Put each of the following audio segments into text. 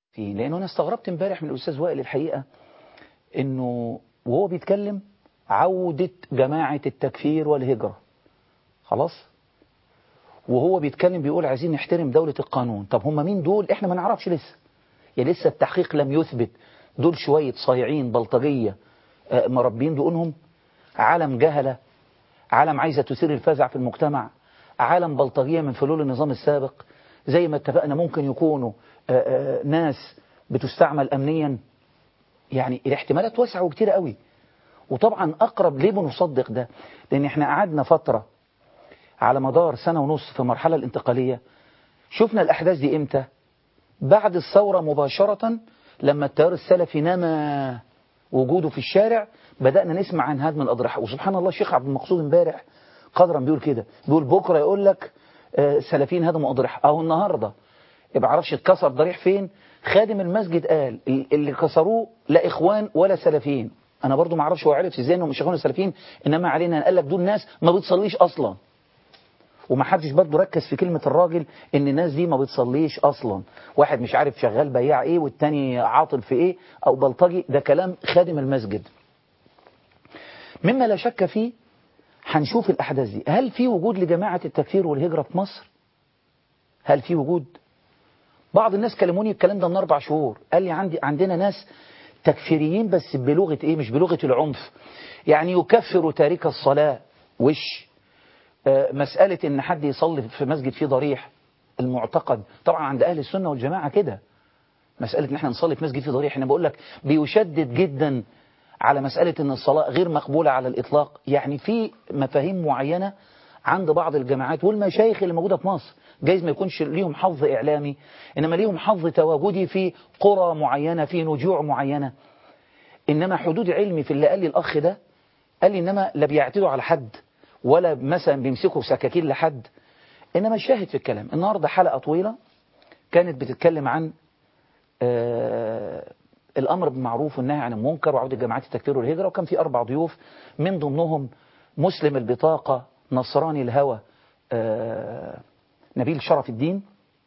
فيه لأنه أنا استغربت امبارح من الأستاذ وائل الحقيقة أنه وهو بيتكلم عودة جماعة التكفير والهجرة خلاص وهو بيتكلم بيقول عايزين نحترم دولة القانون طب هم مين دول احنا ما نعرفش لسه يا لسه التحقيق لم يثبت دول شوية صايعين بلطجية آه، مربين دقونهم عالم جهلة عالم عايزة تثير الفزع في المجتمع عالم بلطجية من فلول النظام السابق زي ما اتفقنا ممكن يكونوا آه، آه، ناس بتستعمل أمنيا يعني الاحتمالات واسعة وكتيرة قوي وطبعا أقرب ليه بنصدق ده لأن احنا قعدنا فترة على مدار سنة ونص في المرحلة الانتقالية شفنا الأحداث دي إمتى بعد الثورة مباشرة لما التيار السلفي نما وجوده في الشارع بدأنا نسمع عن هدم الأضرحة وسبحان الله الشيخ عبد المقصود امبارح قدرا بيقول كده بيقول بكرة يقول لك آه، سلفيين هدموا أضرحة أو النهاردة ما بعرفش اتكسر ضريح فين خادم المسجد قال اللي كسروه لا إخوان ولا سلفيين أنا برضو ما اعرفش هو عرف ازاي انهم مش إخوان ولا سلفيين إنما علينا قال لك دول ناس ما بتصليش أصلا ومحدش برضه ركز في كلمة الراجل ان الناس دي ما بتصليش اصلا واحد مش عارف شغال بياع ايه والتاني عاطل في ايه او بلطجي ده كلام خادم المسجد مما لا شك فيه هنشوف الاحداث دي هل في وجود لجماعة التكفير والهجرة في مصر هل في وجود بعض الناس كلموني الكلام ده من اربع شهور قال لي عندي عندنا ناس تكفيريين بس بلغة ايه مش بلغة العنف يعني يكفر تارك الصلاة وش آه، مسألة ان حد يصلي في مسجد فيه ضريح المعتقد طبعا عند اهل السنة والجماعة كده مسألة ان احنا نصلي في مسجد فيه ضريح انا بقول لك بيشدد جدا على مسألة ان الصلاة غير مقبولة على الاطلاق يعني في مفاهيم معينة عند بعض الجماعات والمشايخ اللي موجودة في مصر جايز ما يكونش ليهم حظ إعلامي إنما ليهم حظ تواجدي في قرى معينة في نجوع معينة إنما حدود علمي في اللي قال لي الأخ ده قال لي إنما لا بيعتدوا على حد ولا مثلا بيمسكوا سكاكين لحد إنما الشاهد في الكلام النهاردة حلقة طويلة كانت بتتكلم عن آه الأمر بالمعروف والنهي عن المنكر وعودة جماعات التكفير والهجرة وكان في أربع ضيوف من ضمنهم مسلم البطاقة نصراني الهوى آه نبيل شرف الدين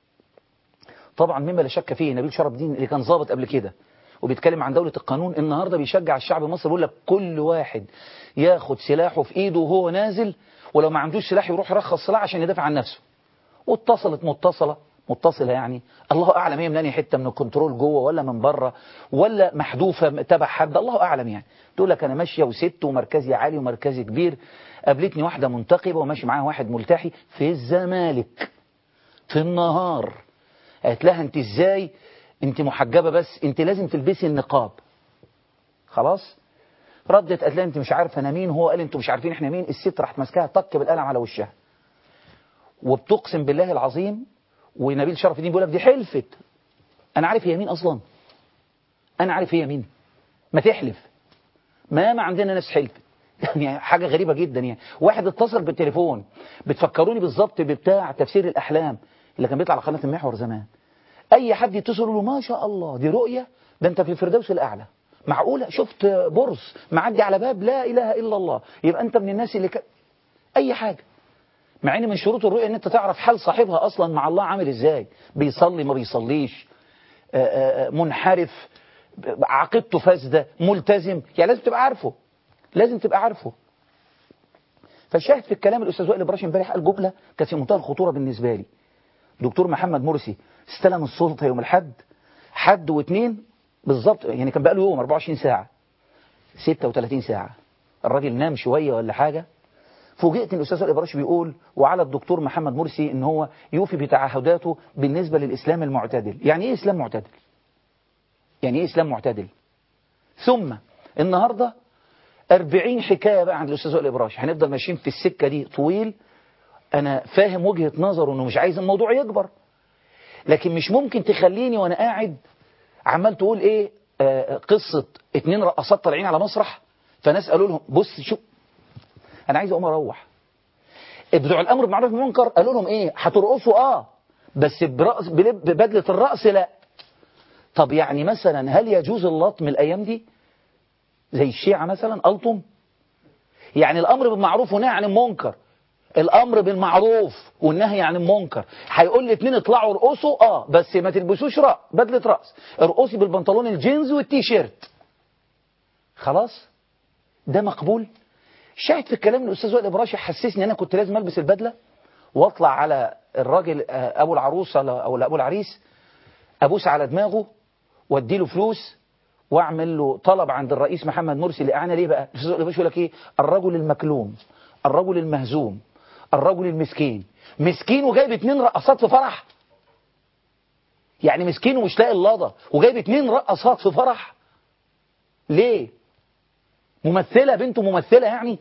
طبعا مما لا شك فيه نبيل شرف الدين اللي كان ضابط قبل كده وبيتكلم عن دولة القانون النهاردة بيشجع الشعب المصري بيقول لك كل واحد ياخد سلاحه في ايده وهو نازل ولو ما عندوش سلاح يروح يرخص سلاح عشان يدافع عن نفسه واتصلت متصلة متصلة يعني الله أعلم هي من أي حتة من الكنترول جوه ولا من بره ولا محذوفة تبع حد الله أعلم يعني تقول لك أنا ماشية وست ومركزي عالي ومركزي كبير قابلتني واحدة منتقبة وماشي معاها واحد ملتحي في الزمالك في النهار قالت لها أنت إزاي أنت محجبة بس أنت لازم تلبسي النقاب خلاص ردت قالت لها أنت مش عارفة أنا مين هو قال أنتوا مش عارفين إحنا مين الست راحت ماسكاها طك بالقلم على وشها وبتقسم بالله العظيم ونبيل شرف الدين بيقول لك دي حلفت انا عارف هي مين اصلا انا عارف هي مين ما تحلف ما ما عندنا ناس حلفت يعني حاجة غريبة جدا يعني واحد اتصل بالتليفون بتفكروني بالظبط بتاع تفسير الأحلام اللي كان بيطلع على قناة المحور زمان أي حد يتصل يقول له ما شاء الله دي رؤية ده أنت في الفردوس الأعلى معقولة شفت برص معدي على باب لا إله إلا الله يبقى أنت من الناس اللي ك... أي حاجة مع ان من شروط الرؤية ان انت تعرف حال صاحبها اصلا مع الله عامل ازاي بيصلي ما بيصليش آآ آآ منحرف عقيدته فاسده ملتزم يعني لازم تبقى عارفه لازم تبقى عارفه فالشاهد في الكلام الاستاذ وائل ابراهيم امبارح قال جمله كانت في منتهى الخطوره بالنسبه لي دكتور محمد مرسي استلم السلطه يوم الاحد حد واثنين بالظبط يعني كان بقى له يوم 24 ساعه 36 ساعه الراجل نام شويه ولا حاجه فوجئت ان الاستاذ الابراشي بيقول وعلى الدكتور محمد مرسي ان هو يوفي بتعهداته بالنسبه للاسلام المعتدل يعني ايه اسلام معتدل يعني ايه اسلام معتدل ثم النهارده 40 حكايه بقى عند الاستاذ الابراشي هنفضل ماشيين في السكه دي طويل انا فاهم وجهه نظره انه مش عايز الموضوع يكبر لكن مش ممكن تخليني وانا قاعد عمال تقول ايه آه قصه اتنين رقصات طالعين على مسرح فناس قالوا لهم بص شوف انا عايز اقوم اروح بتوع الامر بالمعروف والمنكر قالوا لهم ايه هترقصوا اه بس برأس ببدله الرأس لا طب يعني مثلا هل يجوز اللطم الايام دي زي الشيعة مثلا ألطم يعني الامر بالمعروف والنهي عن المنكر الامر بالمعروف والنهي عن المنكر هيقول لي اتنين اطلعوا ارقصوا اه بس ما تلبسوش رأ بدله راس ارقصي بالبنطلون الجينز والتيشيرت خلاص ده مقبول شاهد في الكلام الاستاذ وائل ابراشي حسسني انا كنت لازم البس البدله واطلع على الراجل ابو العروسه او ابو العريس ابوس على دماغه وادي له فلوس واعمل له طلب عند الرئيس محمد مرسي الاعانه ليه بقى الاستاذ وائل ابراشي يقول لك ايه الرجل المكلوم الرجل المهزوم الرجل المسكين مسكين وجايب اتنين رقصات في فرح يعني مسكين ومش لاقي اللضة وجايب اتنين رقصات في فرح ليه ممثلة بنته ممثلة يعني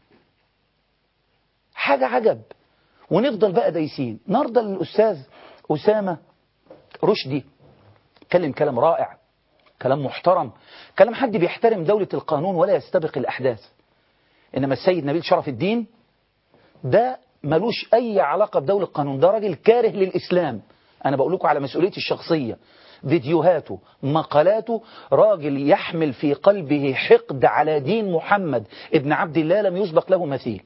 حاجة عجب ونفضل بقى دايسين نرضى للأستاذ أسامة رشدي كلم كلام رائع كلام محترم كلام حد بيحترم دولة القانون ولا يستبق الأحداث إنما السيد نبيل شرف الدين ده ملوش أي علاقة بدولة القانون ده راجل كاره للإسلام أنا بقول لكم على مسؤوليتي الشخصية فيديوهاته مقالاته راجل يحمل في قلبه حقد على دين محمد ابن عبد الله لم يسبق له مثيل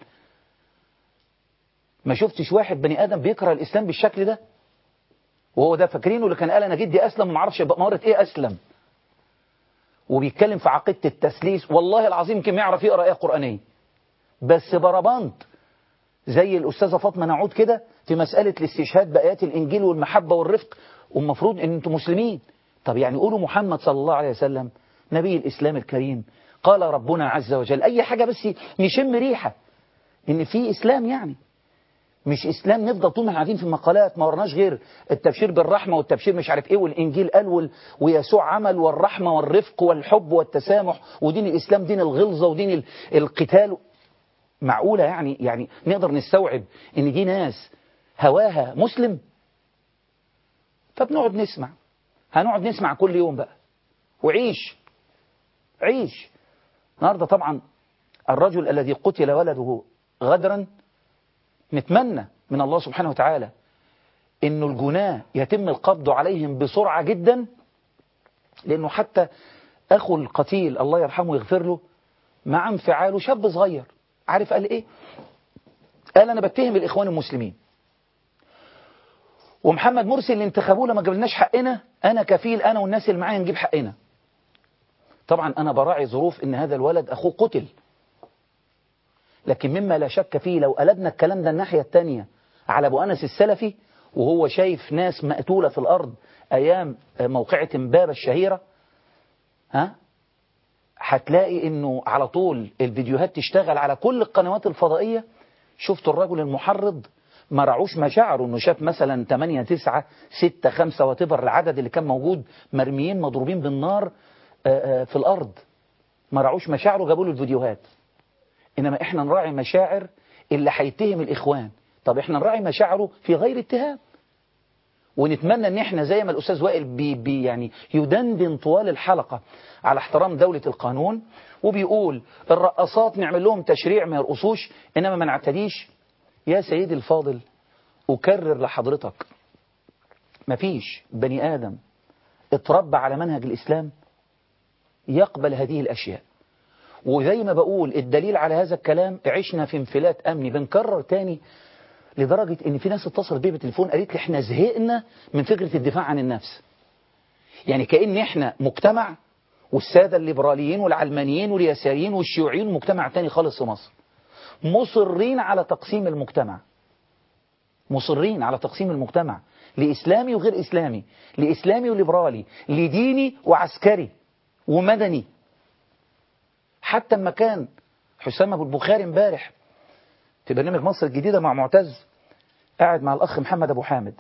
ما شفتش واحد بني آدم بيكره الإسلام بالشكل ده وهو ده فاكرينه اللي كان قال أنا جدي أسلم وما اعرفش مرة إيه أسلم وبيتكلم في عقيدة التسليس والله العظيم كم يعرف يقرأ آية قرآنية بس بربنت زي الأستاذة فاطمة نعود كده في مسألة الاستشهاد بآيات الإنجيل والمحبة والرفق والمفروض أن أنتم مسلمين طب يعني قولوا محمد صلى الله عليه وسلم نبي الإسلام الكريم قال ربنا عز وجل أي حاجة بس نشم ريحة إن في إسلام يعني مش إسلام نفضل طول ما قاعدين في المقالات ما ورناش غير التبشير بالرحمة والتبشير مش عارف إيه والإنجيل قال وال... ويسوع عمل والرحمة والرفق والحب والتسامح ودين الإسلام دين الغلظة ودين ال... القتال معقولة يعني يعني نقدر نستوعب إن دي ناس هواها مسلم فبنقعد نسمع هنقعد نسمع كل يوم بقى وعيش عيش النهارده طبعا الرجل الذي قتل ولده غدرا نتمنى من الله سبحانه وتعالى انه الجناه يتم القبض عليهم بسرعة جدا لانه حتى اخو القتيل الله يرحمه ويغفر له مع انفعاله شاب صغير عارف قال ايه قال انا بتهم الاخوان المسلمين ومحمد مرسي اللي انتخبوه لما جبلناش حقنا انا كفيل انا والناس اللي معايا نجيب حقنا طبعا انا براعي ظروف ان هذا الولد اخوه قتل لكن مما لا شك فيه لو قلبنا الكلام ده الناحية التانية على ابو انس السلفي وهو شايف ناس مقتولة في الارض ايام موقعة امبابة الشهيرة ها هتلاقي انه على طول الفيديوهات تشتغل على كل القنوات الفضائية شفت الرجل المحرض ما رعوش مشاعره انه شاف مثلا 8 9 6 5 وتبر العدد اللي كان موجود مرميين مضروبين بالنار في الارض ما رعوش مشاعره جابوا له الفيديوهات انما احنا نراعي مشاعر اللي هيتهم الاخوان طب احنا نراعي مشاعره في غير اتهام ونتمنى ان احنا زي ما الاستاذ وائل بي بي يعني يدندن طوال الحلقة على احترام دولة القانون وبيقول الرقصات نعمل لهم تشريع ما يرقصوش انما ما نعتديش يا سيدي الفاضل اكرر لحضرتك مفيش بني ادم اتربى على منهج الاسلام يقبل هذه الاشياء وزي ما بقول الدليل على هذا الكلام عشنا في انفلات امني بنكرر تاني لدرجة ان في ناس اتصلت بي بالتليفون قالت لي احنا زهقنا من فكرة الدفاع عن النفس يعني كأن احنا مجتمع والسادة الليبراليين والعلمانيين واليساريين والشيوعيين مجتمع تاني خالص في مصر مصرين على تقسيم المجتمع مصرين على تقسيم المجتمع لإسلامي وغير إسلامي لإسلامي وليبرالي لديني وعسكري ومدني حتى لما كان حسام أبو البخاري امبارح في برنامج مصر الجديدة مع معتز قاعد مع الأخ محمد أبو حامد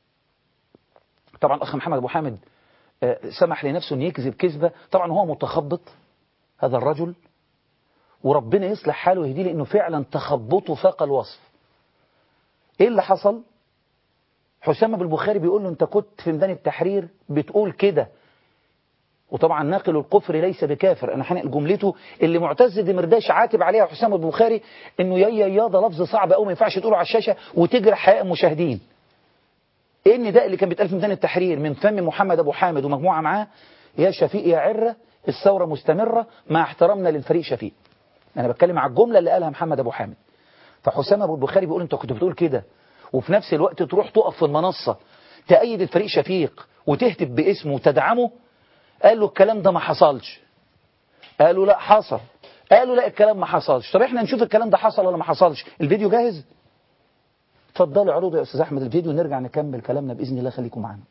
طبعا الأخ محمد أبو حامد سمح لنفسه أن يكذب كذبة طبعا هو متخبط هذا الرجل وربنا يصلح حاله ويهديه لأنه فعلا تخبطه فاق الوصف إيه اللي حصل حسام أبو البخاري بيقول له أنت كنت في ميدان التحرير بتقول كده وطبعا ناقل الكفر ليس بكافر انا هنقل جملته اللي معتز دمرداش عاتب عليها حسام ابو البخاري انه يا يا ده لفظ صعب قوي ما ينفعش تقوله على الشاشه وتجرح حقائق المشاهدين ايه النداء اللي كان بيتقال في ميدان التحرير من فم محمد ابو حامد ومجموعه معاه يا شفيق يا عره الثوره مستمره مع احترامنا للفريق شفيق انا بتكلم على الجمله اللي قالها محمد ابو حامد فحسام ابو البخاري بيقول انت كنت بتقول كده وفي نفس الوقت تروح تقف في المنصه تأيد الفريق شفيق وتهتف باسمه وتدعمه قال له الكلام ده ما حصلش قالوا لا حصل قالوا لا الكلام ما حصلش طب احنا نشوف الكلام ده حصل ولا ما حصلش الفيديو جاهز اتفضلوا عروض يا استاذ احمد الفيديو نرجع نكمل كلامنا باذن الله خليكم معانا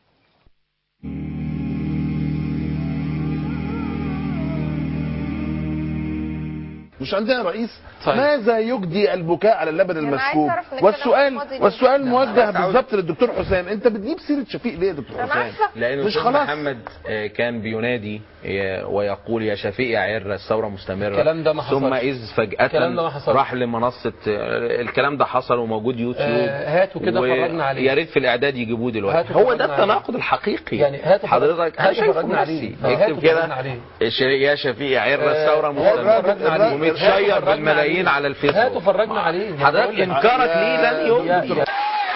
مش عندنا رئيس طيب. ماذا يجدي البكاء على اللبن أنا عايز المسكوب أعرف إن الكلام والسؤال فاضي ليه؟ والسؤال موجه عاوز- عاوز- بالظبط للدكتور حسام انت بتجيب سيره شفيق ليه يا دكتور أنا حسام عارفة. لأن مش الأستاذ خلاص محمد آه، كان بينادي آه، ويقول يا شفيق يا عر الثورة مستمرة الكلام ده ما ثم حصلش. إذ فجأة الكلام ده ما حصلش. راح لمنصة آه، الكلام ده حصل وموجود يوتيوب آه، هاتوا كده و- فرجنا عليه. يا ريت في الإعداد يجيبوه دلوقتي هاتوا هو ده فرجنا عليه. التناقض الحقيقي يعني هاتوا فرج- حضرتك أنا هاتوا شايفه فرجنا عليه. بنفسي آه، اكتب هاتوا فرجنا كده عليه. ش- يا شفيق يا عر آه، الثورة هاتوا مستمرة فرجنا عليه. ومتشير هاتوا فرجنا بالملايين عليه. على الفيسبوك هاتوا فرجنا عليه ما حضرتك بقول لك. إنكارك ليه لن يا- يغني يا-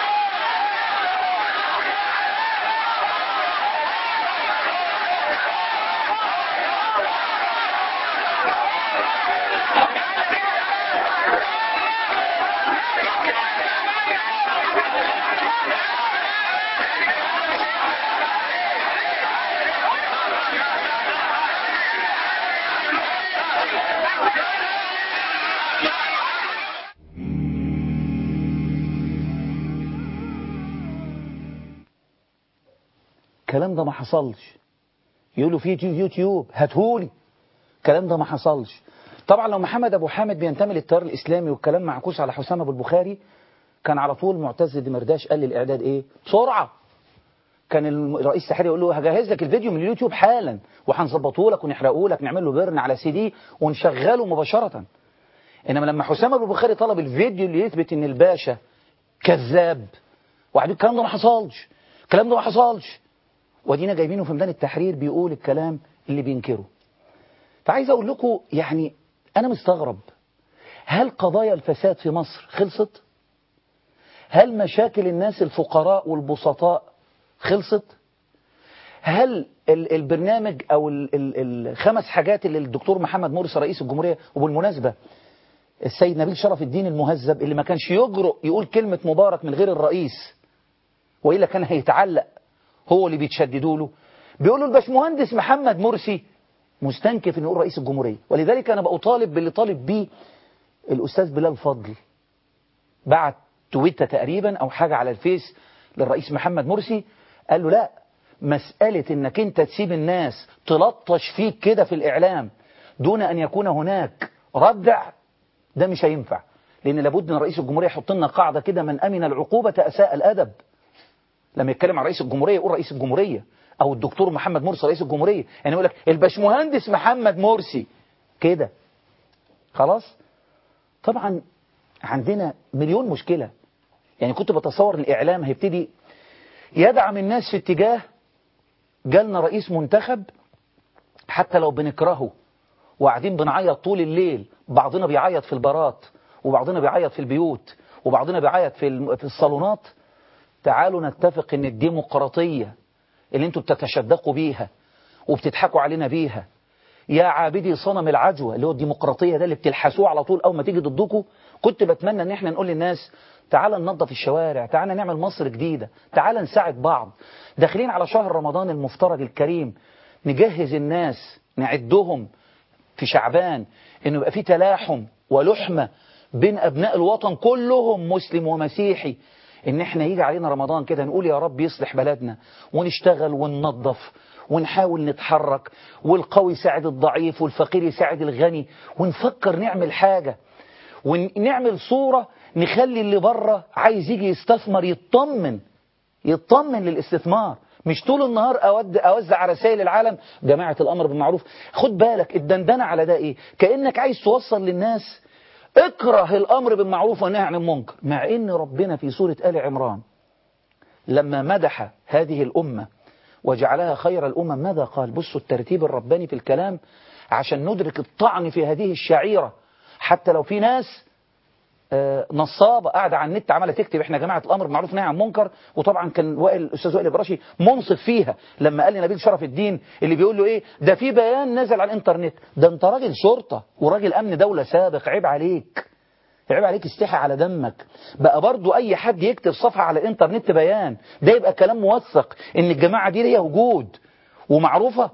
الكلام ده ما حصلش يقولوا في يوتيوب- يوتيوب هاتهولي الكلام ده ما حصلش طبعا لو محمد ابو حامد بينتمي للتيار الاسلامي والكلام معكوس على حسام ابو البخاري كان على طول معتز دمرداش قال للاعداد ايه بسرعه كان الرئيس السحري يقول له هجهز لك الفيديو من اليوتيوب حالا وهنظبطه لك ونحرقه لك نعمل له بيرن على سي دي ونشغله مباشره انما لما حسام ابو البخاري طلب الفيديو اللي يثبت ان الباشا كذاب وبعدين الكلام ده ما حصلش الكلام ده ما حصلش ودينا جايبينه في ميدان التحرير بيقول الكلام اللي بينكره فعايز اقول لكم يعني انا مستغرب هل قضايا الفساد في مصر خلصت هل مشاكل الناس الفقراء والبسطاء خلصت هل ال- البرنامج او ال- ال- الخمس حاجات اللي الدكتور محمد مرسي رئيس الجمهورية وبالمناسبة السيد نبيل شرف الدين المهذب اللي ما كانش يجرؤ يقول كلمة مبارك من غير الرئيس وإلا كان هيتعلق هو اللي بيتشددوا له بيقولوا الباشمهندس محمد مرسي مستنكف انه يقول رئيس الجمهورية ولذلك انا بطالب باللي طالب بيه الاستاذ بلال فضل بعت تويتة تقريبا او حاجة على الفيس للرئيس محمد مرسي قال له لا مسألة انك انت تسيب الناس تلطش فيك كده في الاعلام دون ان يكون هناك ردع ده مش هينفع لان لابد ان رئيس الجمهورية يحط لنا قاعدة كده من امن العقوبة اساء الادب لما يتكلم عن رئيس الجمهورية يقول رئيس الجمهورية أو الدكتور محمد مرسي رئيس الجمهورية يعني يقول لك الباشمهندس محمد مرسي كده خلاص طبعا عندنا مليون مشكلة يعني كنت بتصور ان الإعلام هيبتدي يدعم الناس في اتجاه جالنا رئيس منتخب حتى لو بنكرهه وقاعدين بنعيط طول الليل بعضنا بيعيط في البارات وبعضنا بيعيط في البيوت وبعضنا بيعيط في الم- في الصالونات تعالوا نتفق ان الديمقراطية اللي انتوا بتتشدقوا بيها وبتضحكوا علينا بيها يا عابدي صنم العجوة اللي هو الديمقراطية ده اللي بتلحسوه على طول أول ما تيجي ضدكم كنت بتمنى ان احنا نقول للناس تعالى ننظف الشوارع تعالى نعمل مصر جديدة تعالى نساعد بعض داخلين على شهر رمضان المفترج الكريم نجهز الناس نعدهم في شعبان انه يبقى في تلاحم ولحمة بين ابناء الوطن كلهم مسلم ومسيحي ان احنا يجي علينا رمضان كده نقول يا رب يصلح بلدنا ونشتغل وننظف ونحاول نتحرك والقوي يساعد الضعيف والفقير يساعد الغني ونفكر نعمل حاجة ونعمل صورة نخلي اللي بره عايز يجي يستثمر يطمن يطمن للاستثمار مش طول النهار أود أوزع رسائل العالم جماعة الأمر بالمعروف خد بالك الدندنة على ده إيه كأنك عايز توصل للناس اكره الأمر بالمعروف والنهي عن المنكر مع إن ربنا في سورة آل عمران لما مدح هذه الأمة وجعلها خير الأمم ماذا قال بصوا الترتيب الرباني في الكلام عشان ندرك الطعن في هذه الشعيرة حتى لو في ناس آه، نصابة قاعدة على النت عمالة تكتب احنا جماعة الأمر بالمعروف نهي عن منكر وطبعا كان وائل الأستاذ وائل إبراشي منصف فيها لما قال لنبيل شرف الدين اللي بيقول له إيه ده في بيان نزل على الإنترنت ده أنت راجل شرطة وراجل أمن دولة سابق عيب عليك عيب عليك استحي على دمك بقى برضو اي حد يكتب صفحة على الانترنت بيان ده يبقى كلام موثق ان الجماعة دي ليها وجود ومعروفة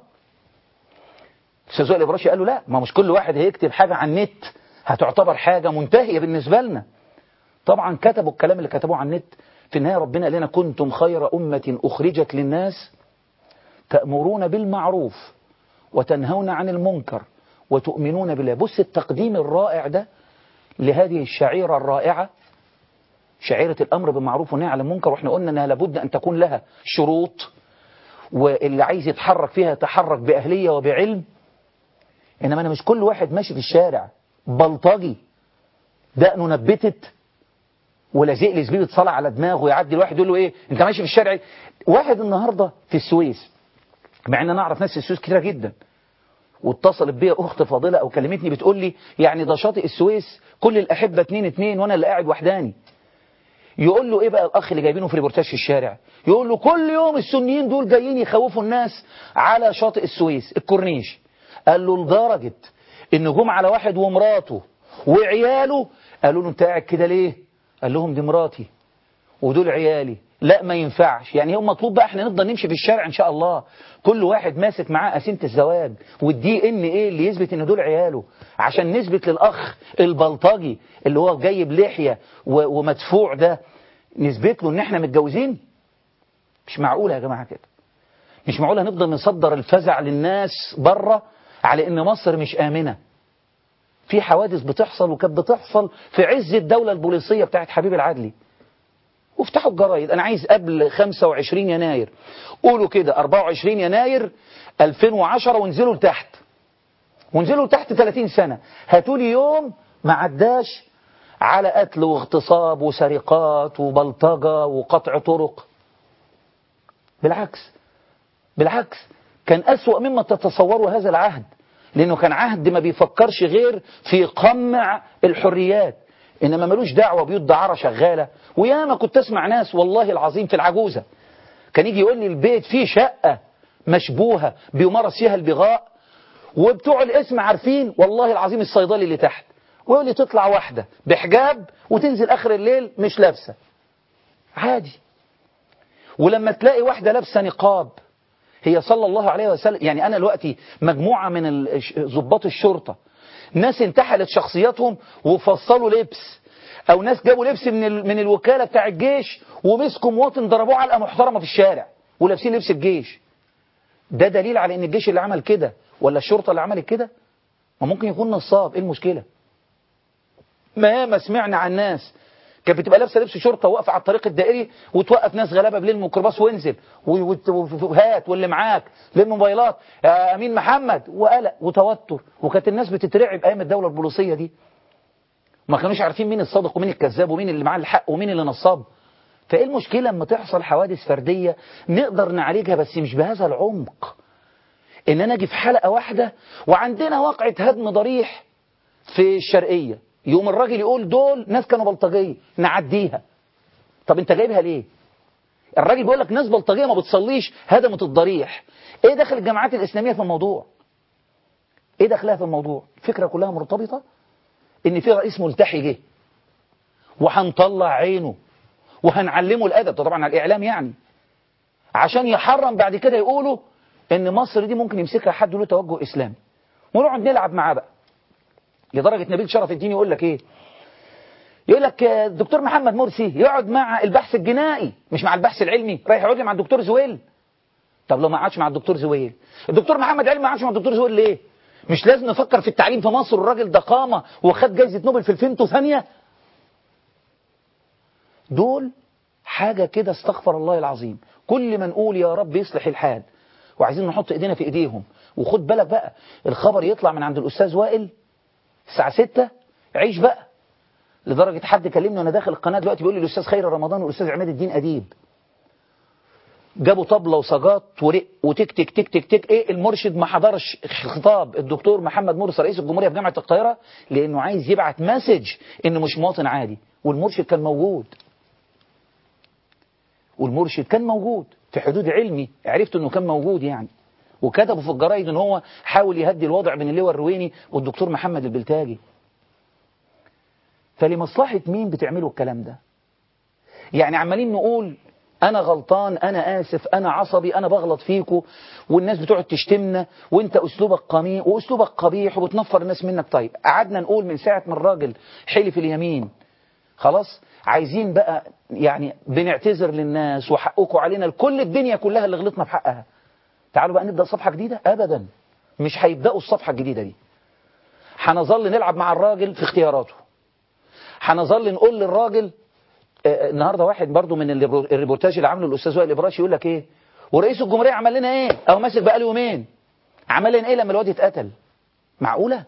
استاذ وائل ابراشي قال له لا ما مش كل واحد هيكتب حاجة على النت هتعتبر حاجة منتهية بالنسبة لنا طبعا كتبوا الكلام اللي كتبوه على النت في النهاية ربنا قال لنا كنتم خير أمة أخرجت للناس تأمرون بالمعروف وتنهون عن المنكر وتؤمنون بالله بص التقديم الرائع ده لهذه الشعيرة الرائعة شعيرة الأمر بالمعروف والنهي عن المنكر واحنا قلنا أنها لابد أن تكون لها شروط واللي عايز يتحرك فيها يتحرك بأهلية وبعلم إنما أنا مش كل واحد ماشي في الشارع بلطجي دقنه نبتت ولازق لي زبيبة صلاة على دماغه يعدي الواحد يقول له ايه انت ماشي في الشارع واحد النهاردة في السويس مع ان انا اعرف ناس في السويس كتيرة جدا واتصلت بيا اخت فاضلة او كلمتني بتقول لي يعني ده شاطئ السويس كل الاحبة اتنين اتنين وانا اللي قاعد وحداني يقول له ايه بقى الاخ اللي جايبينه في ريبورتاج في الشارع يقول له كل يوم السنيين دول جايين يخوفوا الناس على شاطئ السويس الكورنيش قال له لدرجة ان جم على واحد ومراته وعياله قالوا له انت قاعد كده ليه قال لهم دي مراتي ودول عيالي لا ما ينفعش يعني هو مطلوب بقى احنا نفضل نمشي في الشارع ان شاء الله كل واحد ماسك معاه قسيمه الزواج والدي ان ايه اللي يثبت ان دول عياله عشان نثبت للاخ البلطجي اللي هو جايب لحيه و- ومدفوع ده نثبت له ان احنا متجوزين مش معقوله يا جماعه كده مش معقوله هنفضل نصدر الفزع للناس بره على ان مصر مش امنه في حوادث بتحصل وكانت بتحصل في عز الدولة البوليسية بتاعت حبيب العدلي وافتحوا الجرايد أنا عايز قبل 25 يناير قولوا كده 24 يناير 2010 وانزلوا لتحت وانزلوا لتحت 30 سنة هاتوا لي يوم ما عداش على قتل واغتصاب وسرقات وبلطجة وقطع طرق بالعكس بالعكس كان أسوأ مما تتصوروا هذا العهد لأنه كان عهد ما بيفكرش غير في قمع الحريات إنما ملوش دعوة بيوت دعارة شغالة وياما كنت أسمع ناس والله العظيم في العجوزة كان يجي يقول لي البيت فيه شقة مشبوهة بيمارس فيها البغاء وبتوع الاسم عارفين والله العظيم الصيدلي اللي تحت ويقول لي تطلع واحدة بحجاب وتنزل آخر الليل مش لابسة عادي ولما تلاقي واحدة لابسة نقاب هي صلى الله عليه وسلم يعني أنا دلوقتي مجموعة من ال- ضباط الشرطة ناس انتحلت شخصياتهم وفصلوا لبس أو ناس جابوا لبس من ال- من الوكالة بتاع الجيش ومسكوا مواطن ضربوه علقة محترمة في الشارع ولابسين لبس الجيش ده دليل على ان الجيش اللي عمل كده ولا الشرطة اللي عملت كده ما ممكن يكون نصاب ايه المشكلة ما ما سمعنا عن ناس كانت بتبقى لابسه لبس شرطه واقفه على الطريق الدائري وتوقف ناس غلابه بليل الميكروباص وانزل و- وت- وهات واللي معاك للموبايلات يا امين محمد وقلق وتوتر وكانت الناس بتترعب ايام الدوله البوليسيه دي ما كانوش عارفين مين الصادق ومين الكذاب ومين اللي معاه الحق ومين اللي نصاب فايه المشكله لما تحصل حوادث فرديه نقدر نعالجها بس مش بهذا العمق ان انا اجي في حلقه واحده وعندنا واقعه هدم ضريح في الشرقيه يقوم الراجل يقول دول ناس كانوا بلطجيه نعديها طب انت جايبها ليه الراجل بيقول لك ناس بلطجيه ما بتصليش هدمت الضريح ايه دخل الجماعات الاسلاميه في الموضوع ايه دخلها في الموضوع الفكره كلها مرتبطه ان في رئيس ملتحي جه وهنطلع عينه وهنعلمه الادب ده طبعا على الاعلام يعني عشان يحرم بعد كده يقولوا ان مصر دي ممكن يمسكها حد له توجه اسلامي ونقعد نلعب معاه بقى لدرجه نبيل شرف الدين يقول لك ايه يقول لك آه، الدكتور محمد مرسي يقعد مع البحث الجنائي مش مع البحث العلمي رايح يقعد لي مع الدكتور زويل طب لو ما قعدش مع الدكتور زويل الدكتور محمد علي ما قعدش مع الدكتور زويل ليه مش لازم نفكر في التعليم في مصر الراجل ده قامه وخد جايزه نوبل في الفيمتو ثانيه دول حاجة كده استغفر الله العظيم كل ما نقول يا رب يصلح الحال وعايزين نحط ايدينا في ايديهم وخد بالك بقى الخبر يطلع من عند الاستاذ وائل الساعة 6 عيش بقى لدرجة حد كلمني وانا داخل القناة دلوقتي بيقول لي الاستاذ خير رمضان والاستاذ عماد الدين اديب جابوا طبلة وسجات ورق وتك تك تك تك تك ايه المرشد ما حضرش خطاب الدكتور محمد مرسي رئيس الجمهورية في جامعة القاهرة لانه عايز يبعت مسج انه مش مواطن عادي والمرشد كان موجود والمرشد كان موجود في حدود علمي عرفت انه كان موجود يعني وكتبوا في الجرايد ان هو حاول يهدي الوضع بين اللواء الرويني والدكتور محمد البلتاجي فلمصلحة مين بتعملوا الكلام ده يعني عمالين نقول انا غلطان انا اسف انا عصبي انا بغلط فيكو والناس بتقعد تشتمنا وانت اسلوبك قميء واسلوبك قبيح وبتنفر الناس منك طيب قعدنا نقول من ساعة ما الراجل حلف اليمين خلاص عايزين بقى يعني بنعتذر للناس وحقكم علينا لكل الدنيا كلها اللي غلطنا في حقها تعالوا بقى نبدأ صفحة جديدة ابدا مش هيبدأوا الصفحة الجديدة دي هنظل نلعب مع الراجل في اختياراته هنظل نقول للراجل آه، النهارده واحد برضو من الريبو- الريبورتاج اللي عامله الاستاذ وائل الابراشي يقول لك ايه ورئيس الجمهوريه عمل لنا ايه او ماسك بقاله يومين عمل لنا ايه لما الواد اتقتل معقوله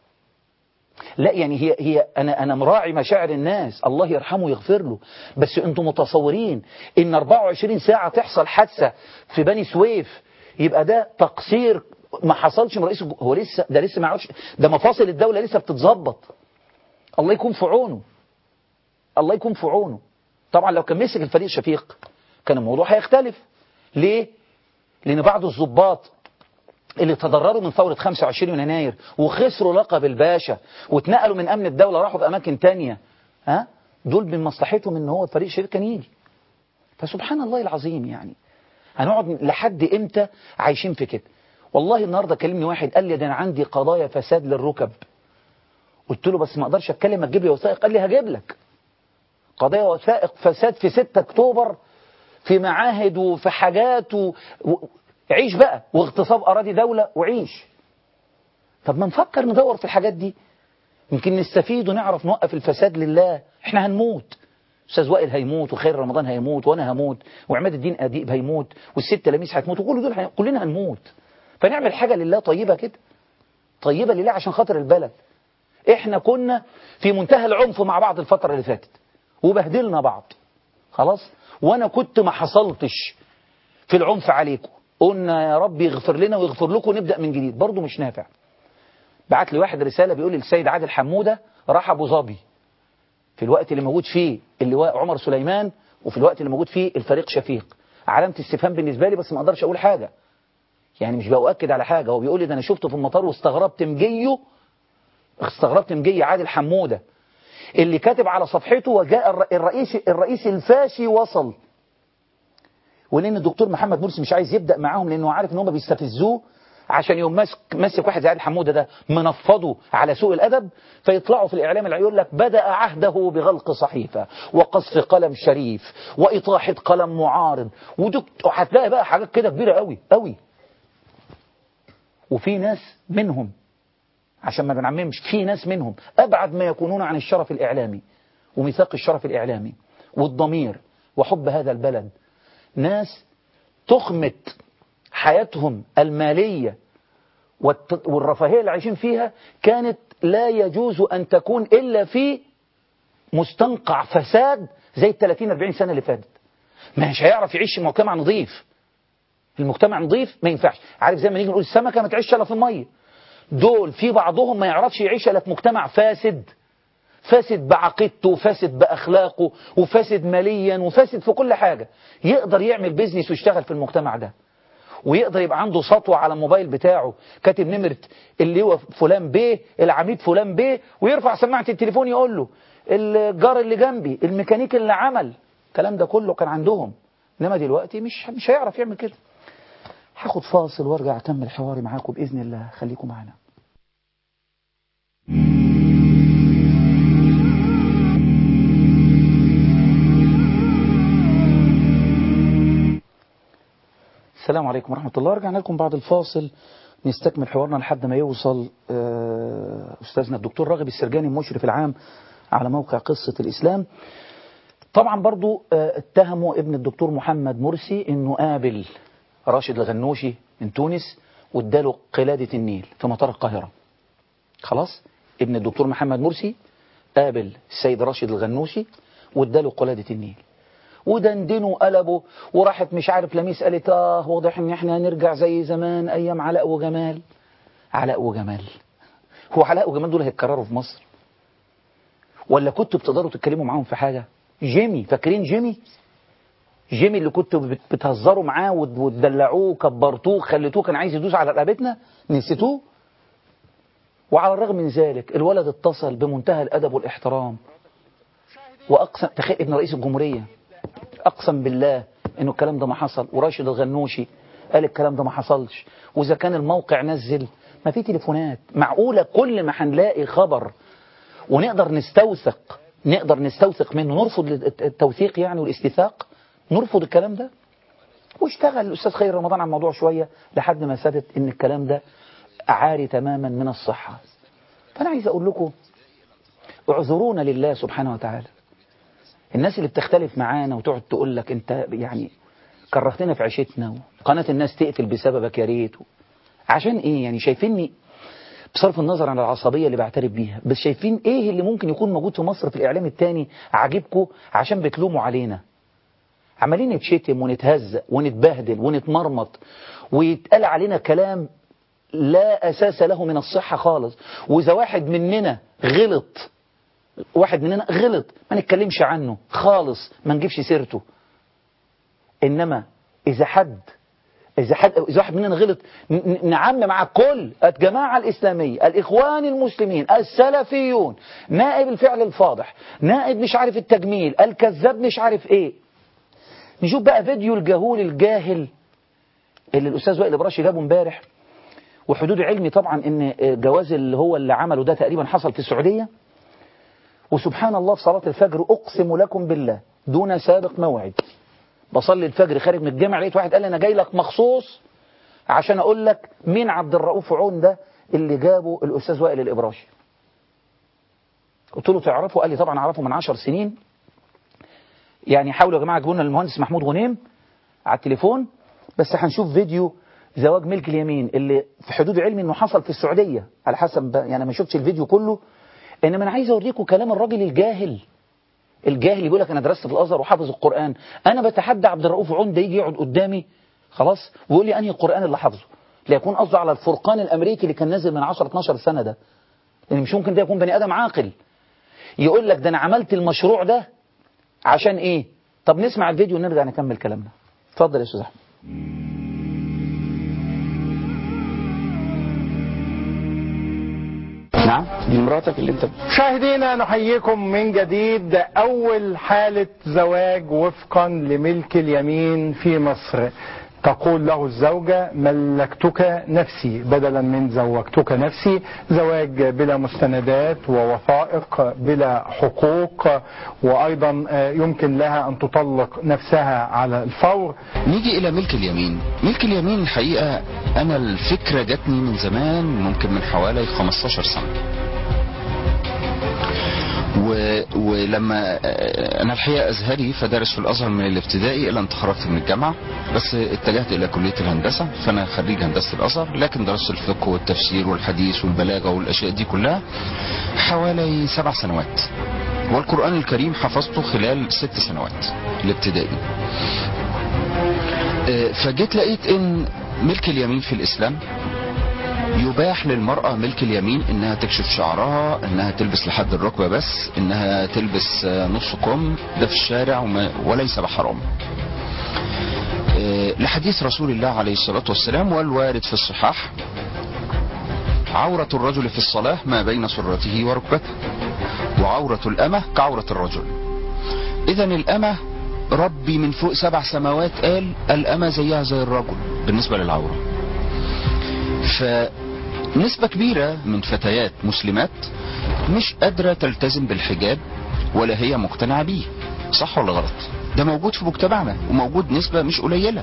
لا يعني هي هي انا انا مراعي مشاعر الناس الله يرحمه ويغفر له بس انتم متصورين ان 24 ساعه تحصل حادثه في بني سويف يبقى ده تقصير ما حصلش من رئيس الج- هو لسه ده لسه ما عرفش ده مفاصل الدوله لسه بتتظبط الله يكون في عونه الله يكون في عونه طبعا لو كان مسك الفريق شفيق كان الموضوع هيختلف ليه لان بعض الضباط اللي تضرروا من ثورة 25 يناير وخسروا لقب الباشا واتنقلوا من امن الدولة راحوا في اماكن تانية ها دول من مصلحتهم ان هو الفريق شريك كان يجي فسبحان الله العظيم يعني هنقعد لحد امتى عايشين في كده والله النهارده كلمني واحد قال لي ده انا عندي قضايا فساد للركب قلت له بس ما اقدرش اتكلم ما تجيب لي وثائق قال لي هجيب لك قضايا وثائق فساد في 6 اكتوبر في معاهد وفي حاجات و... و... عيش بقى واغتصاب اراضي دوله وعيش طب ما نفكر ندور في الحاجات دي يمكن نستفيد ونعرف نوقف الفساد لله احنا هنموت استاذ وائل هيموت وخير رمضان هيموت وانا هموت وعماد الدين اديب هيموت والست تلاميذ هتموت وكل دول هي... كلنا هنموت فنعمل حاجه لله طيبه كده طيبه لله عشان خاطر البلد احنا كنا في منتهى العنف مع بعض الفتره اللي فاتت وبهدلنا بعض خلاص وانا كنت ما حصلتش في العنف عليكم قلنا يا رب يغفر لنا ويغفر لكم ونبدا من جديد برضه مش نافع بعت لي واحد رساله بيقول لي السيد عادل حموده راح ابو ظبي في الوقت اللي موجود فيه اللواء عمر سليمان وفي الوقت اللي موجود فيه الفريق شفيق علامه استفهام بالنسبه لي بس ما اقدرش اقول حاجه يعني مش باؤكد على حاجه هو بيقول لي ده انا شفته في المطار واستغربت مجيه استغربت مجيه عادل حموده اللي كاتب على صفحته وجاء الر- الرئيس الرئيس الفاشي وصل ولان الدكتور محمد مرسي مش عايز يبدا معاهم لانه عارف ان هم بيستفزوه عشان يوم ماسك ماسك واحد زي عادل حموده ده منفضه على سوء الادب فيطلعوا في الاعلام اللي يقول لك بدا عهده بغلق صحيفه وقصف قلم شريف واطاحه قلم معارض ودك- وهتلاقي بقى حاجات كده كبيره قوي قوي وفي ناس منهم عشان ما بنعممش في ناس منهم أبعد ما يكونون عن الشرف الإعلامي وميثاق الشرف الإعلامي والضمير وحب هذا البلد ناس تخمت حياتهم المالية والت- والرفاهية اللي عايشين فيها كانت لا يجوز أن تكون إلا في مستنقع فساد زي ال 30 40 سنة اللي فاتت مش هيعرف يعيش في مجتمع نظيف المجتمع نظيف ما ينفعش عارف زي ما نيجي نقول السمكة ما تعيش الا في المية دول في بعضهم ما يعرفش يعيش الا في مجتمع فاسد فاسد بعقيدته وفاسد بأخلاقه وفاسد ماليا وفاسد في كل حاجة يقدر يعمل بيزنس ويشتغل في المجتمع ده ويقدر يبقى عنده سطوة على الموبايل بتاعه كاتب نمرة اللواء فلان بيه العميد فلان بيه ويرفع سماعة التليفون يقول له الجار اللي جنبي الميكانيك اللي عمل الكلام ده كله كان عندهم انما دلوقتي مش مش هيعرف يعمل كده هاخد فاصل وارجع اكمل حواري معاكم باذن الله خليكم معانا السلام عليكم ورحمة الله رجعنا لكم بعد الفاصل نستكمل حوارنا لحد ما يوصل آه، أستاذنا الدكتور راغب السرجاني المشرف العام على موقع قصة الإسلام طبعا برضو آه، اتهموا ابن الدكتور محمد مرسي انه قابل راشد الغنوشي من تونس واداله قلادة النيل في مطار القاهرة خلاص ابن الدكتور محمد مرسي قابل السيد راشد الغنوشي واداله قلادة النيل ودندنوا قلبوا وراحت مش عارف لميس قالت اه واضح ان احنا هنرجع زي زمان ايام علاء وجمال علاء وجمال هو علاء وجمال دول هيتكرروا في مصر ولا كنتوا بتقدروا تتكلموا معاهم في حاجة جيمي فاكرين جيمي جيمي اللي كنتوا بت- بتهزروا معاه وت- وتدلعوه وكبرتوه خليتوه كان عايز يدوس على رقبتنا نسيتوه وعلى الرغم من ذلك الولد اتصل بمنتهى الأدب والاحترام وأقسم تخيل ابن رئيس الجمهورية أقسم بالله إنه الكلام ده ما حصل وراشد الغنوشي قال الكلام ده ما حصلش وإذا كان الموقع نزل ما في تليفونات معقولة كل ما هنلاقي خبر ونقدر نستوثق نقدر نستوثق منه نرفض التوثيق يعني والاستيثاق نرفض الكلام ده واشتغل الأستاذ خير رمضان على الموضوع شوية لحد ما ثبت إن الكلام ده عاري تماما من الصحة فأنا عايز أقول لكم اعذرونا لله سبحانه وتعالى الناس اللي بتختلف معانا وتقعد تقول لك انت يعني كرهتنا في عيشتنا وقناة الناس تقفل بسببك يا ريت عشان ايه يعني شايفيني بصرف النظر عن العصبية اللي بعترف بيها بس شايفين ايه اللي ممكن يكون موجود في مصر في الاعلام التاني عاجبكم عشان بتلوموا علينا عمالين نتشتم ونتهزق ونتبهدل ونتمرمط ويتقال علينا كلام لا أساس له من الصحة خالص وإذا واحد مننا غلط واحد مننا غلط ما نتكلمش عنه خالص ما نجيبش سيرته إنما إذا حد إذا, حد إذا واحد مننا غلط نعم مع الكل الجماعة الإسلامية الإخوان المسلمين السلفيون نائب الفعل الفاضح نائب مش عارف التجميل الكذاب مش عارف إيه نشوف بقى فيديو الجهول الجاهل اللي الأستاذ وائل إبراشي جابه امبارح وحدود علمي طبعا ان جواز اللي هو اللي عمله ده تقريبا حصل في السعودية وسبحان الله في صلاة الفجر أقسم لكم بالله دون سابق موعد بصلي الفجر خارج من الجامع لقيت واحد قال لي أنا جاي لك مخصوص عشان أقول لك مين عبد الرؤوف عون ده اللي جابه الأستاذ وائل الإبراشي قلت له تعرفه قال لي طبعا أعرفه من عشر سنين يعني حاولوا يا جماعة تجيبوا لنا المهندس محمود غنيم على التليفون بس هنشوف فيديو زواج ملك اليمين اللي في حدود علمي انه حصل في السعودية على حسب يعني ما شفتش الفيديو كله انما انا عايز اوريكم كلام الراجل الجاهل الجاهل اللي بيقول لك انا درست في الازهر وحافظ القرآن انا بتحدى عبد الرؤوف عون ده يجي يقعد قدامي خلاص ويقول لي انهي القرآن اللي حافظه لا يكون قصده على الفرقان الامريكي اللي كان نازل من 10 12 سنة ده لان مش ممكن ده يكون بني ادم عاقل يقول لك ده انا عملت المشروع ده عشان ايه طب نسمع الفيديو ونرجع نكمل كلامنا اتفضل يا استاذ احمد نعم دي مراتك اللي انت مشاهدينا نحييكم من جديد أول حالة زواج وفقا لملك اليمين في مصر تقول له الزوجة ملكتك نفسي بدلا من زوجتك نفسي زواج بلا مستندات ووثائق بلا حقوق وأيضا يمكن لها أن تطلق نفسها على الفور نيجي إلى ملك اليمين ملك اليمين الحقيقة أنا الفكرة جاتني من زمان ممكن من حوالي 15 سنة و... ولما انا الحقيقه ازهري فدارس في الازهر من الابتدائي الى ان تخرجت من الجامعه بس اتجهت الى كليه الهندسه فانا خريج هندسه الازهر لكن درست الفقه والتفسير والحديث والبلاغه والاشياء دي كلها حوالي سبع سنوات والقران الكريم حفظته خلال ست سنوات الابتدائي فجيت لقيت ان ملك اليمين في الاسلام يباح للمرأة ملك اليمين انها تكشف شعرها انها تلبس لحد الركبة بس انها تلبس نص كم ده في الشارع وما وليس بحرام لحديث رسول الله عليه الصلاة والسلام والوارد في الصحاح عورة الرجل في الصلاة ما بين سرته وركبته وعورة الأمة كعورة الرجل إذا الأمة ربي من فوق سبع سماوات قال الأمة زيها زي الرجل بالنسبة للعورة فنسبة كبيرة من فتيات مسلمات مش قادرة تلتزم بالحجاب ولا هي مقتنعة بيه صح ولا غلط ده موجود في مجتمعنا وموجود نسبة مش قليلة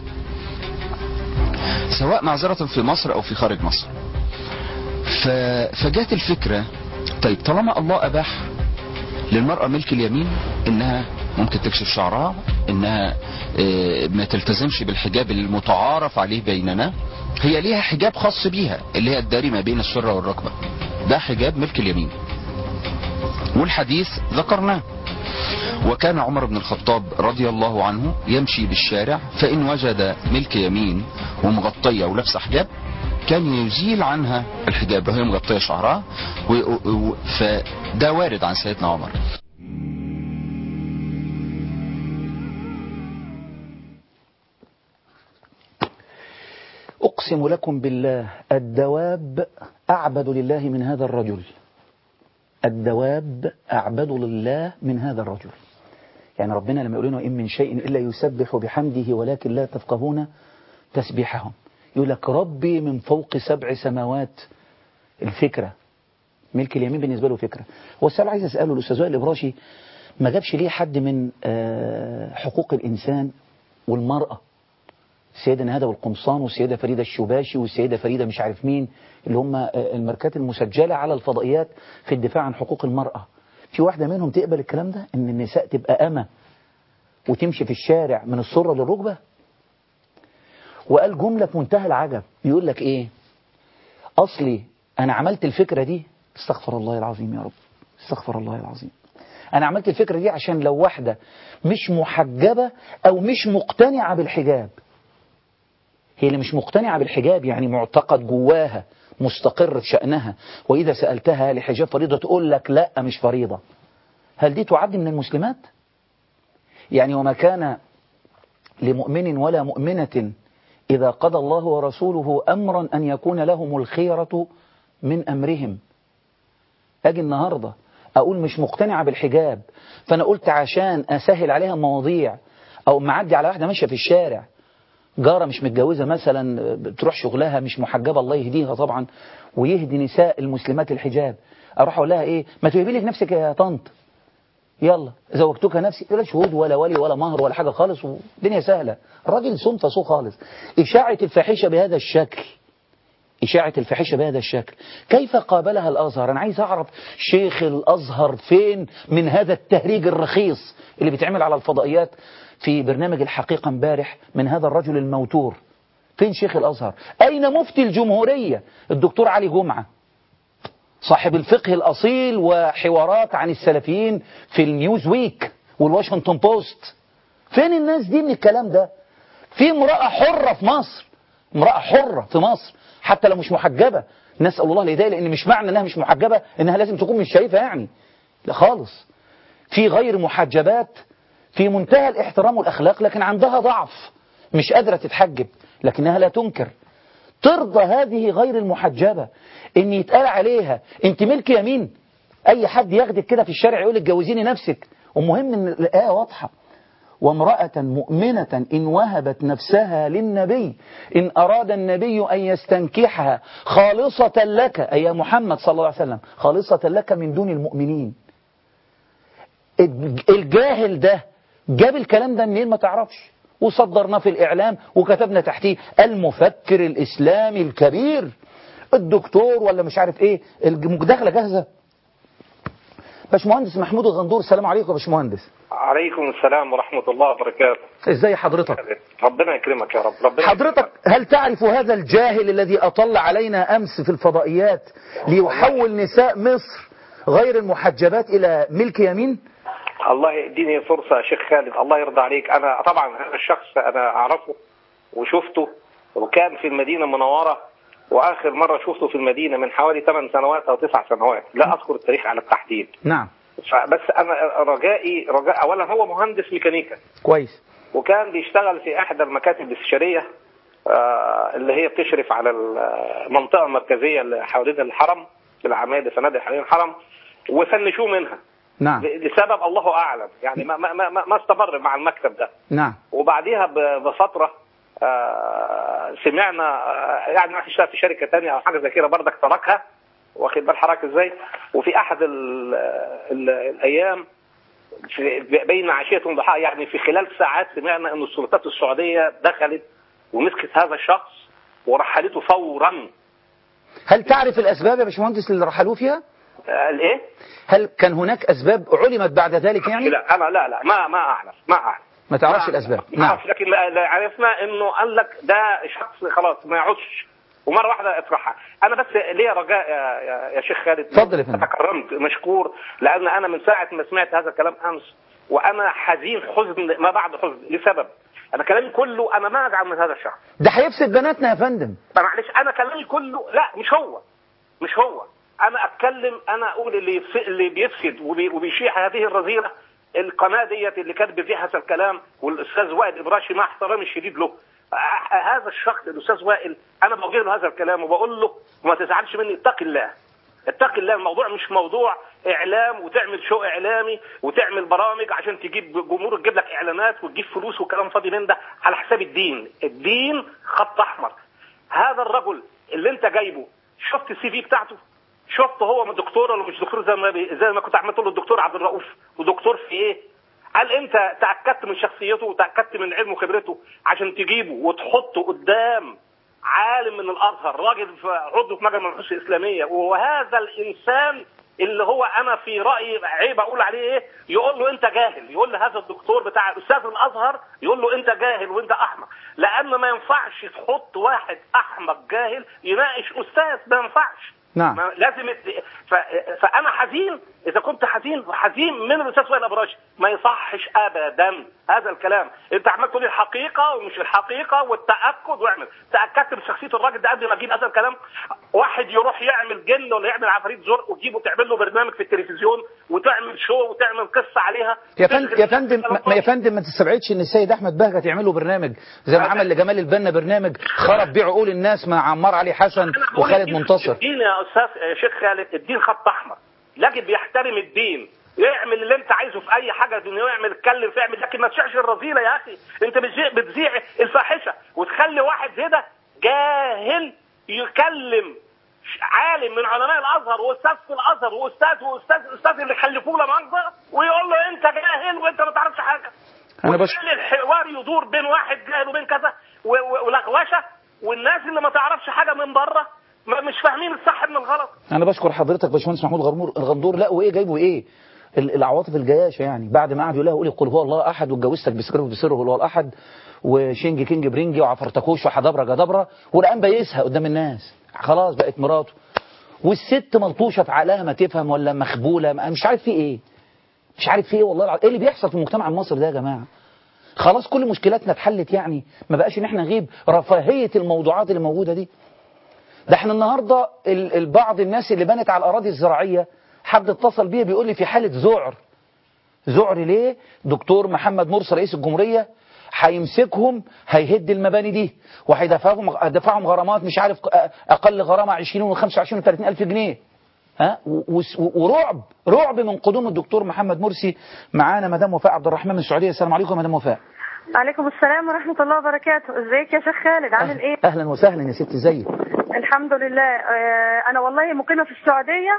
سواء معذرة في مصر او في خارج مصر ف... فجات الفكرة طيب طالما الله اباح للمرأة ملك اليمين انها ممكن تكشف شعرها انها ما تلتزمش بالحجاب المتعارف عليه بيننا هي ليها حجاب خاص بيها اللي هي الداري ما بين السرة والركبة ده حجاب ملك اليمين والحديث ذكرناه وكان عمر بن الخطاب رضي الله عنه يمشي بالشارع فإن وجد ملك يمين ومغطية ولابسه حجاب كان يزيل عنها الحجاب وهي مغطية شعرها و... و... فده وارد عن سيدنا عمر أقسم لكم بالله الدواب أعبد لله من هذا الرجل الدواب أعبد لله من هذا الرجل يعني ربنا لما يقول لنا إن من شيء إلا يسبح بحمده ولكن لا تفقهون تسبيحهم يقول لك ربي من فوق سبع سماوات الفكرة ملك اليمين بالنسبة له فكرة هو السؤال عايز أسأله الأستاذ وائل الإبراشي ما جابش ليه حد من آه، حقوق الإنسان والمرأة السيدة نهادة والقمصان والسيدة فريدة الشباشي والسيدة فريدة مش عارف مين اللي هم آه، الماركات المسجلة على الفضائيات في الدفاع عن حقوق المرأة في واحدة منهم تقبل الكلام ده ان النساء تبقى أمة وتمشي في الشارع من السرة للركبة وقال جملة في منتهى العجب يقول لك ايه اصلي انا عملت الفكرة دي استغفر الله العظيم يا رب استغفر الله العظيم انا عملت الفكرة دي عشان لو واحدة مش محجبة او مش مقتنعة بالحجاب هي اللي مش مقتنعة بالحجاب يعني معتقد جواها مستقر في شأنها وإذا سألتها لحجاب فريضة تقول لك لا مش فريضة هل دي تعد من المسلمات يعني وما كان لمؤمن ولا مؤمنة إذا قضى الله ورسوله أمرا أن يكون لهم الخيرة من أمرهم أجي النهاردة أقول مش مقتنعة بالحجاب فأنا قلت عشان أسهل عليها المواضيع أو معدي على واحدة ماشية في الشارع جارة مش متجوزة مثلا بتروح شغلها مش محجبة الله يهديها طبعا ويهدي نساء المسلمات الحجاب أروح أقول لها إيه ما تهبي لك نفسك يا طنط يلا زوجتك نفسي ولا شهود ولا ولي ولا مهر ولا حاجة خالص والدنيا سهلة الراجل صم فصو خالص إشاعة الفاحشة بهذا الشكل إشاعة الفاحشة بهذا الشكل كيف قابلها الأزهر أنا عايز أعرف شيخ الأزهر فين من هذا التهريج الرخيص اللي بيتعمل على الفضائيات في برنامج الحقيقة امبارح من هذا الرجل الموتور فين شيخ الأزهر أين مفتي الجمهورية الدكتور علي جمعة صاحب الفقه الأصيل وحوارات عن السلفيين في النيوز ويك والواشنطن بوست فين الناس دي من الكلام ده في امرأة حرة في مصر امرأة حرة في مصر حتى لو مش محجبة نسأل الله الهداية لأن مش معنى أنها مش محجبة أنها لازم تكون مش شايفة يعني لا خالص في غير محجبات في منتهى الاحترام والأخلاق لكن عندها ضعف مش قادرة تتحجب لكنها لا تنكر ترضى هذه غير المحجبة ان يتقال عليها انت ملك يمين اي حد ياخدك كده في الشارع يقول اتجوزيني نفسك ومهم ان الآية واضحة وامرأة مؤمنة إن وهبت نفسها للنبي إن أراد النبي أن يستنكحها خالصة لك أي يا محمد صلى الله عليه وسلم خالصة لك من دون المؤمنين الجاهل ده جاب الكلام ده منين ما تعرفش وصدرناه في الإعلام وكتبنا تحتيه المفكر الإسلامي الكبير الدكتور ولا مش عارف ايه المداخله جاهزه باشمهندس محمود الغندور السلام عليكم يا باشمهندس عليكم السلام ورحمة الله وبركاته ازاي حضرتك ربنا يكرمك يا رب ربنا حضرتك هل تعرف هذا الجاهل الذي أطل علينا أمس في الفضائيات ليحول نساء مصر غير المحجبات إلى ملك يمين الله يديني فرصة يا شيخ خالد الله يرضى عليك أنا طبعا هذا الشخص أنا أعرفه وشفته وكان في المدينة المنورة وآخر مرة شفته في المدينة من حوالي 8 سنوات أو 9 سنوات لا أذكر التاريخ على التحديد نعم بس أنا رجائي رجاء أولا هو مهندس ميكانيكا كويس وكان بيشتغل في احدى المكاتب الاستشاريه آه، اللي هي بتشرف على المنطقه المركزيه اللي حوالين الحرم في العماير فنادق حوالين الحرم وفنشوه منها نعم لسبب الله اعلم يعني ما ما ما, ما استمر مع المكتب ده نعم وبعديها ب- بفتره آه، سمعنا آه، يعني راح يشتغل في شركه تانية او حاجه زي كده بردك تركها واخد بال حضرتك ازاي وفي احد ال ال الايام في بين عشيه وضحاها يعني في خلال ساعات سمعنا ان السلطات السعوديه دخلت ومسكت هذا الشخص ورحلته فورا هل تعرف الأسباب يا باشمهندس اللي رحلوه فيها آه، الايه؟ هل كان هناك أسباب علمت بعد ذلك يعني لا انا لا لا ما ما اعرف ما اعرف ما تعرفش الأسباب ما نعم اعرف لكن لا- لا عرفنا انه قال لك ده شخص خلاص ما يعودش ومره واحده اترحل انا بس ليا رجاء يا, يا, يا شيخ خالد اتفضل يا فندم. تكرمت مشكور لان انا من ساعه ما سمعت هذا الكلام امس وانا حزين حزن ما بعد حزن لسبب انا كلامي كله انا ما ازعل من هذا الشخص ده هيفسد بناتنا يا فندم معلش انا كلامي كله لا مش هو مش هو انا اتكلم انا اقول اللي يفس- اللي بيفسد وبي- وبيشيع هذه الرذيله القناه ديت اللي كاتب فيها هذا الكلام والاستاذ وائل ابراشي مع احترامي الشديد له آه، هذا الشخص الاستاذ وائل انا بوجه له هذا الكلام وبقول له وما تزعلش مني اتق الله اتق الله الموضوع مش موضوع اعلام وتعمل شو اعلامي وتعمل برامج عشان تجيب جمهور تجيب لك اعلانات وتجيب فلوس وكلام فاضي من ده على حساب الدين الدين خط احمر هذا الرجل اللي انت جايبه شفت السي في بتاعته شفت هو دكتور ولا مش دكتور زي ما بي... زي ما كنت عمال تقول له الدكتور عبد الرؤوف ودكتور في ايه هل انت تاكدت من شخصيته وتاكدت من علمه وخبرته عشان تجيبه وتحطه قدام عالم من الازهر راجل في عضو في مجمع البحوث الاسلاميه وهذا الانسان اللي هو انا في رايي عيب اقول عليه ايه يقول له انت جاهل يقول له هذا الدكتور بتاع استاذ الازهر يقول له انت جاهل وانت احمق لان ما ينفعش تحط واحد احمق جاهل يناقش استاذ ما ينفعش نعم. ما لازم الت- ف... فانا حزين اذا كنت حزين حزين من الاستاذ وائل ابراج ما يصحش ابدا هذا الكلام انت عمال تقول الحقيقه ومش الحقيقه والتاكد واعمل تاكدت من شخصيه الراجل ده قبل ما اجيب هذا الكلام واحد يروح يعمل جن ولا يعمل عفاريت زرق وتجيبه تعمل له برنامج في التلفزيون وتعمل شو وتعمل قصه عليها يا فندم يا فندم ما يا فندم ما تستبعدش ان السيد احمد بهجت يعمل له برنامج زي ما عمل لجمال البنا برنامج خرب بيه عقول الناس مع عمار علي حسن أنا بقول وخالد الدين- منتصر الدين يا استاذ يا شيخ خالد الدين خط احمر لكن بيحترم الدين يعمل اللي انت عايزه في اي حاجه دنيا يعمل يتكلم في يعمل لكن ما تشعش الرذيله يا اخي انت بتذيع بتذيع الفاحشه وتخلي واحد زي ده جاهل يكلم ش- عالم من علماء الازهر واستاذ في الازهر واستاذ واستاذ استاذ اللي خلفوه له منظر ويقول له انت جاهل وانت ما تعرفش حاجه أنا بش- وتخلي الحوار يدور بين واحد جاهل وبين كذا و- و- ولغوشه والناس اللي ما تعرفش حاجه من بره ما- مش فاهمين الصح من الغلط انا بشكر حضرتك باشمهندس محمود غرمور الغندور لا وايه جايبه ايه ال- العواطف الجياشه يعني بعد ما قعد يقول لها قولي قل هو الله احد واتجوزتك بسره بسره هو الله الاحد وشينج كينج برينجي وعفرتكوش وحدبره جدبره والان بيسها قدام الناس خلاص بقت مراته والست ملطوشه في عقلها ما تفهم ولا مخبوله ما- مش عارف في ايه مش عارف في ايه والله العظيم. ايه اللي بيحصل في المجتمع المصري ده يا جماعه خلاص كل مشكلاتنا اتحلت يعني ما بقاش ان احنا نغيب رفاهيه الموضوعات اللي موجوده دي ده احنا النهارده ال- البعض الناس اللي بنت على الاراضي الزراعيه حد اتصل بيا بيقول لي في حاله ذعر ذعر ليه دكتور محمد مرسي رئيس الجمهوريه هيمسكهم هيهد المباني دي وهيدفعهم هيدفعهم غرامات مش عارف اقل غرامه 20 و25 و30 الف جنيه ها و- و- ورعب رعب من قدوم الدكتور محمد مرسي معانا مدام وفاء عبد الرحمن من السعوديه السلام عليكم يا مدام وفاء عليكم السلام ورحمة الله وبركاته ازيك يا شيخ خالد عامل ايه اهلا وسهلا يا ست ازيك الحمد لله آه انا والله مقيمة في السعودية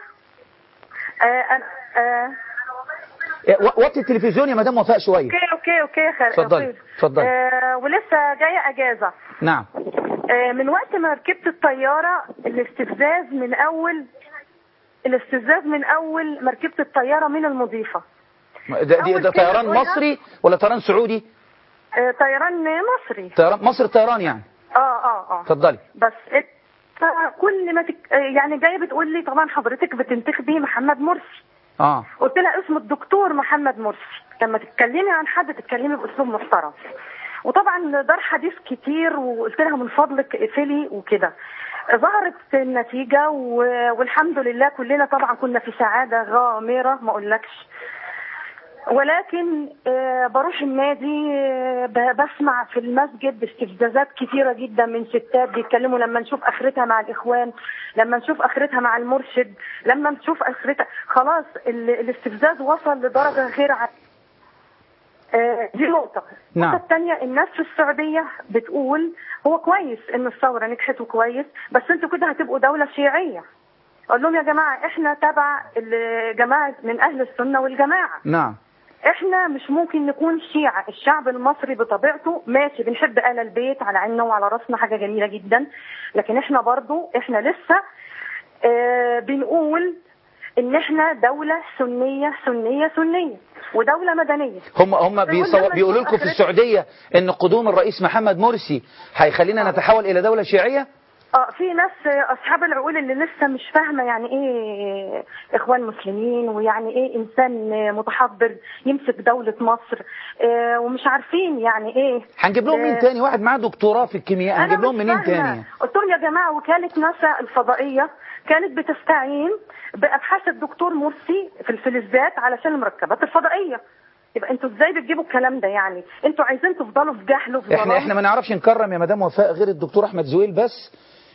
آه أنا آه إيه، و- وطي التلفزيون يا مدام وفاء شويه اوكي اوكي اوكي يا خالد اتفضلي، أوكي. اتفضلي. آه ولسه جاية اجازة نعم آه من وقت ما ركبت الطيارة الاستفزاز من اول الاستفزاز من اول ما ركبت الطيارة من المضيفة ده, دي- أول ده كلمة طيران تقولها- مصري ولا طيران سعودي آه طيران مصري طيران مصر طيران يعني اه اه اه اتفضلي بس إت- كل ما تك... يعني جايه بتقول لي طبعا حضرتك بتنتخبي محمد مرسي اه قلت لها اسمه الدكتور محمد مرسي لما تتكلمي عن حد تتكلمي باسلوب محترم وطبعا دار حديث كتير وقلت لها من فضلك اقفلي وكده ظهرت النتيجة و- والحمد لله كلنا طبعا كنا في سعادة غامرة ما اقولكش ولكن آه، بروح النادي آه، ب- بسمع في المسجد استفزازات كثيرة جدا من ستات بيتكلموا لما نشوف اخرتها مع الاخوان لما نشوف اخرتها مع المرشد لما نشوف اخرتها خلاص ال- الاستفزاز وصل لدرجة غير عادية آه، دي نقطة نعم. النقطة الثانية الناس في السعودية بتقول هو كويس ان الثورة نجحت وكويس بس انتوا كده هتبقوا دولة شيعية اقول لهم يا جماعة احنا تبع ال- جماعة من اهل السنة والجماعة نعم احنا مش ممكن نكون شيعة الشعب المصري بطبيعته ماشي بنحب آل البيت على عيننا وعلى راسنا حاجة جميلة جدا لكن احنا برضو احنا لسه اه بنقول ان احنا دولة سنية سنية سنية ودولة مدنية هم هم بيقول بيصو... لما بيقولوا نشوف لكم في آخرتها- السعودية ان قدوم الرئيس محمد مرسي هيخلينا نتحول الى دولة شيعية اه في ناس آه، اصحاب العقول اللي لسه مش فاهمه يعني ايه اخوان مسلمين ويعني ايه انسان آه، متحضر يمسك دوله مصر آه، ومش عارفين يعني ايه هنجيب لهم مين آه، تاني واحد معاه دكتوراه في الكيمياء أنا هنجيب لهم مش منين فاهمة. تاني قلت لهم يا جماعه وكاله ناسا الفضائيه كانت بتستعين بابحاث الدكتور مرسي في الفلزات علشان المركبات الفضائيه يبقى انتوا ازاي بتجيبوا الكلام ده يعني انتوا عايزين تفضلوا في جهل وفي احنا ظلام احنا ما نعرفش نكرم يا مدام وفاء غير الدكتور احمد زويل بس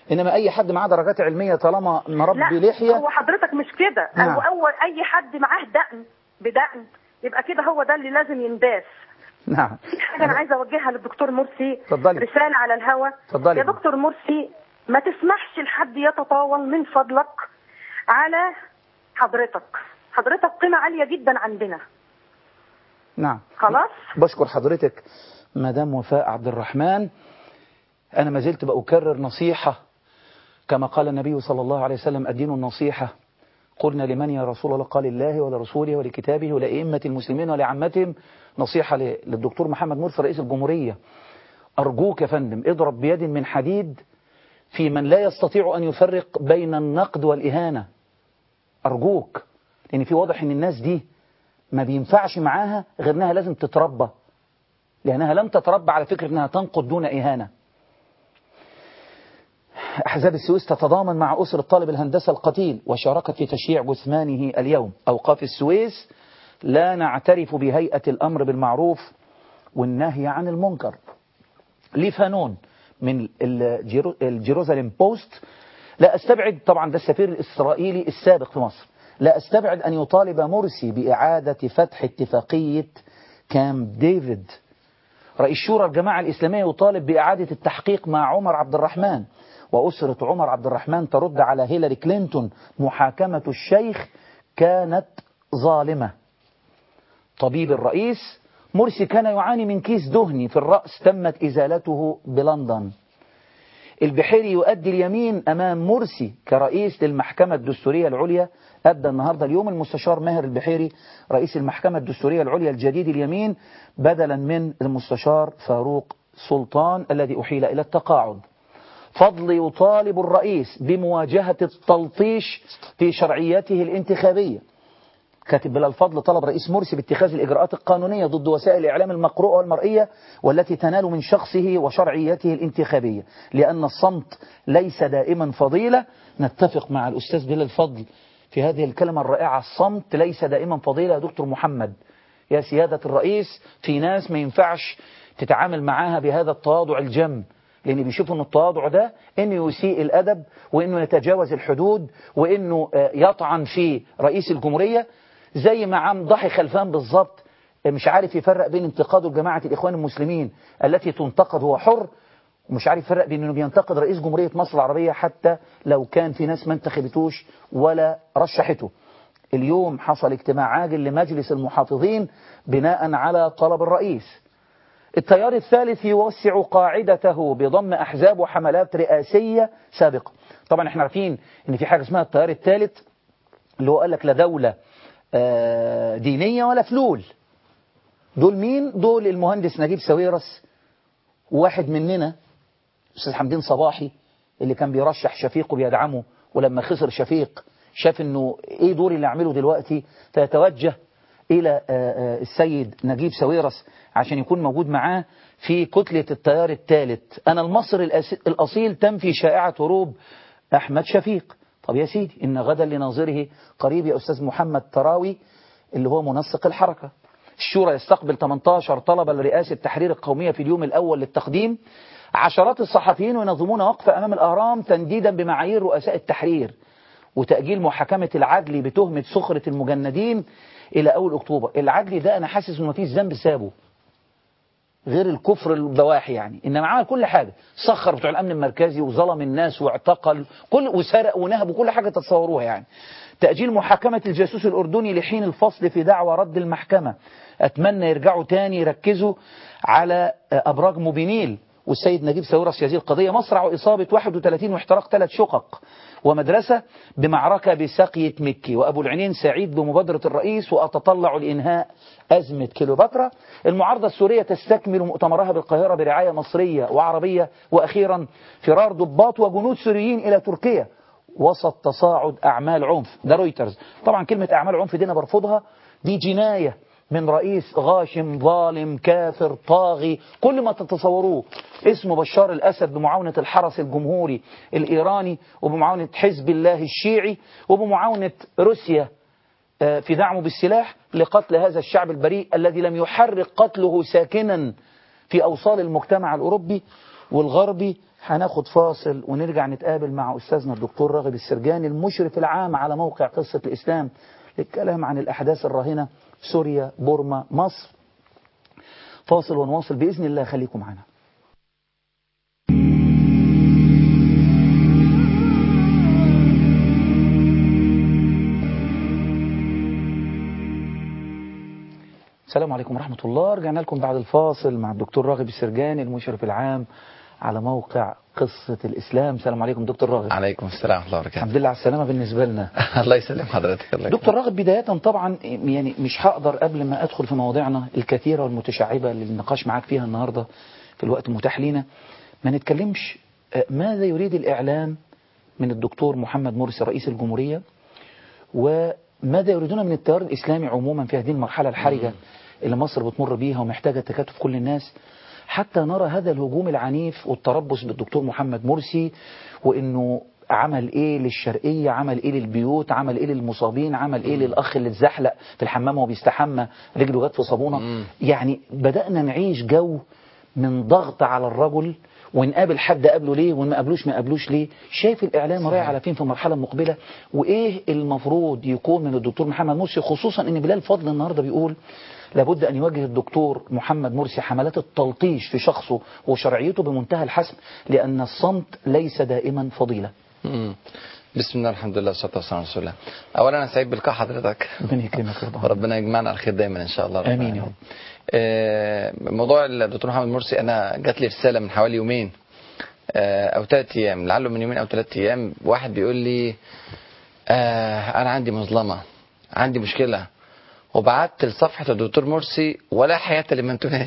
انما اي حد معاه درجات علميه طالما مربي لا لحيه هو حضرتك مش كده نعم. هو اول اي حد معاه دقن بدقن يبقى كده هو ده اللي لازم ينداس نعم في حاجه انا عايزه اوجهها للدكتور مرسي اتفضلي. رساله على الهوا اتفضلي. يا دكتور مرسي ما تسمحش لحد يتطاول من فضلك على حضرتك حضرتك قيمه عاليه جدا عندنا نعم خلاص بشكر حضرتك مدام وفاء عبد الرحمن أنا ما زلت بأكرر نصيحة كما قال النبي صلى الله عليه وسلم الدين النصيحة قلنا لمن يا رسول الله قال الله ولرسوله ولكتابه ولأئمة المسلمين ولعامتهم نصيحة ل- للدكتور محمد مرسي رئيس الجمهورية أرجوك يا فندم اضرب بيد من حديد في من لا يستطيع أن يفرق بين النقد والإهانة أرجوك لأن في واضح أن الناس دي ما بينفعش معاها غير أنها لازم تتربى لأنها لم تتربى على فكرة أنها تنقد دون إهانة أحزاب السويس تتضامن مع أسر الطالب الهندسة القتيل وشاركت في تشييع جثمانه اليوم أوقاف السويس لا نعترف بهيئة الأمر بالمعروف والنهي عن المنكر ليفانون من الجيرو- الجيروزاليم بوست لا أستبعد طبعا ده السفير الإسرائيلي السابق في مصر لا أستبعد أن يطالب مرسي بإعادة فتح اتفاقية كامب ديفيد رئيس شورى الجماعة الإسلامية يطالب بإعادة التحقيق مع عمر عبد الرحمن وأسرة عمر عبد الرحمن ترد على هيلاري كلينتون محاكمة الشيخ كانت ظالمة طبيب الرئيس مرسي كان يعاني من كيس دهني في الرأس تمت إزالته بلندن البحيري يؤدي اليمين أمام مرسي كرئيس للمحكمة الدستورية العليا أبدأ النهاردة اليوم المستشار ماهر البحيري رئيس المحكمة الدستورية العليا الجديد اليمين بدلا من المستشار فاروق سلطان الذي أحيل إلى التقاعد فضل يطالب الرئيس بمواجهة التلطيش في شرعيته الانتخابية كاتب بلا الفضل طلب رئيس مرسي باتخاذ الإجراءات القانونية ضد وسائل الإعلام المقروءة والمرئية والتي تنال من شخصه وشرعيته الانتخابية لأن الصمت ليس دائما فضيلة نتفق مع الأستاذ بلا الفضل في هذه الكلمة الرائعة الصمت ليس دائما فضيلة يا دكتور محمد يا سيادة الرئيس في ناس ما ينفعش تتعامل معاها بهذا التواضع الجم لأن بيشوفوا أن التواضع ده أنه يسيء الأدب وأنه يتجاوز الحدود وأنه آه، يطعن في رئيس الجمهورية زي ما عم ضحي خلفان بالظبط مش عارف يفرق بين انتقاده لجماعة الإخوان المسلمين التي تنتقد هو حر ومش عارف يفرق بين انه بينتقد رئيس جمهورية مصر العربية حتى لو كان في ناس ما انتخبتوش ولا رشحته اليوم حصل اجتماع عاجل لمجلس المحافظين بناء على طلب الرئيس التيار الثالث يوسع قاعدته بضم أحزاب وحملات رئاسية سابقة طبعا احنا عارفين ان في حاجة اسمها التيار الثالث اللي هو قال لك لا دولة آه، دينية ولا فلول دول مين دول المهندس نجيب ساويرس واحد مننا أستاذ حمدين صباحي اللي كان بيرشح شفيق وبيدعمه ولما خسر شفيق شاف انه ايه دوري اللي اعمله دلوقتي فيتوجه الى آه، آه، السيد نجيب ساويرس عشان يكون موجود معاه في كتلة التيار الثالث انا المصري الأس- الاصيل تنفي شائعة هروب احمد شفيق طب يا سيدي ان غدا لناظره قريب يا استاذ محمد تراوي اللي هو منسق الحركة الشورى يستقبل 18 طلبة لرئاسة تحرير القومية في اليوم الأول للتقديم عشرات الصحفيين ينظمون وقفة أمام الأهرام تنديدا بمعايير رؤساء التحرير وتأجيل محاكمة العدلي بتهمة سخرة المجندين إلى أول أكتوبر العدلي ده أنا حاسس إنه مفيش ذنب سابه غير الكفر البواحي يعني إنما عمل كل حاجة سخر بتوع الأمن المركزي وظلم الناس واعتقل كل وسرق ونهب وكل حاجة تتصوروها يعني تأجيل محاكمة الجاسوس الأردني لحين الفصل في دعوى رد المحكمة أتمنى يرجعوا تاني يركزوا على أبراج موبينيل والسيد نجيب ساويرس في هذه القضية مصرع إصابة 31 واحتراق ثلاث شقق ومدرسة بمعركة بساقية مكي وأبو العينين سعيد بمبادرة الرئيس وأتطلع لإنهاء أزمة كيلوباترا المعارضة السورية تستكمل مؤتمرها بالقاهرة برعاية مصرية وعربية وأخيرا فرار ضباط وجنود سوريين إلى تركيا وسط تصاعد أعمال عنف ده رويترز طبعا كلمة أعمال عنف دي أنا برفضها دي جناية من رئيس غاشم ظالم كافر طاغي كل ما تتصوروه اسمه بشار الأسد بمعاونة الحرس الجمهوري الإيراني وبمعاونة حزب الله الشيعي وبمعاونة روسيا آه، في دعمه بالسلاح لقتل هذا الشعب البريء الذي لم يحرك قتله ساكنا في أوصال المجتمع الأوروبي والغربي هناخد فاصل ونرجع نتقابل مع أستاذنا الدكتور راغب السرجاني المشرف العام على موقع قصة الإسلام للكلام عن الأحداث الراهنة سوريا بورما مصر فاصل ونواصل بإذن الله خليكم معنا السلام عليكم ورحمة الله رجعنا لكم بعد الفاصل مع الدكتور راغب السرجاني المشرف العام على موقع قصة الإسلام السلام عليكم دكتور راغب عليكم السلام ورحمة الله وبركاته الحمد لله على السلامة بالنسبة لنا الله يسلم حضرتك الله دكتور راغب بداية طبعا يعني مش هقدر قبل ما أدخل في مواضيعنا الكثيرة والمتشعبة اللي النقاش معاك فيها النهاردة في الوقت المتاح لينا ما نتكلمش آه، ماذا يريد الإعلام من الدكتور محمد مرسي رئيس الجمهورية وماذا يريدون من التيار الإسلامي عموما في هذه المرحلة الحرجة اللي مصر بتمر بيها ومحتاجة تكاتف كل الناس حتى نرى هذا الهجوم العنيف والتربص بالدكتور محمد مرسي وانه عمل ايه للشرقية عمل ايه للبيوت عمل ايه للمصابين عمل ايه للاخ اللي اتزحلق في الحمام وهو بيستحمى رجله جت في صابونة يعني بدأنا نعيش جو من ضغط على الرجل ونقابل حد قابله ليه وما قابلوش ما قابلوش ليه شايف الاعلام رايح على فين في المرحله المقبله وايه المفروض يكون من الدكتور محمد مرسي خصوصا ان بلال فضل النهارده بيقول لابد ان يواجه الدكتور محمد مرسي حملات التلطيش في شخصه وشرعيته بمنتهى الحسم لان الصمت ليس دائما فضيله مم. بسم الله الحمد لله والصلاة والسلام على رسول الله أولا أنا سعيد بلقاء حضرتك ربنا يكرمك ويرضى وربنا يجمعنا على الخير دايما إن شاء الله رب آمين يا العالمين. رب. آه، موضوع الدكتور محمد مرسي أنا جات لي رسالة من حوالي يومين آه، أو ثلاث أيام لعله من يومين أو ثلاث أيام واحد بيقول لي آه، أنا عندي مظلمة عندي مشكلة وبعت لصفحة الدكتور مرسي ولا حياة لمن تنادي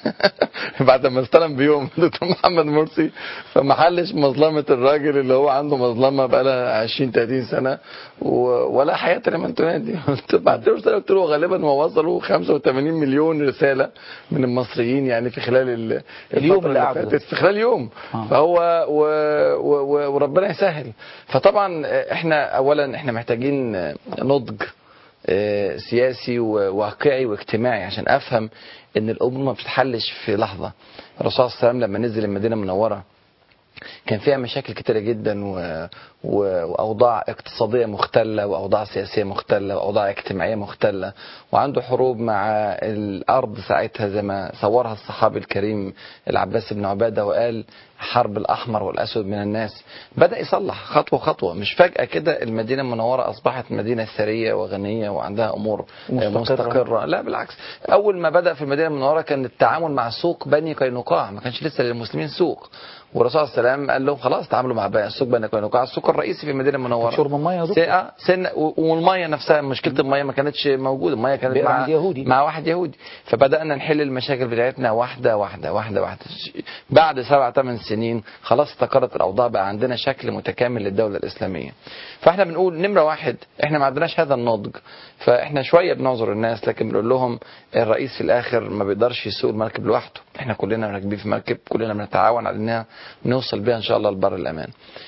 بعد ما استلم بيوم دكتور محمد مرسي فما حلش مظلمة الراجل اللي هو عنده مظلمة بقالها 20 30 سنة و- ولا حياة لمن تنادي قلت بعت له رسالة قلت له غالبا هو وصلوا 85 مليون رسالة من المصريين يعني في خلال ال- اليوم الفترة اللي قعدوا ده. فاتت في خلال يوم آه. فهو و... و... و... وربنا يسهل فطبعا احنا اولا احنا محتاجين نضج آه، سياسي وواقعي واجتماعي عشان افهم ان الامور ما بتتحلش في لحظه الرسول صلى الله عليه وسلم لما نزل المدينه المنوره كان فيها مشاكل كتيرة جدا و... و... وأوضاع اقتصادية مختلة وأوضاع سياسية مختلة وأوضاع اجتماعية مختلة وعنده حروب مع الأرض ساعتها زي ما صورها الصحابي الكريم العباس بن عبادة وقال حرب الأحمر والأسود من الناس بدأ يصلح خطوة خطوة مش فجأة كده المدينة المنورة أصبحت مدينة ثرية وغنية وعندها أمور مستقرة. مستقرة لا بالعكس أول ما بدأ في المدينة المنورة كان التعامل مع سوق بني قينقاع ما كانش لسه للمسلمين سوق والرسول صلى الله عليه وسلم قال لهم خلاص تعاملوا مع بقى السوق بني قينقاع السوق الرئيسي في المدينه المنوره شرب المية يا دكتور. سن, سن و- والميه نفسها مشكله الميه ما كانتش موجوده الميه كانت بئر مع عند يهودي. مع واحد يهودي فبدانا نحل المشاكل بتاعتنا واحده واحده واحده واحده بعد سبع ثمان سنين خلاص استقرت الاوضاع بقى عندنا شكل متكامل للدوله الاسلاميه فاحنا بنقول نمره واحد احنا ما عندناش هذا النضج فاحنا شويه بنعذر الناس لكن بنقول لهم الرئيس في الاخر ما بيقدرش يسوق المركب لوحده احنا كلنا راكبين في مركب كلنا بنتعاون على انها نوصل بيها ان شاء الله لبر الامان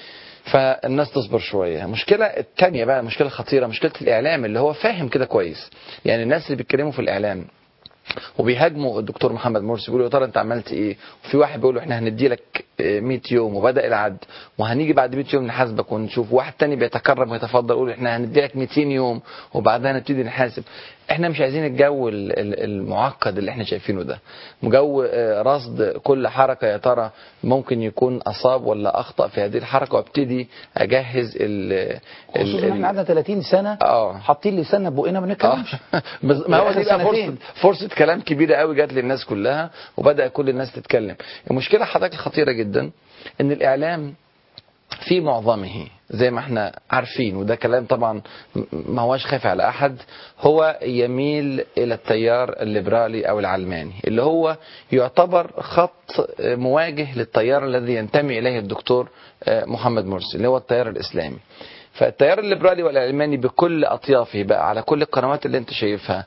فالناس تصبر شويه المشكله الثانيه بقى مشكله خطيره مشكله الاعلام اللي هو فاهم كده كويس يعني الناس اللي بيتكلموا في الاعلام وبيهاجموا الدكتور محمد مرسي بيقولوا يا ترى انت عملت ايه وفي واحد بيقول له احنا هندي لك 100 يوم وبدا العد وهنيجي بعد 100 يوم نحاسبك ونشوف واحد تاني بيتكرم ويتفضل يقول احنا هندي لك 200 يوم وبعدها نبتدي نحاسب احنا مش عايزين الجو ال- ال- المعقد اللي احنا شايفينه ده جو آه، رصد كل حركه يا ترى ممكن يكون اصاب ولا اخطا في هذه الحركه وابتدي اجهز ال ال- خصوصا ان احنا ال- قعدنا 30 سنه اه حاطين لساننا بقنا ما بنتكلمش بس ما هو آخر دي بقى فرصة, سنتين. فرصة كلام كبيرة قوي جات للناس كلها وبدأ كل الناس تتكلم المشكلة حضرتك الخطيرة جدا ان الاعلام في معظمه زي ما احنا عارفين وده كلام طبعا م- ما هواش خافي على احد هو يميل الى التيار الليبرالي او العلماني اللي هو يعتبر خط مواجه للتيار الذي ينتمي اليه الدكتور آه، محمد مرسي اللي هو التيار الاسلامي فالتيار الليبرالي والعلماني بكل اطيافه بقى على كل القنوات اللي انت شايفها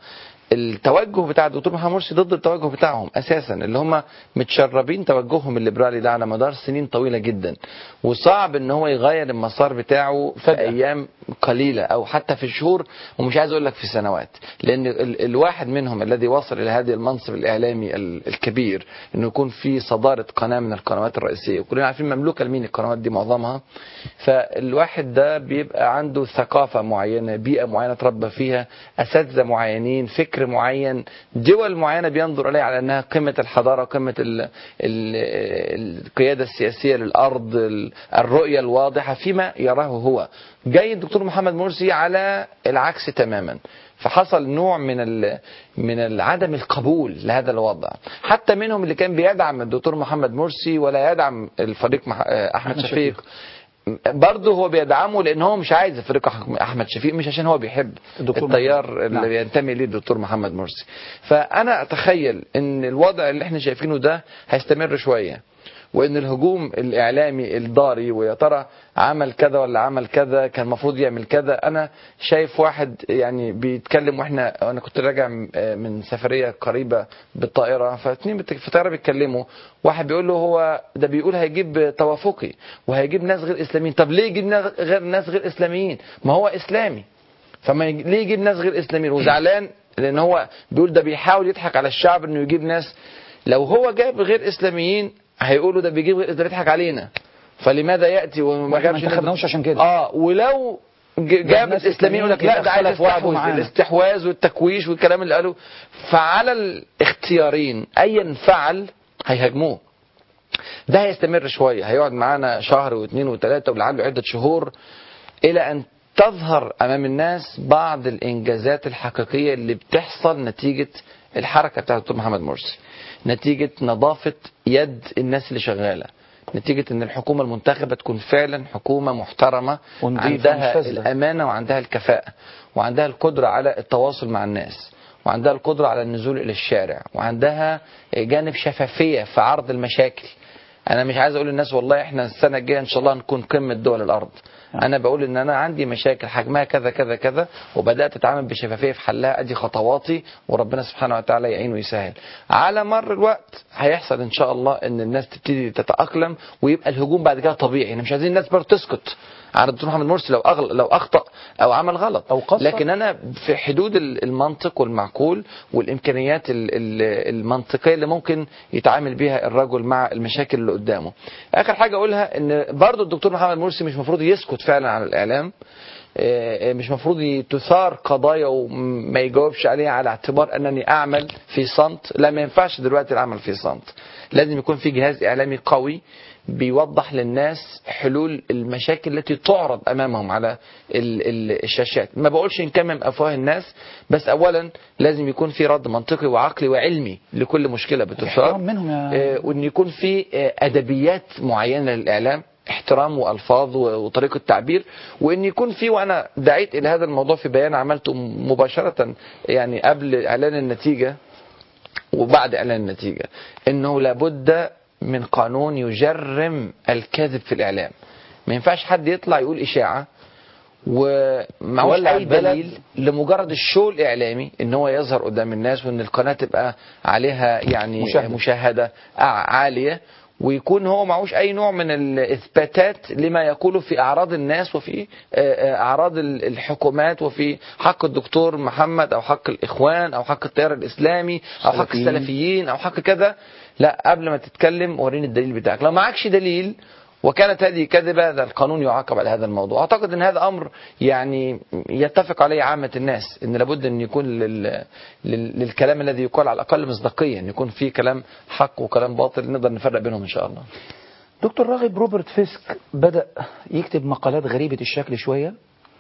التوجه بتاع الدكتور محمد مرسي ضد التوجه بتاعهم اساسا اللي هم متشربين توجههم الليبرالي ده على مدار سنين طويله جدا وصعب ان هو يغير المسار بتاعه في فجأة. ايام قليله او حتى في شهور ومش عايز اقول لك في سنوات لان ال الواحد منهم الذي وصل الى هذه المنصب الاعلامي ال الكبير انه يكون في صداره قناه من القنوات الرئيسيه وكلنا عارفين مملوكه لمين القنوات دي معظمها فالواحد ده بيبقى عنده ثقافه معينه بيئه معينه تربى فيها اساتذه معينين فكر معين دول معينه بينظر اليها على انها قمه الحضاره قمه ال ال القياده السياسيه للارض ال- الرؤيه الواضحه فيما يراه هو جاي الدكتور محمد مرسي على العكس تماما فحصل نوع من ال من ال- عدم القبول لهذا الوضع حتى منهم اللي كان بيدعم الدكتور محمد مرسي ولا يدعم الفريق مح- آه، احمد أحمد شفيق برضه هو بيدعمه لان هو مش عايز الفريق أح- احمد شفيق مش عشان هو بيحب الدكتور التيار محمد. اللي نعم. بينتمي ليه الدكتور محمد مرسي فانا اتخيل ان الوضع اللي احنا شايفينه ده هيستمر شويه وان الهجوم الاعلامي الضاري ويا ترى عمل كذا ولا عمل كذا كان المفروض يعمل كذا انا شايف واحد يعني بيتكلم واحنا انا كنت راجع م- آه من سفريه قريبه بالطائره فاتنين بت- في الطائره بيتكلموا واحد بيقول له هو ده بيقول هيجيب توافقي وهيجيب ناس غير اسلاميين طب ليه يجيب ناس غير ناس غير اسلاميين ما هو اسلامي فما يج- ليه يجيب ناس غير اسلاميين وزعلان لان هو بيقول ده بيحاول يضحك على الشعب انه يجيب ناس لو هو جاب غير اسلاميين هيقولوا ده بيجيب غير ده بيضحك علينا فلماذا ياتي وما واحنا ما جابش انتخبناهوش عشان كده. اه ولو ج- جاب ناس الاسلاميين يقول لك لا ده عايز اختلف وعده يستحوذ معانا. الاستحواذ والتكويش والكلام اللي قاله فعلى الاختيارين ايا فعل هيهاجموه ده هيستمر شويه هيقعد معانا شهر واثنين وثلاثه ولعله عده شهور الى ان تظهر امام الناس بعض الانجازات الحقيقيه اللي بتحصل نتيجه الحركه بتاعت الدكتور محمد مرسي نتيجه نظافه يد الناس اللي شغاله نتيجة ان الحكومة المنتخبة تكون فعلا حكومة محترمة ونظيفة عندها مش فاسدة. الامانة وعندها الكفاءة وعندها القدرة على التواصل مع الناس وعندها القدرة على النزول الى الشارع وعندها جانب شفافية في عرض المشاكل انا مش عايز اقول للناس والله احنا السنه الجايه ان شاء الله نكون قمه دول الارض انا بقول ان انا عندي مشاكل حجمها كذا كذا كذا وبدات اتعامل بشفافيه في حلها ادي خطواتي وربنا سبحانه وتعالى يعين ويسهل على مر الوقت هيحصل ان شاء الله ان الناس تبتدي تتاقلم ويبقى الهجوم بعد كده طبيعي احنا مش عايزين الناس برضه تسكت على الدكتور محمد مرسي لو أغل لو اخطا او عمل غلط أو قصر. لكن انا في حدود ال- المنطق والمعقول والامكانيات ال- ال- المنطقيه اللي ممكن يتعامل بيها الرجل مع المشاكل اللي قدامه. اخر حاجه اقولها ان برضو الدكتور محمد مرسي مش المفروض يسكت فعلا على الاعلام آه، مش مفروض تثار قضايا وما يجاوبش عليها على اعتبار انني اعمل في صمت لا ما ينفعش دلوقتي العمل في صمت لازم يكون في جهاز اعلامي قوي بيوضح للناس حلول المشاكل التي تعرض امامهم على ال- ال- الشاشات ما بقولش نكمم افواه الناس بس اولا لازم يكون في رد منطقي وعقلي وعلمي لكل مشكله بتثار احترام منهم يا آه، وان يكون في آه، ادبيات معينه للاعلام احترام والفاظ و- وطريقه تعبير وان يكون في وانا دعيت الى هذا الموضوع في بيان عملته مباشره يعني قبل اعلان النتيجه وبعد اعلان النتيجه انه لابد من قانون يجرم الكذب في الاعلام ما ينفعش حد يطلع يقول اشاعه ومعهوش ولع اي البلد. دليل لمجرد الشو الاعلامي ان هو يظهر قدام الناس وان القناه تبقى عليها يعني مشاهدة. مشاهده ع- عاليه ويكون هو معهوش اي نوع من الاثباتات لما يقوله في اعراض الناس وفي آه، آه، اعراض ال- الحكومات وفي حق الدكتور محمد او حق الاخوان او حق التيار الاسلامي او حق السلفيين. السلفيين او حق كذا لا قبل ما تتكلم وريني الدليل بتاعك لو معكش دليل وكانت هذه كذبة ده القانون يعاقب على هذا الموضوع أعتقد أن هذا أمر يعني يتفق عليه عامة الناس أن لابد أن يكون لل... لل... للكلام الذي يقال على الأقل مصداقيا يكون فيه كلام حق وكلام باطل نقدر نفرق بينهم إن شاء الله دكتور راغب روبرت فيسك بدأ يكتب مقالات غريبة الشكل شوية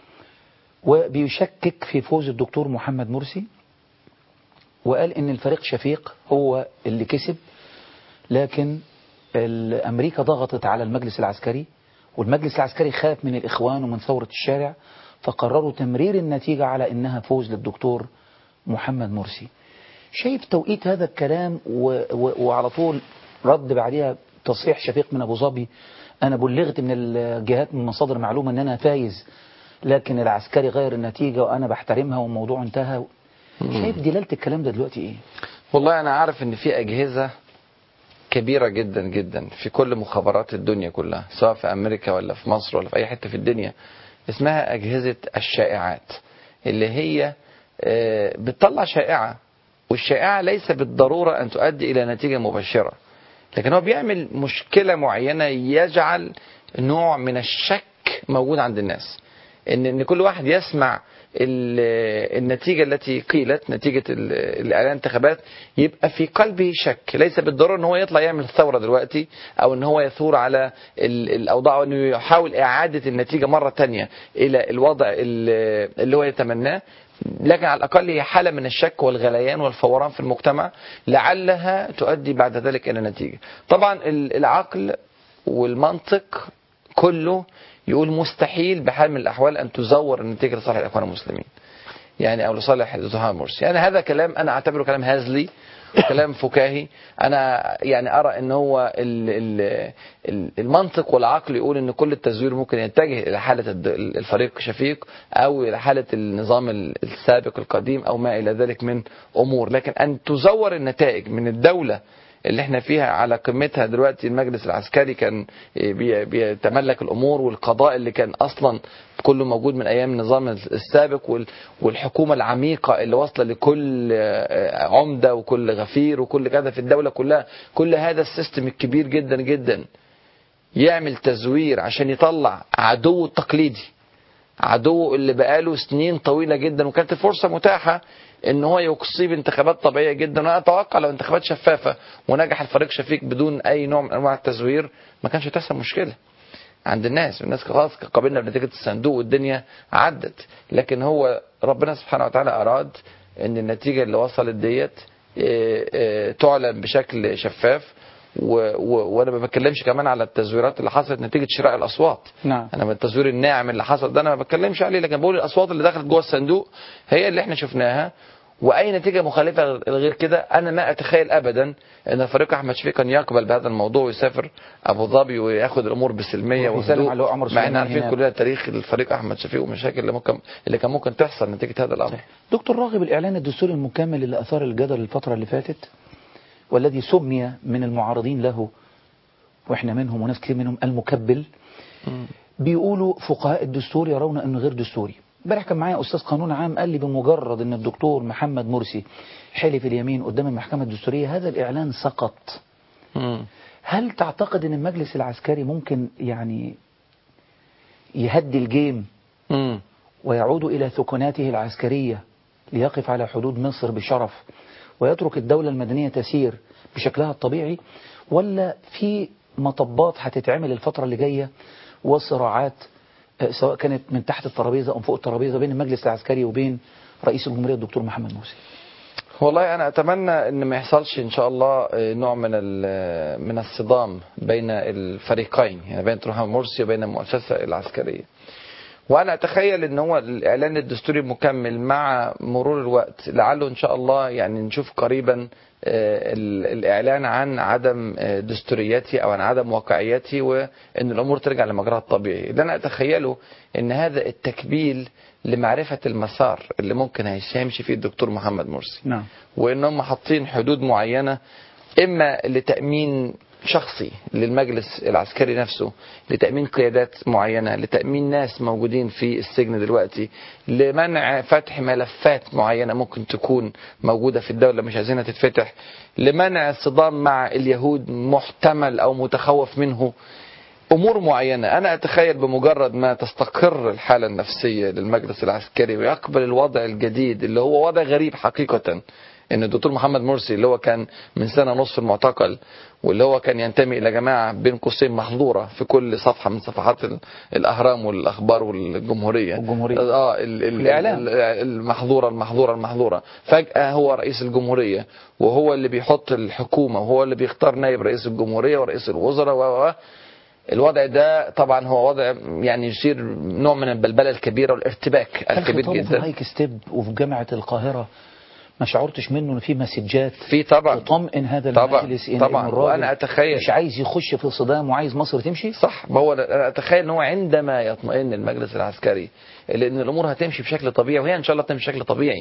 وبيشكك في فوز الدكتور محمد مرسي وقال ان الفريق شفيق هو اللي كسب لكن ال- امريكا ضغطت على المجلس العسكري والمجلس العسكري خاف من الاخوان ومن ثورة الشارع فقرروا تمرير النتيجة على انها فوز للدكتور محمد مرسي شايف توقيت هذا الكلام و... و... وعلى طول رد بعديها تصريح شفيق من ابو ظبي انا بلغت من الجهات من مصادر معلومه ان انا فايز لكن العسكري غير النتيجه وانا بحترمها والموضوع انتهى شايف دلالة الكلام ده دلوقتي ايه والله انا عارف ان في اجهزه كبيره جدا جدا في كل مخابرات الدنيا كلها سواء في امريكا ولا في مصر ولا في اي حته في الدنيا اسمها اجهزه الشائعات اللي هي آه، بتطلع شائعه والشائعه ليس بالضروره ان تؤدي الى نتيجه مباشره لكن هو بيعمل مشكله معينه يجعل نوع من الشك موجود عند الناس ان ان كل واحد يسمع ال- النتيجه التي قيلت نتيجه ال- الاعلان الانتخابات يبقى في قلبه شك ليس بالضروره ان هو يطلع يعمل ثوره دلوقتي او ان هو يثور على ال- الاوضاع او انه يحاول اعاده النتيجه مره تانية الى الوضع ال- اللي هو يتمناه لكن على الاقل هي حاله من الشك والغليان والفوران في المجتمع لعلها تؤدي بعد ذلك الى نتيجه طبعا ال- العقل والمنطق كله يقول مستحيل بحال من الاحوال ان تزور النتيجه لصالح الاخوان المسلمين يعني او لصالح الدكتور مرسي يعني هذا كلام انا اعتبره كلام هزلي كلام فكاهي انا يعني ارى ان هو ال ال ال المنطق والعقل يقول ان كل التزوير ممكن يتجه الى حاله الد- الفريق شفيق او الى حاله النظام السابق القديم او ما الى ذلك من امور لكن ان تزور النتائج من الدوله اللي احنا فيها على قمتها دلوقتي المجلس العسكري كان بي- بيتملك الامور والقضاء اللي كان اصلا كله موجود من ايام النظام السابق وال- والحكومه العميقه اللي واصله لكل آه، عمده وكل غفير وكل كذا في الدوله كلها كل هذا السيستم الكبير جدا جدا يعمل تزوير عشان يطلع عدوه التقليدي عدوه اللي بقاله سنين طويله جدا وكانت الفرصه متاحه ان هو يقصيه بانتخابات طبيعيه جدا وانا اتوقع لو انتخابات شفافه ونجح الفريق شفيق بدون اي نوع من انواع التزوير ما كانش هتحصل مشكله عند الناس الناس خلاص قابلنا بنتيجه الصندوق والدنيا عدت لكن هو ربنا سبحانه وتعالى اراد ان النتيجه اللي وصلت ديت آه، آه، تعلن بشكل شفاف و- و- وانا ما بتكلمش كمان على التزويرات اللي حصلت نتيجه شراء الاصوات نعم انا من التزوير الناعم اللي حصل ده انا ما بتكلمش عليه لكن بقول الاصوات اللي دخلت جوه الصندوق هي اللي احنا شفناها واي نتيجه مخالفه غير كده انا ما اتخيل ابدا ان فريق احمد شفيق كان يقبل بهذا الموضوع ويسافر ابو ظبي وياخد الامور بسلميه ويروح يسلم وهدوء على عمر مع سليمان ان عارفين هناك. كلنا تاريخ الفريق احمد شفيق والمشاكل اللي ممكن اللي كان ممكن تحصل نتيجه هذا الامر دكتور راغب الإعلان الدستوري المكمل اللي أثار الجدل الفترة اللي فاتت والذي سمي من المعارضين له وإحنا منهم وناس كتير منهم المكبل بيقولوا فقهاء الدستور يرون أنه غير دستوري امبارح كان معايا أستاذ قانون عام قال لي بمجرد أن الدكتور محمد مرسي حلف اليمين قدام المحكمة الدستورية هذا الإعلان سقط هل تعتقد أن المجلس العسكري ممكن يعني يهدي الجيم مم. ويعود إلى ثكناته العسكرية ليقف على حدود مصر بشرف ويترك الدولة المدنية تسير بشكلها الطبيعي ولا في مطبات هتتعمل الفترة اللي جاية وصراعات آه، سواء كانت من تحت الترابيزة أو فوق الترابيزة بين المجلس العسكري وبين رئيس الجمهورية الدكتور محمد مرسي والله انا اتمنى ان ما يحصلش ان شاء الله آه، نوع من ال- من الصدام بين الفريقين يعني بين دكتور محمد مرسي وبين المؤسسه العسكريه وانا اتخيل ان هو الاعلان الدستوري المكمل مع مرور الوقت لعله ان شاء الله يعني نشوف قريبا آه، ال- الاعلان عن عدم آه، دستوريته او عن عدم واقعيته وان الامور ترجع لمجراها الطبيعي اللي انا اتخيله ان هذا التكبيل لمعرفه المسار اللي ممكن هيمشي فيه الدكتور محمد مرسي نعم وان هم حاطين حدود معينه اما لتامين شخصي للمجلس العسكري نفسه لتامين قيادات معينه لتامين ناس موجودين في السجن دلوقتي لمنع فتح ملفات معينه ممكن تكون موجوده في الدوله مش عايزينها تتفتح لمنع الصدام مع اليهود محتمل او متخوف منه امور معينه انا اتخيل بمجرد ما تستقر الحاله النفسيه للمجلس العسكري ويقبل الوضع الجديد اللي هو وضع غريب حقيقه ان الدكتور محمد مرسي اللي هو كان من سنه ونص في المعتقل واللي هو كان ينتمي الى جماعه بين قوسين محظوره في كل صفحه من صفحات ال- الاهرام والاخبار والجمهوريه والجمهورية. اه ال- ال- الإعلام. ال- المحظوره المحظوره المحظوره فجاه هو رئيس الجمهوريه وهو اللي بيحط الحكومه وهو اللي بيختار نائب رئيس الجمهوريه ورئيس الوزراء و و- الوضع ده طبعا هو وضع يعني يثير نوع من البلبله الكبيره والارتباك هل الكبير خطابه في جدا الهايك ستيب وفي جامعة القاهرة ما شعرتش منه ان في مسجات في طبعا تطمئن هذا طبعا المجلس إن طبعا إن الراجل وانا اتخيل مش عايز يخش في صدام وعايز مصر تمشي صح ما هو انا اتخيل ان هو عندما يطمئن المجلس العسكري لان الامور هتمشي بشكل طبيعي وهي ان شاء الله تمشي بشكل طبيعي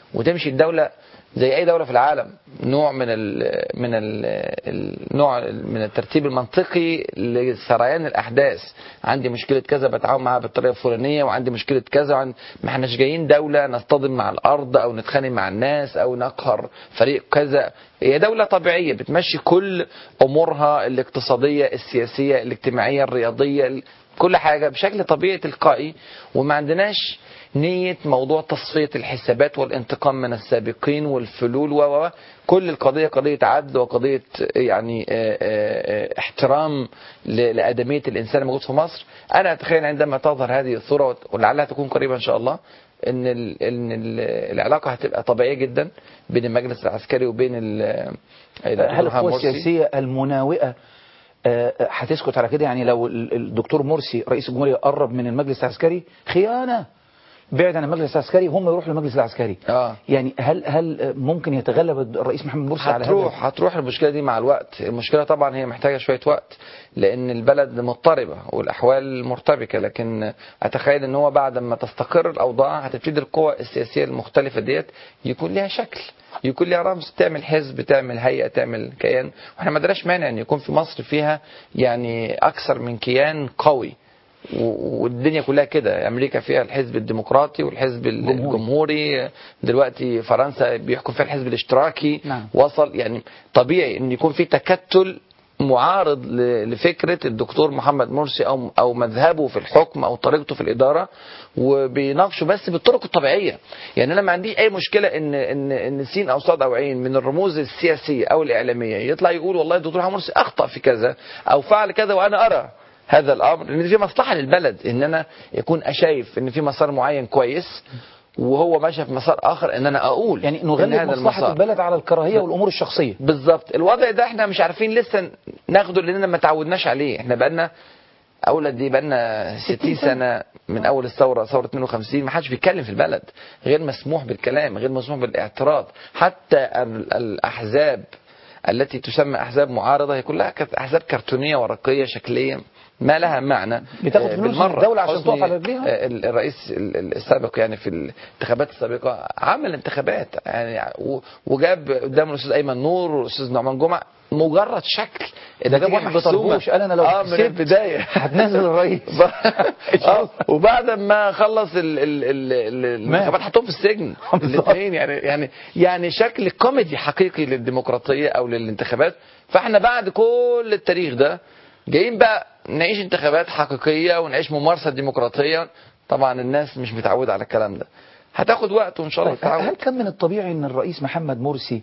وتمشي الدوله زي اي دوله في العالم نوع من ال من ال النوع من الترتيب المنطقي لسريان الاحداث عندي مشكله كذا بتعاون معاها بالطريقه الفلانيه وعندي مشكله كذا وعن ما احناش جايين دوله نصطدم مع الارض او نتخانق مع الناس او نقهر فريق كذا هي دوله طبيعيه بتمشي كل امورها الاقتصاديه السياسيه الاجتماعيه الرياضيه كل حاجه بشكل طبيعي تلقائي وما عندناش نية موضوع تصفية الحسابات والانتقام من السابقين والفلول و و- و. كل القضية قضية عدل وقضية يعني آه، آه، آه، احترام ل- لآدمية الإنسان الموجود في مصر أنا أتخيل عندما تظهر هذه الصورة ولعلها تكون قريبة إن شاء الله ان ال ان ال العلاقه هتبقى طبيعيه جدا بين المجلس العسكري وبين ال هل القوى السياسية المناوئة آه، آه، هتسكت على كده يعني لو ال- الدكتور مرسي رئيس الجمهورية قرب من المجلس العسكري خيانة بعد عن المجلس العسكري هم يروحوا للمجلس العسكري اه يعني هل هل آه، ممكن يتغلب الرئيس محمد مرسي على هذا هتروح هتروح المشكله دي مع الوقت المشكله طبعا هي محتاجه شويه وقت لان البلد مضطربه والاحوال مرتبكه لكن اتخيل ان هو بعد ما تستقر الاوضاع هتبتدي القوى السياسيه المختلفه ديت يكون لها شكل يكون لها رمز تعمل حزب تعمل هيئه تعمل كيان واحنا ما عندناش مانع ان يكون في مصر فيها يعني اكثر من كيان قوي و- والدنيا كلها كده امريكا فيها الحزب الديمقراطي والحزب الجمهوري دلوقتي فرنسا بيحكم فيها الحزب الاشتراكي نعم. وصل يعني طبيعي ان يكون في تكتل معارض ل- لفكره الدكتور محمد مرسي او او مذهبه في الحكم او طريقته في الاداره وبيناقشوا بس بالطرق الطبيعيه يعني انا ما عنديش اي مشكله ان ان ان سين او صاد او عين من الرموز السياسيه او الاعلاميه يطلع يقول والله الدكتور محمد مرسي اخطا في كذا او فعل كذا وانا ارى هذا الامر ان في مصلحه للبلد ان انا يكون شايف ان في مسار معين كويس وهو ماشي في مسار اخر ان انا اقول يعني إن نغلب هذا مصلحة المسار البلد على الكراهية والأمور الشخصية بالظبط الوضع ده احنا مش عارفين لسه ناخده لاننا ما تعودناش عليه احنا بقالنا اولى دي بقالنا 60 سنه من اول الثوره ثوره 52 ما حدش بيتكلم في البلد غير مسموح بالكلام غير مسموح بالاعتراض حتى ال- الاحزاب التي تسمى احزاب معارضه هي كلها كانت احزاب كرتونيه ورقيه شكليه ما لها معنى بتاخد آه، فلوس من بالمرة. الدولة عشان حسني، تقف على رجليها؟ آه، ال- الرئيس ال- ال- السابق يعني في الانتخابات السابقه عمل انتخابات يعني و- وجاب قدام الاستاذ ايمن نور والاستاذ نعمان جمعه مجرد شكل ده جاب واحد بطربوش قال أنا لو اه من كسبت البدايه هتنزل الرئيس اه وبعد ما خلص ال- ال- ال- ال- الانتخابات حطهم في السجن الاثنين يعني يعني يعني شكل كوميدي حقيقي للديمقراطيه او للانتخابات فاحنا بعد كل التاريخ ده جايين بقى نعيش انتخابات حقيقيه ونعيش ممارسه ديمقراطيه طبعا الناس مش متعوده على الكلام ده هتاخد وقت وان شاء الله طيب هل تتعود كان من الطبيعي ان الرئيس محمد مرسي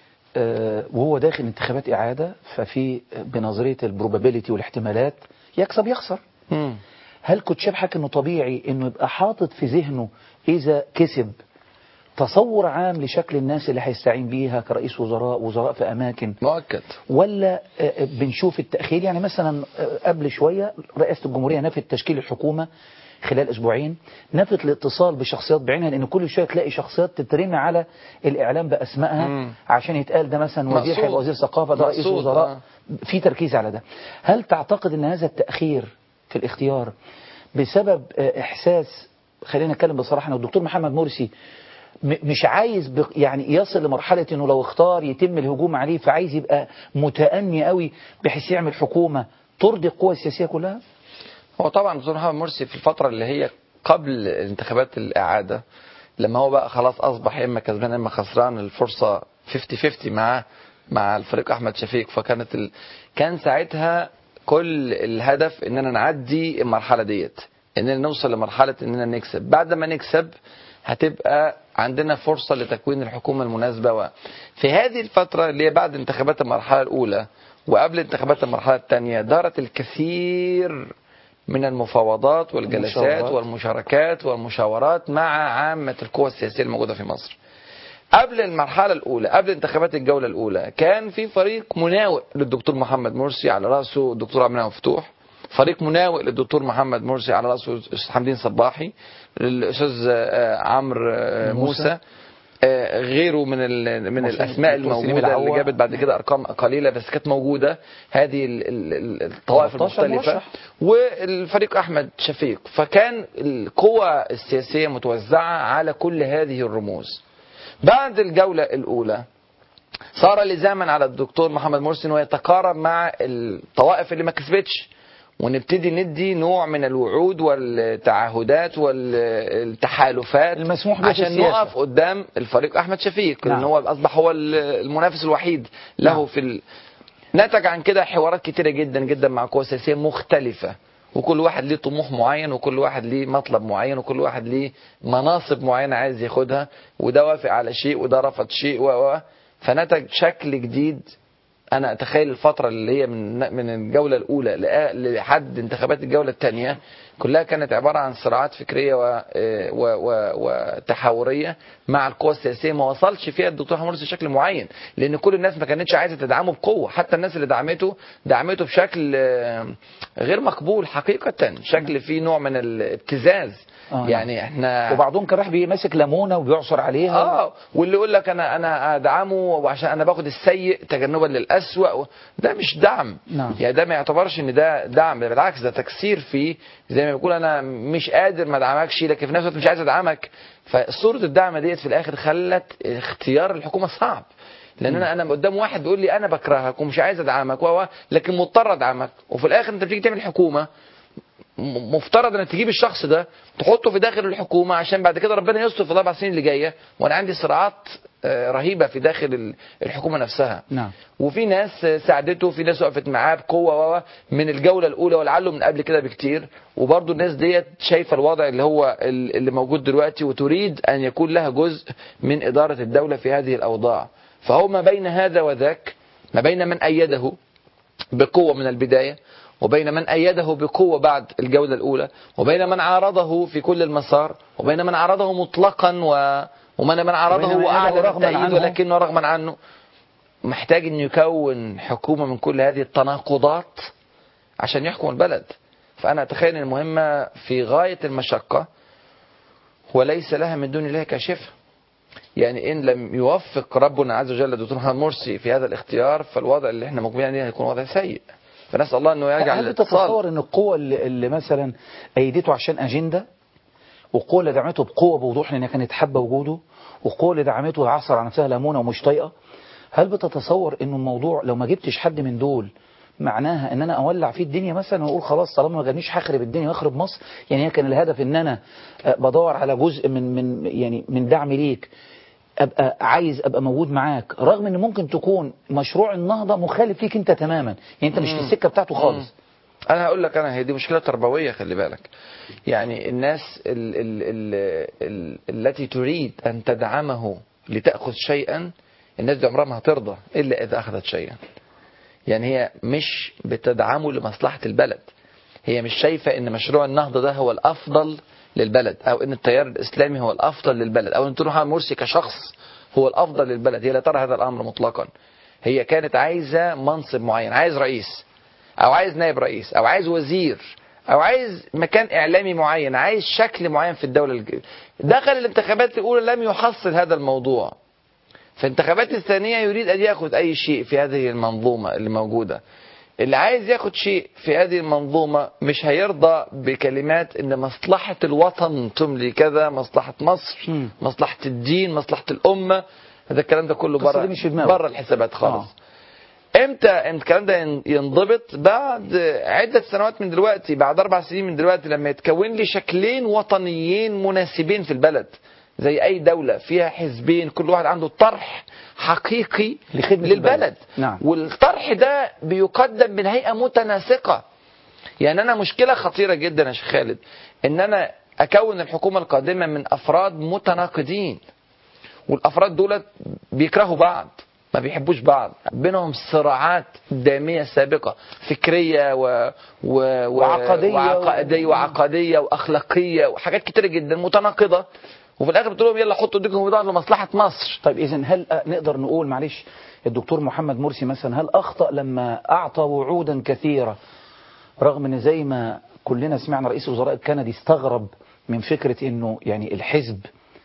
آه، وهو داخل انتخابات اعاده ففي بنظريه البروبابيليتي والاحتمالات يكسب يخسر مم. هل كنت شايف حضرتك انه طبيعي انه يبقى حاطط في ذهنه اذا كسب تصور عام لشكل الناس اللي هيستعين بيها كرئيس وزراء وزراء في اماكن مؤكد ولا آه، آه، بنشوف التأخير يعني مثلا آه، قبل شوية رئاسة الجمهورية نفت تشكيل الحكومة خلال أسبوعين نفت الاتصال بشخصيات بعينها لأن كل شوية تلاقي شخصيات تترمي على الإعلام بأسمائها مم. عشان يتقال ده مثلا وزير مقصود. هيبقى وزير ثقافة ده رئيس مقصود، وزراء آه. في تركيز على ده هل تعتقد أن هذا التأخير في الاختيار بسبب آه، إحساس خلينا نتكلم بصراحة أن الدكتور محمد مرسي م- مش عايز بق- يعني يصل لمرحلة انه لو اختار يتم الهجوم عليه فعايز يبقى متأني قوي بحيث يعمل حكومة ترضي القوى السياسية كلها هو طبعا الدكتور محمد مرسي في الفترة اللي هي قبل انتخابات الإعادة لما هو بقى خلاص أصبح يا إما كسبان يا إما خسران الفرصة 50-50 مع مع الفريق أحمد شفيق فكانت ال... كان ساعتها كل الهدف إننا نعدي المرحلة ديت إننا نوصل لمرحلة إننا نكسب بعد ما نكسب هتبقى عندنا فرصة لتكوين الحكومة المناسبة و... في هذه الفترة اللي هي بعد انتخابات المرحلة الأولى وقبل انتخابات المرحلة الثانية دارت الكثير من المفاوضات والجلسات المشاورات. والمشاركات والمشاورات مع عامة القوى السياسية الموجودة في مصر قبل المرحلة الأولى قبل انتخابات الجولة الأولى كان في فريق مناوئ للدكتور محمد مرسي على رأسه الدكتور عبد المنعم مفتوح فريق مناوئ للدكتور محمد مرسي على رأسه الأستاذ حمدين صباحي الأستاذ آه، عمرو آه، موسى. موسى آه، غيره من ال- من موسى الاسماء الدكتور سليم الموجوده اللي العوا. جابت بعد كده ارقام قليله بس كانت موجوده هذه ال- ال- ال- الطوائف 13 المختلفه مرشح. والفريق احمد شفيق فكان القوى السياسيه متوزعه على كل هذه الرموز بعد الجولة الأولى صار لزاما على الدكتور محمد مرسي انه يتقارب مع الطوائف اللي ما كسبتش ونبتدي ندي نوع من الوعود والتعهدات والتحالفات المسموح به في عشان السياسة. نقف قدام الفريق احمد شفيق نعم. لان هو اصبح هو المنافس الوحيد له نعم. في ال... نتج عن كده حوارات كتيره جدا جدا مع قوى سياسيه مختلفه وكل واحد ليه طموح معين وكل واحد ليه مطلب معين وكل واحد ليه مناصب معينه عايز ياخدها وده وافق على شيء وده رفض شيء و و- فنتج شكل جديد انا اتخيل الفتره اللي هي من من الجوله الاولى لآ- لحد انتخابات الجوله الثانيه كلها كانت عباره عن صراعات فكريه و و و وتحاوريه مع القوى السياسيه ما وصلش فيها الدكتور محمد مرسي بشكل معين لان كل الناس ما كانتش عايزه تدعمه بقوه حتى الناس اللي دعمته دعمته بشكل آه، غير مقبول حقيقه شكل فيه نوع من الابتزاز آه، يعني احنا وبعضهم كان راح ماسك ليمونه وبيعصر عليها اه واللي يقول لك انا انا ادعمه وعشان انا باخد السيء تجنبا للاسوأ و... ده مش دعم نعم. يعني ده ما يعتبرش ان ده دعم ده بالعكس ده تكسير فيه زي ما بيقول انا مش قادر ما ادعمكش لكن في نفس الوقت مش عايز ادعمك فصوره الدعم ديت في الاخر خلت اختيار الحكومه صعب لان انا انا قدام واحد بيقول لي انا بكرهك ومش عايز ادعمك و و- لكن مضطر ادعمك وفي الاخر انت بتيجي تعمل حكومه م- مفترض انك تجيب الشخص ده تحطه في داخل الحكومه عشان بعد كده ربنا يستر في الاربع سنين اللي جايه وانا عندي صراعات آه، رهيبه في داخل ال- الحكومه نفسها نعم وفي ناس آه، ساعدته في ناس وقفت معاه بقوه و- و- من الجوله الاولى ولعله من قبل كده بكتير وبرضه الناس ديت شايفه الوضع اللي هو ال- اللي موجود دلوقتي وتريد ان يكون لها جزء من اداره الدوله في هذه الاوضاع فهو ما بين هذا وذاك ما بين من ايده بقوة من البداية وبين من أيده بقوة بعد الجولة الأولى وبين من عارضه في كل المسار وبين من عارضه مطلقا و... ومن من عارضه وبين من وأعلن أيده رغماً التأييد عنه. ولكنه رغما عنه محتاج أن يكون حكومة من كل هذه التناقضات عشان يحكم البلد فأنا أتخيل أن المهمة في غاية المشقة وليس لها من دون الله كاشفة يعني إن لم يوفق ربنا عز وجل الدكتور محمد مرسي في هذا الاختيار فالوضع اللي احنا مقبلين عليه هيكون وضع سيء فنسأل الله أنه يجعل هل الاتصال بتتصور ان القوة اللي, اللي مثلا ايدته عشان اجندة والقوة اللي دعمته بقوة بوضوح لانها كانت حابة وجوده والقوة اللي دعمته وعصر على نفسها ليمونة ومش طايقة هل بتتصور انه الموضوع لو ما جبتش حد من دول معناها ان انا اولع فيه الدنيا مثلا واقول خلاص طالما ما جابنيش هخرب الدنيا واخرب مصر يعني هي كان الهدف ان انا آه، بدور على جزء من من يعني من دعم ليك ابقى عايز ابقى موجود معاك رغم ان ممكن تكون مشروع النهضه مخالف ليك انت تماما يعني انت مش في السكه بتاعته خالص انا هقول لك انا هي دي مشكله تربويه خلي بالك يعني الناس ال ال ال ال التي تريد ان تدعمه لتاخذ شيئا الناس دي عمرها ما هترضى الا اذا اخذت شيئا يعني هي مش بتدعمه لمصلحه البلد هي مش شايفه ان مشروع النهضه ده هو الافضل للبلد او ان التيار الاسلامي هو الافضل للبلد او ان دكتور محمد مرسي كشخص هو الافضل للبلد هي لا ترى هذا الامر مطلقا هي كانت عايزه منصب معين عايز رئيس او عايز نائب رئيس او عايز وزير او عايز مكان اعلامي معين عايز شكل معين في الدوله الج- دخل الانتخابات الاولى لم يحصل هذا الموضوع في الانتخابات الثانيه يريد ان ياخذ اي شيء في هذه المنظومه اللي موجوده اللي عايز ياخد شيء في هذه المنظومة مش هيرضى بكلمات ان مصلحة الوطن تملي كذا مصلحة مصر مم. مصلحة الدين مصلحة الأمة هذا الكلام ده كله القصة بره دي مش في دماغه. بره الحسابات خالص امتى امتى الكلام ده ين- ينضبط بعد عدة سنوات من دلوقتي بعد اربع سنين من دلوقتي لما يتكون لي شكلين وطنيين مناسبين في البلد زي اي دولة فيها حزبين كل واحد عنده طرح حقيقي لخدمة للبلد البلد. نعم. والطرح ده بيقدم من هيئة متناسقة يعني انا مشكلة خطيرة جدا يا شيخ خالد ان انا اكون الحكومة القادمة من افراد متناقضين والافراد دولت بيكرهوا بعض ما بيحبوش بعض بينهم صراعات دامية سابقة فكرية و... و... و... وعقدية. وعقدية وعقدية وأخلاقية وحاجات كتيرة جدا متناقضة وفي الآخر بتقول لهم يلا حطوا ايديكم في بعض لمصلحة مصر طيب اذا هل آه، نقدر نقول معلش الدكتور محمد مرسي مثلا هل اخطا لما اعطى وعودا كثيره رغم ان زي ما كلنا سمعنا رئيس الوزراء الكندي استغرب من فكره انه يعني الحزب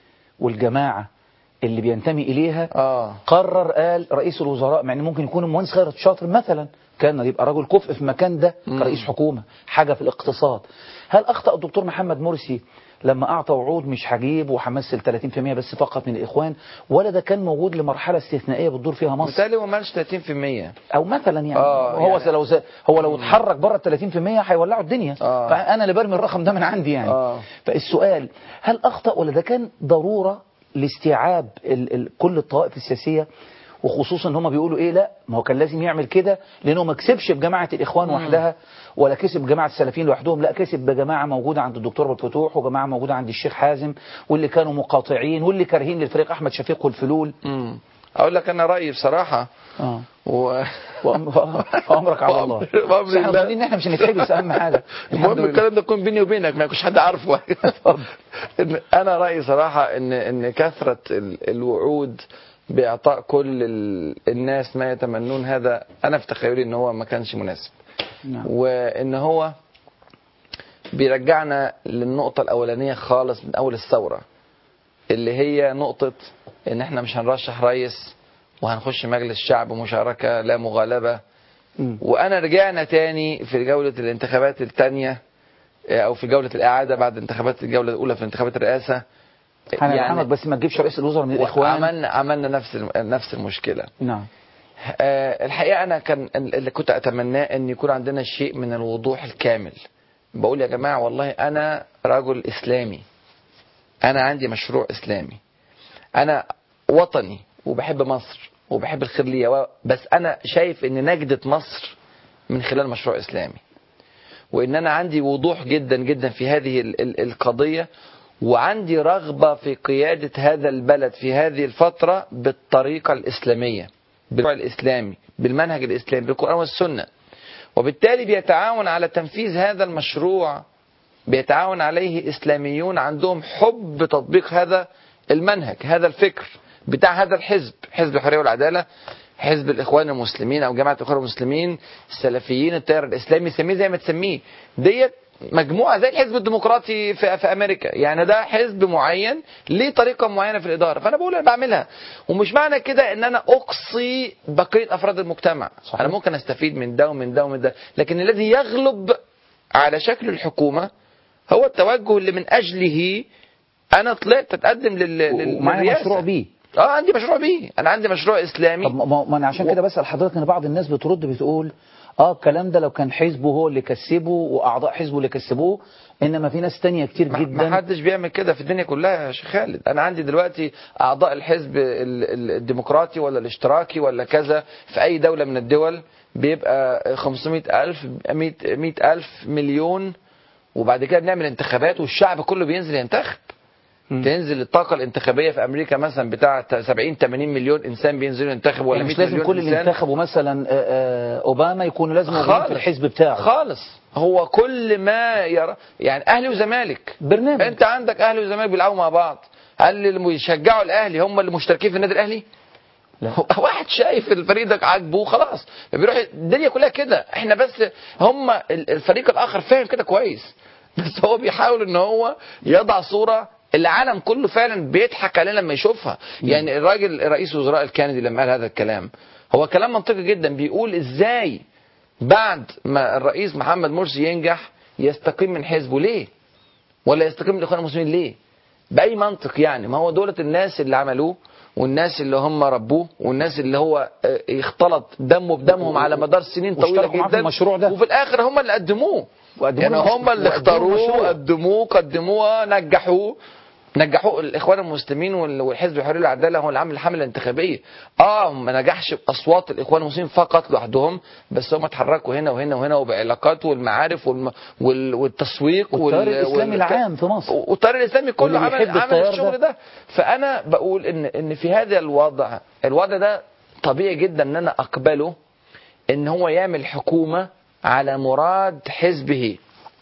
والجماعه اللي بينتمي اليها اه قرر قال رئيس الوزراء مع ان ممكن يكون المهندس خيرت شاطر مثلا كان يبقى رجل كفء في المكان ده كرئيس حكومه حاجه في الاقتصاد هل اخطا الدكتور محمد مرسي لما أعطى وعود مش هجيب وهمثل 30% بس فقط من الإخوان ولا ده كان موجود لمرحلة استثنائية بتدور فيها مصر بالتالي هو مالش 30% او مثلا يعني آه، هو يعني- لو هو لو اتحرك بره ال 30% هيولعوا الدنيا آه. فانا اللي برمي الرقم ده من عندي يعني آه. فالسؤال هل اخطا ولا ده كان ضروره لاستيعاب ال ال كل الطوائف السياسيه وخصوصا ان هم بيقولوا ايه لا ما هو كان لازم يعمل كده لانه ما كسبش بجماعه الاخوان وحدها ولا كسب بجماعه السلفيين لوحدهم لا كسب بجماعه موجوده عند الدكتور أبو الفتوح وجماعه موجوده عند الشيخ حازم واللي كانوا مقاطعين واللي كارهين للفريق احمد شفيق والفلول مم. اقول لك انا رايي بصراحه اه و... وأم- وامرك على الله وأمر بس احنا الله. ظنين ان احنا مش هنتحبس اهم حاجه الحمد المهم لله. الكلام ده يكون بيني وبينك ما يكونش حد عارفه إن انا رايي صراحه ان ان كثره ال- الوعود باعطاء كل ال- الناس ما يتمنون هذا انا في تخيلي ان هو ما كانش مناسب نعم. وان هو بيرجعنا للنقطه الاولانيه خالص من اول الثوره اللي هي نقطه ان احنا مش هنرشح رئيس وهنخش مجلس شعب مشاركه لا مغالبه مم. وانا رجعنا تاني في جولة الانتخابات الثانية او في جولة الاعادة بعد انتخابات الجولة الاولى في انتخابات الرئاسة هنرحمك بس ما تجيبش رئيس الوزراء من الاخوان عملنا عملنا نفس الم- نفس المشكلة نعم آه، الحقيقة أنا كان اللي كنت أتمناه أن يكون عندنا شيء من الوضوح الكامل بقول يا جماعة والله أنا رجل إسلامي أنا عندي مشروع إسلامي أنا وطني وبحب مصر وبحب الخير ليا و- بس أنا شايف أن نجدة مصر من خلال مشروع إسلامي وان انا عندي وضوح جدا جدا في هذه ال- ال- القضيه وعندي رغبه في قياده هذا البلد في هذه الفتره بالطريقه الاسلاميه بالمشروع الاسلامي بالمنهج الاسلامي بالقران والسنه وبالتالي بيتعاون على تنفيذ هذا المشروع بيتعاون عليه اسلاميون عندهم حب تطبيق هذا المنهج هذا الفكر بتاع هذا الحزب حزب الحريه والعداله حزب الاخوان المسلمين او جماعه الاخوان المسلمين السلفيين التيار الاسلامي سميه زي ما تسميه ديت مجموعه زي الحزب الديمقراطي في, في امريكا يعني ده حزب معين ليه طريقه معينه في الاداره فانا بقول انا بعملها ومش معنى كده ان انا اقصي بقيه افراد المجتمع صحيح. انا ممكن استفيد من ده ومن ده ومن ده لكن الذي يغلب على شكل الحكومه هو التوجه اللي من اجله انا طلعت اتقدم لل لل- ومعايا للرئاسة. مشروع بيه اه عندي مشروع بيه انا عندي مشروع اسلامي طب ما ما انا عشان كده بسال حضرتك ان بعض الناس بترد بتقول اه الكلام ده لو كان حزبه هو اللي كسبه واعضاء حزبه اللي كسبوه انما في ناس تانية كتير ما جدا ما حدش بيعمل كده في الدنيا كلها يا شيخ خالد انا عندي دلوقتي اعضاء الحزب ال- ال- الديمقراطي ولا الاشتراكي ولا كذا في اي دولة من الدول بيبقى 500 ألف 100 ألف مليون وبعد كده بنعمل انتخابات والشعب كله بينزل ينتخب تنزل الطاقة الانتخابية في أمريكا مثلا بتاع 70 80 مليون إنسان بينزلوا ينتخبوا ولا يعني مش 100 لازم مليون كل اللي إنسان. انتخبوا مثلا آه، آه، اوباما يكونوا لازم موجودين في الحزب بتاعه خالص هو كل ما يرى يعني اهلي وزمالك برنامج انت عندك اهلي وزمالك بيلعبوا مع بعض هل اللي بيشجعوا الاهلي هم اللي مشتركين في النادي الاهلي لا. هو- واحد شايف الفريق ده عاجبه خلاص بيروح الدنيا كلها كده احنا بس هم ال- الفريق الاخر فاهم كده كويس بس هو بيحاول ان هو يضع صوره العالم كله فعلا بيضحك عليه لما يشوفها يعني الراجل رئيس وزراء الكندي لما قال هذا الكلام هو كلام منطقي جدا بيقول ازاي بعد ما الرئيس محمد مرسي ينجح يستقيم من حزبه ليه ولا يستقيم من الاخوان المسلمين ليه باي منطق يعني ما هو دولة الناس اللي عملوه والناس اللي هم ربوه والناس اللي هو آه، اختلط دمه بدمهم على مدار سنين طويله واشتركوا معاه في جدا المشروع ده. وفي الاخر هم اللي قدموه وقدموه يعني له هم اللي وقدموا اختاروه المشروع. قدموه قدموه نجحوه نجحوه الاخوان المسلمين وال- والحزب الحريه والعداله هو اللي عامل الحمله الانتخابيه اه ما نجحش باصوات الاخوان المسلمين فقط لوحدهم بس هم اتحركوا هنا وهنا وهنا وبعلاقات والمعارف والم... وال... والتسويق والتيار وال... الاسلامي العام في مصر والتيار الاسلامي كله واللي عمل بيحب عمل التيار الشغل ده. ده فانا بقول ان ان في هذا الوضع الوضع ده طبيعي جدا ان انا اقبله ان هو يعمل حكومه على مراد حزبه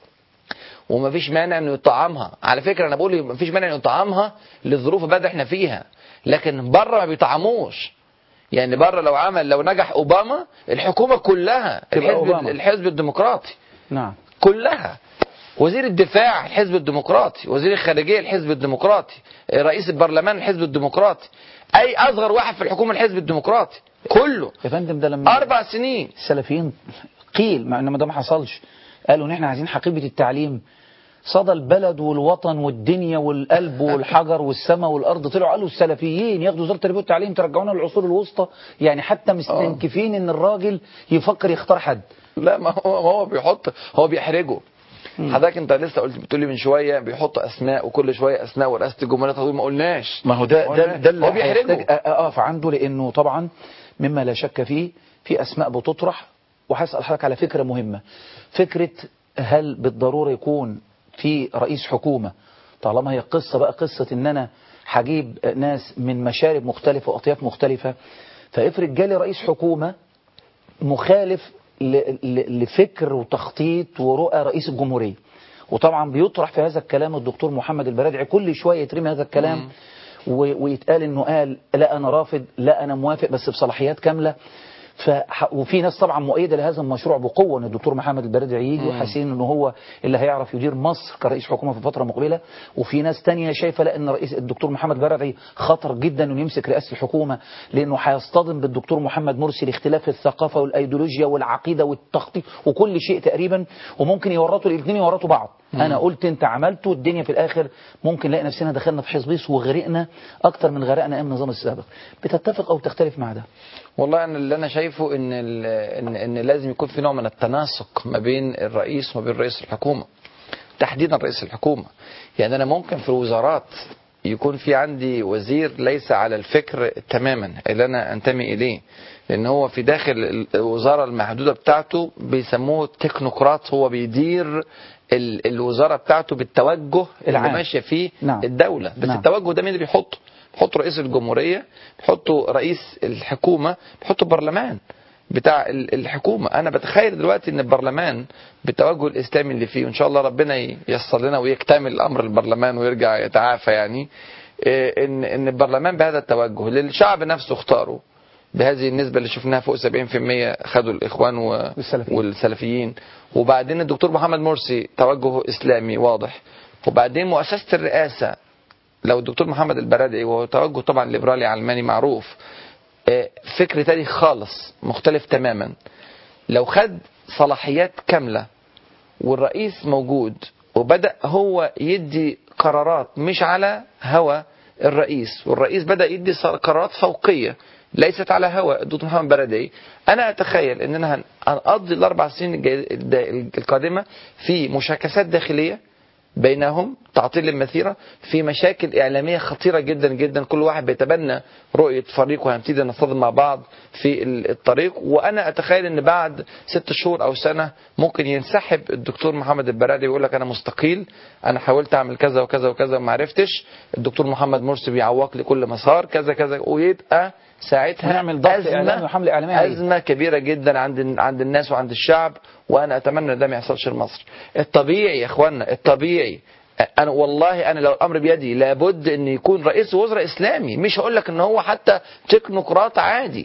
ومفيش مانع انه يطعمها على فكره انا بقول مفيش مانع انه يطعمها للظروف البلد احنا فيها لكن بره ما بيطعموش يعني بره لو عمل لو نجح اوباما الحكومه كلها تبقى الحزب أوباما. الحزب الديمقراطي نعم كلها وزير الدفاع الحزب الديمقراطي وزير الخارجيه الحزب الديمقراطي رئيس البرلمان الحزب الديمقراطي اي اصغر واحد في الحكومه الحزب الديمقراطي كله يا فندم ده لما اربع سنين السلفيين قيل مع انما ده ما حصلش قالوا ان احنا عايزين حقيبه التعليم صدى البلد والوطن والدنيا والقلب والحجر والسماء والارض طلعوا قالوا السلفيين ياخدوا وزاره التربيه والتعليم ترجعونا للعصور الوسطى يعني حتى مستنكفين ان الراجل يفكر يختار حد لا ما هو هو بيحط هو بيحرجه حضرتك انت لسه قلت بتقولي من شويه بيحط اسماء وكل شويه اسماء ورئاسه الجمهوريه تقول ما قلناش ما هو ده ده ده اللي هو بيحرجه هيحتاج اقف عنده لانه طبعا مما لا شك فيه في اسماء بتطرح وهسال حضرتك على فكره مهمه فكره هل بالضروره يكون في رئيس حكومه طالما هي قصه بقى قصه ان انا هجيب ناس من مشارب مختلفه واطياف مختلفه فافرض جالي رئيس حكومه مخالف ل- ل- لفكر وتخطيط ورؤى رئيس الجمهورية وطبعا بيطرح في هذا الكلام الدكتور محمد البرادعي كل شوية يترمي هذا الكلام و- ويتقال انه قال لا انا رافض لا انا موافق بس بصلاحيات كاملة فح... وفي ناس طبعا مؤيده لهذا المشروع بقوه ان الدكتور محمد البرادعي يجي وحاسين انه هو اللي هيعرف يدير مصر كرئيس حكومه في الفتره المقبله وفي ناس تانية شايفه لا ان رئيس الدكتور محمد البرادعي خطر جدا انه يمسك رئاسه الحكومه لانه هيصطدم بالدكتور محمد مرسي لاختلاف الثقافه والايديولوجيا والعقيده والتخطيط وكل شيء تقريبا وممكن يورطوا الاثنين يورطوا بعض انا قلت انت عملته الدنيا في الاخر ممكن نلاقي نفسنا دخلنا في حزبيس وغرقنا اكتر من غرقنا ايام النظام السابق بتتفق او تختلف مع ده والله انا اللي انا شايفه ان ال- ان ان لازم يكون في نوع من التناسق ما بين الرئيس وما بين رئيس الحكومه تحديدا رئيس الحكومه يعني انا ممكن في الوزارات يكون في عندي وزير ليس على الفكر تماما اللي انا انتمي اليه لان هو في داخل الوزاره المحدوده بتاعته بيسموه تكنوقراط هو بيدير ال- الوزاره بتاعته بالتوجه اللي العام. ماشيه فيه نعم. الدوله بس نعم. التوجه ده مين اللي بيحطه بيحطه رئيس الجمهوريه بيحطه رئيس الحكومه بيحطه البرلمان بتاع ال- الحكومه انا بتخيل دلوقتي ان البرلمان بالتوجه الاسلامي اللي فيه وان شاء الله ربنا ي- ييسر لنا ويكتمل امر البرلمان ويرجع يتعافى يعني إيه، ان ان البرلمان بهذا التوجه اللي الشعب نفسه اختاره بهذه النسبة اللي شفناها فوق 70% خدوا الإخوان و... والسلفيين. والسلفيين وبعدين الدكتور محمد مرسي توجهه إسلامي واضح وبعدين مؤسسة الرئاسة لو الدكتور محمد البرادعي وهو توجه طبعا ليبرالي علماني معروف آه، فكر تاني خالص مختلف تماما لو خد صلاحيات كاملة والرئيس موجود وبدأ هو يدي قرارات مش على هوى الرئيس والرئيس بدأ يدي ص- قرارات فوقية ليست على هوى الدكتور محمد بردعي أنا أتخيل أننا هن- هنقضي الأربع سنين الجاي- الد- القادمة في مشاكسات داخلية بينهم تعطيل المسيرة في مشاكل إعلامية خطيرة جدا جدا كل واحد بيتبنى رؤية فريق وهنبتدي نصطدم مع بعض في ال- الطريق وأنا أتخيل أن بعد ست شهور أو سنة ممكن ينسحب الدكتور محمد البرادي ويقول لك أنا مستقيل أنا حاولت أعمل كذا وكذا وكذا وما عرفتش الدكتور محمد مرسي بيعوق لي كل مسار كذا كذا ويبقى ساعتها ونعمل ضغط إعلامي وحملة إعلامية عليه. أزمة كبيرة جدا عند عند الناس وعند الشعب وأنا أتمنى أن ده ما يحصلش لمصر الطبيعي يا إخوانا الطبيعي أنا والله أنا لو الأمر بيدي لابد أن يكون رئيس وزراء إسلامي مش هقول لك أن هو حتى تكنوقراط عادي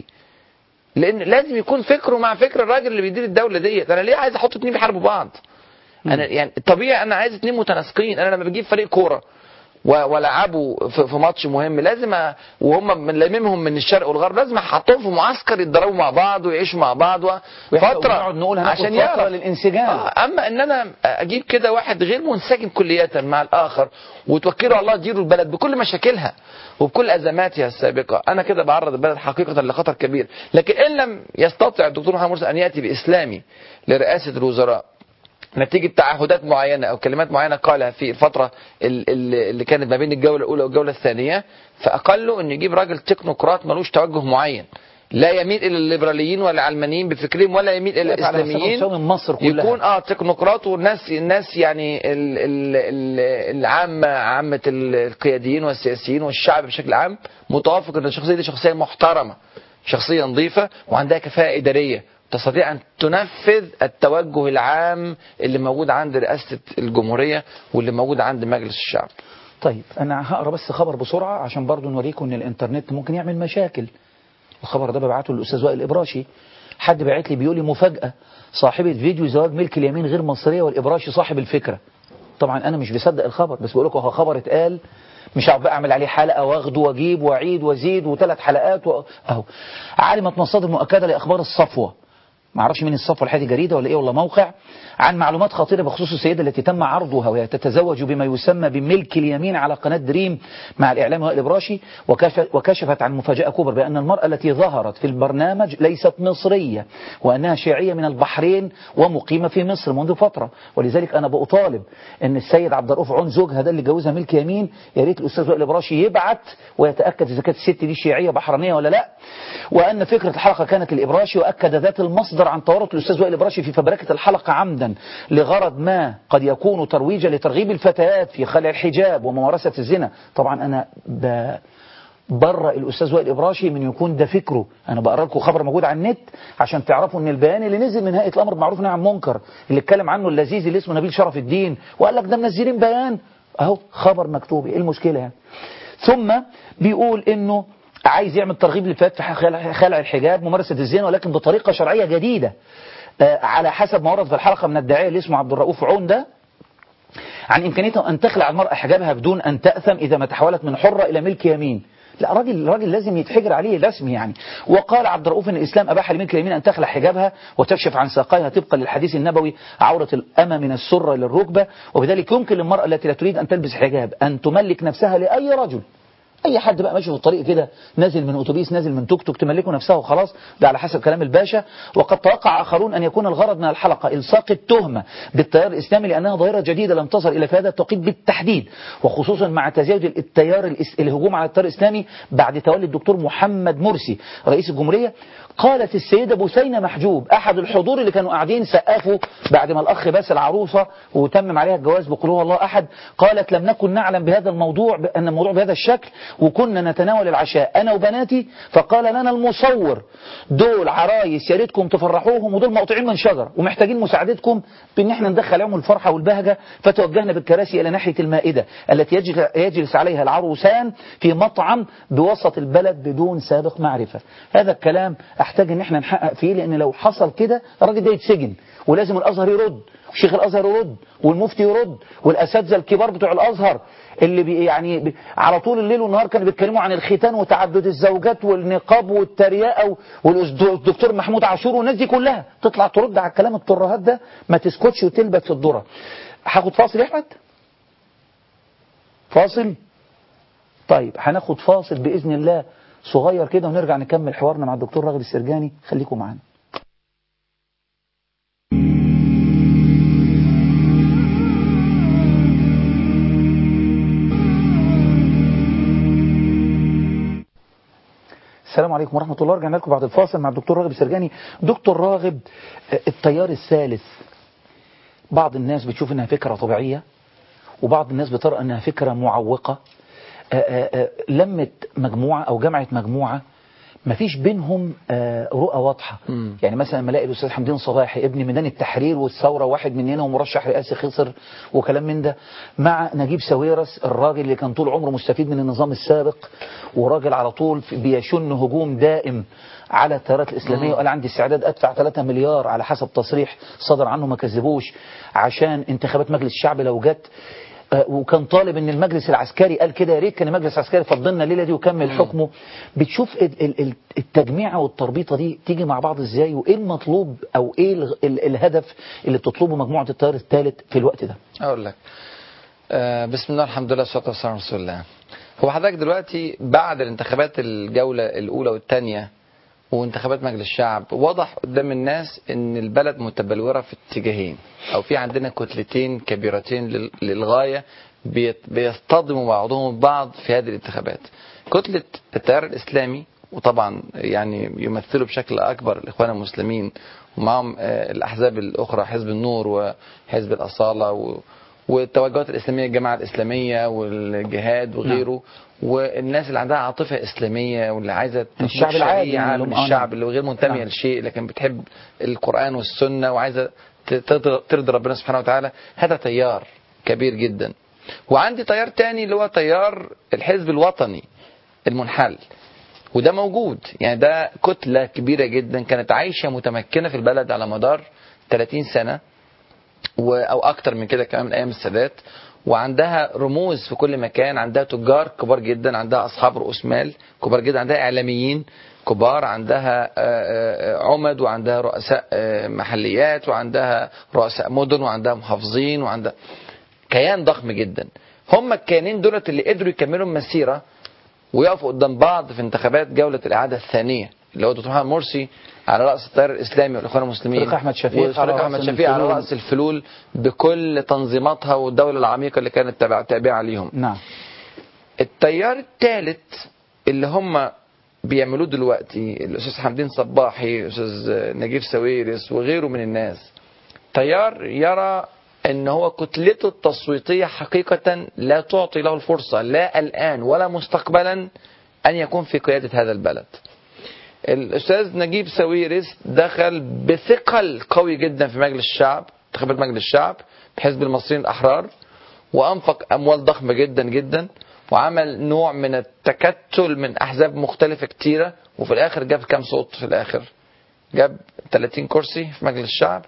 لأن لازم يكون فكره مع فكر الراجل اللي بيدير الدولة ديت أنا ليه عايز أحط اتنين بيحاربوا بعض أنا يعني الطبيعي أنا عايز اتنين متناسقين أنا لما بجيب فريق كورة و- والعبوا في في ماتش مهم لازم أ- وهم من لاممهم من الشرق والغرب لازم احطهم في معسكر يتدربوا مع بعض ويعيشوا مع بعض و- فتره ونقعد نقول هناخد عشان فترة يعرف للانسجام. آه، اما ان انا اجيب كده واحد غير منسجم كلية مع الاخر وتوكله على الله تديروا البلد بكل مشاكلها وبكل ازماتها السابقه انا كده بعرض البلد حقيقه لخطر كبير لكن ان لم يستطع الدكتور محمد مرسي ان ياتي باسلامي لرئاسه الوزراء نتيجة تعهدات معينة أو كلمات معينة قالها في الفترة ال- ال- اللي كانت ما بين الجولة الأولى والجولة الثانية فأقله أن يجيب راجل تكنوقراط ملوش توجه معين لا يميل إلى الليبراليين ولا العلمانيين بفكرهم ولا يميل إلى واقف على حساب الإسلاميين مساوي مصر كلها. يكون اه تكنوقراط والناس الناس يعني ال ال ال العامة عامة ال- القياديين والسياسيين والشعب بشكل عام متوافق ان الشخصية دي شخصية محترمة شخصية نظيفة وعندها كفاءة إدارية تستطيع أن تنفذ التوجه العام اللي موجود عند رئاسة الجمهورية واللي موجود عند مجلس الشعب طيب انا هقرا بس خبر بسرعه عشان برضو نوريكم ان الانترنت ممكن يعمل مشاكل الخبر ده ببعته للاستاذ وائل الابراشي حد بعت لي بيقول لي مفاجاه صاحبه فيديو زواج ملك اليمين غير مصريه والابراشي صاحب الفكره طبعا انا مش بصدق الخبر بس بقول لكم هو خبر اتقال مش هقعد بقى اعمل عليه حلقه واخده واجيب واعيد وازيد وثلاث حلقات و... اهو عالمت مصادر مؤكده لاخبار الصفوه ما اعرفش مين الصفحه الحادي جريده ولا ايه ولا موقع عن معلومات خطيره بخصوص السيده التي تم عرضها وهي تتزوج بما يسمى بملك اليمين على قناه دريم مع الاعلام وائل الابراشي وكشف- وكشفت عن مفاجاه كبرى بان المراه التي ظهرت في البرنامج ليست مصريه وانها شيعيه من البحرين ومقيمه في مصر منذ فتره ولذلك انا بطالب ان السيد عبد الرؤوف عون زوجها ده اللي جوزها ملك يمين يا ريت الاستاذ وائل الابراشي يبعت ويتاكد اذا كانت الست دي شيعيه بحرينيه ولا لا وان فكره الحلقه كانت للابراشي واكد ذات المصدر عن تورط الاستاذ وائل الابراشي في فبركه الحلقه عمدا لغرض ما قد يكون ترويجا لترغيب الفتيات في خلع الحجاب وممارسه الزنا طبعا انا ب... برأ الأستاذ وائل إبراشي من يكون ده فكره أنا بقرأ لكم خبر موجود على النت عشان تعرفوا أن البيان اللي نزل من هيئة الأمر بالمعروف والنهي عن المنكر اللي اتكلم عنه اللذيذ اللي اسمه نبيل شرف الدين وقال لك ده منزلين بيان أهو خبر مكتوب إيه المشكلة يعني ثم بيقول إنه عايز يعمل ترغيب للفتيات في خلع خلع الحجاب ممارسة الزنا ولكن بطريقة شرعية جديدة آه، على حسب ما ورد في الحلقة من الداعية اللي اسمه عبد الرؤوف عون ده عن إمكانيتها أن تخلع المرأة حجابها بدون أن تأثم إذا ما تحولت من حرة إلى ملك يمين لا راجل راجل لازم يتحجر عليه رسمي يعني وقال عبد الرؤوف ان الاسلام اباح لملك اليمين ان تخلع حجابها وتكشف عن ساقيها طبقا للحديث النبوي عوره الامه من السره للركبه وبذلك يمكن للمراه التي لا تريد ان تلبس حجاب ان تملك نفسها لاي رجل اي حد بقى ماشي في الطريق كده نازل من اتوبيس نازل من توك توك تملكه نفسها وخلاص ده على حسب كلام الباشا وقد توقع اخرون ان يكون الغرض من الحلقه الصاق التهمه بالتيار الاسلامي لانها ظاهره جديده لم تصل الى في هذا التوقيت بالتحديد وخصوصا مع تزايد التيار الإس- الهجوم على التيار الاسلامي بعد تولي الدكتور محمد مرسي رئيس الجمهوريه قالت السيده بثينه محجوب احد الحضور اللي كانوا قاعدين سقفوا بعد ما الاخ باس العروسه وتمم عليها الجواز بقول هو الله احد قالت لم نكن نعلم بهذا الموضوع ان الموضوع بهذا الشكل وكنا نتناول العشاء انا وبناتي فقال لنا المصور دول عرايس يا ريتكم تفرحوهم ودول مقطوعين من شجر ومحتاجين مساعدتكم بان احنا ندخل عليهم الفرحه والبهجه فتوجهنا بالكراسي الى ناحيه المائده التي يجل- يجلس عليها العروسان في مطعم بوسط البلد بدون سابق معرفه هذا الكلام احتاج ان احنا نحقق فيه لان لو حصل كده الراجل ده يتسجن ولازم الازهر يرد وشيخ الازهر يرد والمفتي يرد والاساتذه الكبار بتوع الازهر اللي بي يعني بي على طول الليل والنهار كانوا بيتكلموا عن الختان وتعدد الزوجات والنقاب والتريقه والدكتور محمود عاشور والناس دي كلها تطلع ترد على الكلام الترهات ده ما تسكتش وتلبس في الذره هاخد فاصل يا احمد فاصل طيب هناخد فاصل باذن الله صغير كده ونرجع نكمل حوارنا مع الدكتور راغب السرجاني خليكم معانا السلام عليكم ورحمة الله رجعنا لكم بعد الفاصل مع الدكتور راغب السرجاني دكتور راغب آه، التيار الثالث بعض الناس بتشوف انها فكرة طبيعية وبعض الناس بترى انها فكرة معوقة آه، آه، آه، لمت مجموعة او جمعت مجموعة مفيش بينهم آه، رؤى واضحة يعني مثلا لما الاقي الاستاذ حمدين صباحي ابن ميدان التحرير والثوره واحد مننا ومرشح رئاسي خسر وكلام من ده مع نجيب ساويرس الراجل اللي كان طول عمره مستفيد من النظام السابق وراجل على طول في- بيشن هجوم دائم على التيارات الاسلاميه وقال عندي استعداد ادفع 3 مليار على حسب تصريح صدر عنه ما كذبوش عشان انتخابات مجلس الشعب لو جت آه، وكان طالب ان المجلس العسكري قال كده يا ريت كان المجلس العسكري فضلنا الليله دي وكمل حكمه بتشوف ال- ال- ال- التجميعه والتربيطه دي تيجي مع بعض ازاي وايه المطلوب او ايه ال- ال- الهدف اللي بتطلبه مجموعه التيار الثالث في الوقت ده اقول لك آه بسم الله الحمد لله والصلاه والسلام على رسول الله هو حضرتك دلوقتي بعد الانتخابات الجوله الاولى والثانيه وانتخابات مجلس الشعب واضح قدام الناس ان البلد متبلوره في اتجاهين او في عندنا كتلتين كبيرتين لل- للغايه بيت- بيصطدموا بعضهم البعض في هذه الانتخابات كتله التيار الاسلامي وطبعا يعني يمثلوا بشكل اكبر الاخوان المسلمين ومعهم آه، الاحزاب الاخرى حزب النور وحزب الاصاله و والتوجهات الاسلاميه الجماعه الاسلاميه والجهاد وغيره والناس اللي عندها عاطفه اسلاميه واللي عايزه تملك الشعب العادي شريعة يعني من اللي هم- الشعب اللي غير منتميه نعم. لشيء لكن بتحب القران والسنه وعايزه ت- ترضى ترضي ربنا سبحانه وتعالى هذا تيار كبير جدا وعندي تيار تاني اللي هو تيار الحزب الوطني المنحل وده موجود يعني ده كتلة كبيرة جدا كانت عايشة متمكنة في البلد على مدار 30 سنة و- او اكتر من كده كمان من ايام السادات وعندها رموز في كل مكان عندها تجار كبار جدا عندها اصحاب رؤوس مال كبار جدا عندها اعلاميين كبار عندها آه، آه، عمد وعندها رؤساء آه، محليات وعندها رؤساء مدن وعندها محافظين وعندها كيان ضخم جدا هم الكيانين دولت اللي قدروا يكملوا المسيره ويقفوا قدام بعض في انتخابات جوله الاعاده الثانيه اللي هو دكتور محمد مرسي على راس التيار الاسلامي والاخوان المسلمين فريق أحمد شفيق على وفريق رأس احمد شفيق على الفلول. راس الفلول بكل تنظيماتها والدوله العميقه اللي كانت تابعه تابعه ليهم نعم التيار الثالث اللي هم بيعملوه دلوقتي الاستاذ حمدين صباحي الاستاذ نجيب ساويرس وغيره من الناس تيار يرى ان هو كتلته التصويتيه حقيقه لا تعطي له الفرصه لا الان ولا مستقبلا ان يكون في قياده هذا البلد الاستاذ نجيب ساويرس دخل بثقل قوي جدا في مجلس الشعب انتخابات مجلس الشعب بحزب المصريين الاحرار وانفق اموال ضخمه جدا جدا وعمل نوع من التكتل من احزاب مختلفه كتيره وفي الاخر جاب كام صوت في الاخر جاب 30 كرسي في مجلس الشعب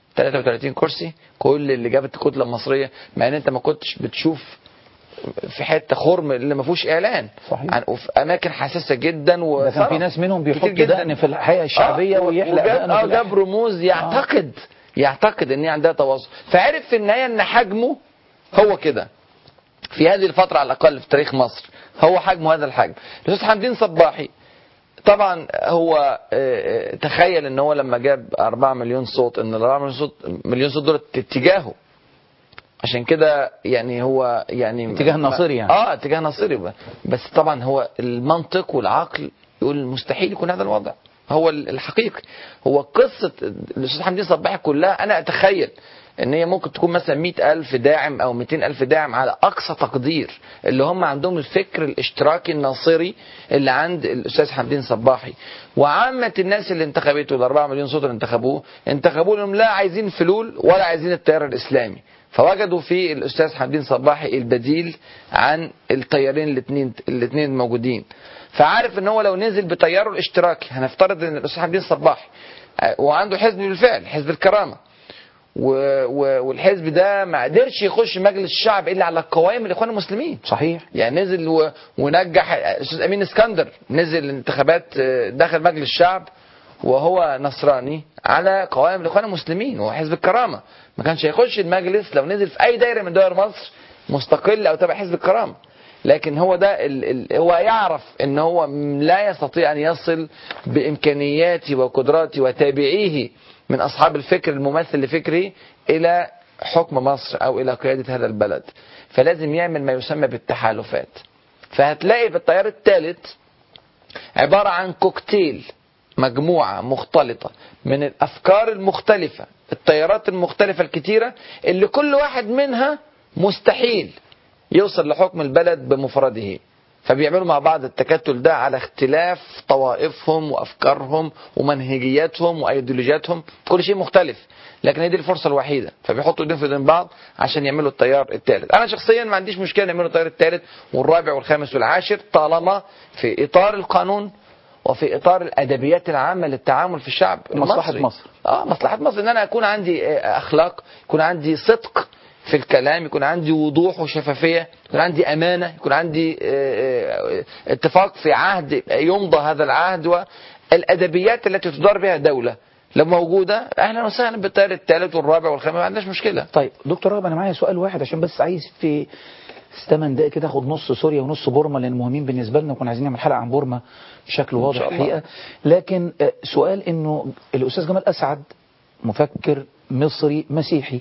33 كرسي كل اللي جابت الكتله المصريه مع ان انت ما كنتش بتشوف في حته خرم اللي ما فيهوش اعلان صحيح. عن وفي اماكن حساسه جدا و ده كان في ناس منهم بيحط كتير جداً. دقن في الحقيقه الشعبيه آه، ويحلق وجاب دقنه اه في جاب الآخر. رموز يعتقد يعتقد ان هي عندها تواصل فعرف في النهايه ان حجمه هو كده في هذه الفتره على الاقل في تاريخ مصر هو حجمه هذا الحجم الاستاذ حمدين صباحي طبعا هو آه، آه، تخيل ان هو لما جاب 4 مليون صوت ان ال 4 مليون صوت مليون صوت دول اتجاهه عشان كده يعني هو يعني اتجاه ناصري يعني. اه اتجاه ناصري ب- بس طبعا هو المنطق والعقل يقول مستحيل يكون هذا الوضع هو ال- الحقيقي هو قصة الأستاذ حمدين صباحي كلها أنا أتخيل ان هي ممكن تكون مثلا مئة ألف داعم أو مئتين ألف داعم على أقصى تقدير اللي هم عندهم الفكر الاشتراكي الناصري اللي عند الأستاذ حمدين صباحي وعامة الناس اللي انتخبته الأربعة مليون صوت اللي انتخبوه انتخبوه لهم لا عايزين فلول ولا عايزين التيار الإسلامي فوجدوا في الأستاذ حمدين صباحي البديل عن التيارين الاثنين الاثنين الموجودين فعارف ان هو لو نزل بتياره الاشتراكي هنفترض ان الاستاذ حمدين صباحي آه، وعنده حزب بالفعل حزب الكرامه و... و... والحزب ده ما قدرش يخش مجلس الشعب الا على قوائم الاخوان المسلمين صحيح يعني نزل و... ونجح الاستاذ امين اسكندر نزل انتخابات آه، داخل مجلس الشعب وهو نصراني على قوائم الاخوان المسلمين وهو حزب الكرامه ما كانش هيخش المجلس لو نزل في اي دايره من دوائر مصر مستقل او تبع حزب الكرامه لكن هو ده ال... ال... هو يعرف ان هو م- لا يستطيع ان يصل بامكانياته وقدراته وتابعيه من اصحاب الفكر الممثل لفكره الى حكم مصر او الى قياده هذا البلد فلازم يعمل ما يسمى بالتحالفات فهتلاقي في التيار الثالث عبارة عن كوكتيل مجموعة مختلطة من الأفكار المختلفة التيارات المختلفة الكتيرة اللي كل واحد منها مستحيل يوصل لحكم البلد بمفرده فبيعملوا مع بعض التكتل ده على اختلاف طوائفهم وافكارهم ومنهجياتهم وايديولوجياتهم كل شيء مختلف لكن هي دي الفرصه الوحيده فبيحطوا ايديهم في ايدين بعض عشان يعملوا التيار الثالث انا شخصيا ما عنديش مشكله يعملوا التيار الثالث والرابع والخامس والعاشر طالما في اطار القانون وفي اطار الادبيات العامه للتعامل في الشعب مصلحة المصري. مصر. اه مصلحه مصر ان انا اكون عندي آه، اخلاق يكون عندي صدق في الكلام يكون عندي وضوح وشفافيه يكون عندي امانه يكون عندي آه، آه، اتفاق في عهد يمضى هذا العهد والادبيات التي تدار بها دوله لو موجوده اهلا وسهلا بالتيار الثالث والرابع والخامس ما عندناش مشكله طيب دكتور رغب انا معايا سؤال واحد عشان بس عايز في 8 دقائق كده اخد نص سوريا ونص بورما لان مهمين بالنسبه لنا وكنا عايزين نعمل حلقه عن بورما بشكل واضح شاء الله. الحقيقه لكن آه، سؤال انه الاستاذ جمال اسعد مفكر مصري مسيحي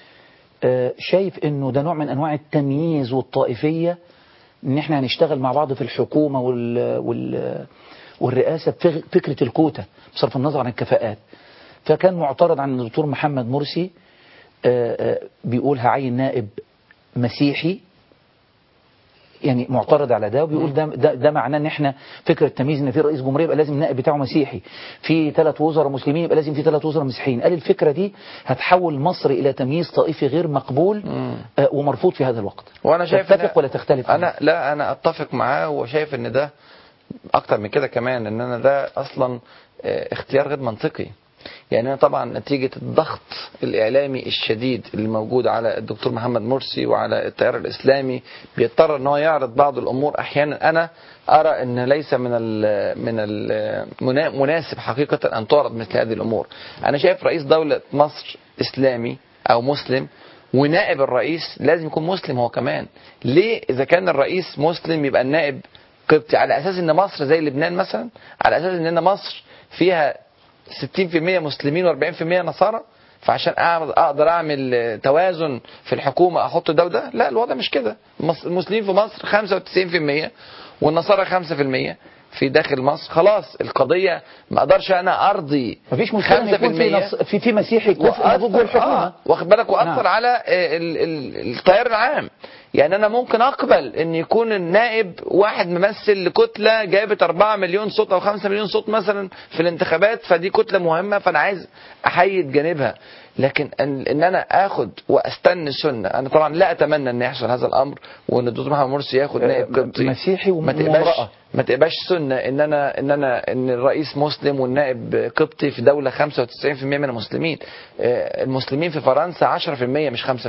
آه، شايف انه ده نوع من انواع التمييز والطائفيه ان احنا هنشتغل مع بعض في الحكومه وال وال والرئاسه بفغ- فكره الكوتا بصرف النظر عن الكفاءات فكان معترض عن الدكتور محمد مرسي آه، آه، بيقول هعين نائب مسيحي يعني معترض على ده وبيقول ده ده, ده معناه ان احنا فكره التمييز ان في رئيس جمهوريه يبقى لازم النائب بتاعه مسيحي في ثلاث وزراء مسلمين يبقى لازم في ثلاث وزراء مسيحيين قال الفكره دي هتحول مصر الى تمييز طائفي غير مقبول آه، ومرفوض في هذا الوقت وانا شايف تتفق إن- ولا تختلف انا لا انا اتفق معاه وشايف ان ده اكتر من كده كمان ان انا ده اصلا آه، اختيار غير منطقي يعني أنا طبعا نتيجة الضغط الإعلامي الشديد اللي موجود على الدكتور محمد مرسي وعلى التيار الإسلامي بيضطر أن هو يعرض بعض الأمور أحيانا أنا أرى أن ليس من ال من المناسب حقيقة أن تعرض مثل هذه الأمور أنا شايف رئيس دولة مصر إسلامي أو مسلم ونائب الرئيس لازم يكون مسلم هو كمان ليه إذا كان الرئيس مسلم يبقى النائب قبطي على أساس أن مصر زي لبنان مثلا على أساس أن مصر فيها 60% مسلمين و40% نصارى فعشان أعرض- اقدر اعمل توازن في الحكومه احط ده وده لا الوضع مش كده مص- المسلمين في مصر 95% والنصارى 5% في داخل مصر خلاص القضيه ما اقدرش انا ارضي مفيش مشكله إن يكون في, 5% نص... في في مسيحي كفء موجود جوه الحكومه آه واخد بالك واثر نعم. على آه، ال- ال- التيار العام يعني انا ممكن اقبل ان يكون النائب واحد ممثل لكتله جابت 4 مليون صوت او 5 مليون صوت مثلا في الانتخابات فدي كتله مهمه فانا عايز احيد جانبها لكن ان, إن انا اخد واستنى السنه انا طبعا لا اتمنى ان يحصل هذا الامر وان الدكتور محمد مرسي ياخد نائب قبطي مسيحي ما تقبلش وامرأة. ما تبقاش سنه ان انا ان انا ان الرئيس مسلم والنائب قبطي في دوله 95% من المسلمين آه، المسلمين في فرنسا 10% مش 5%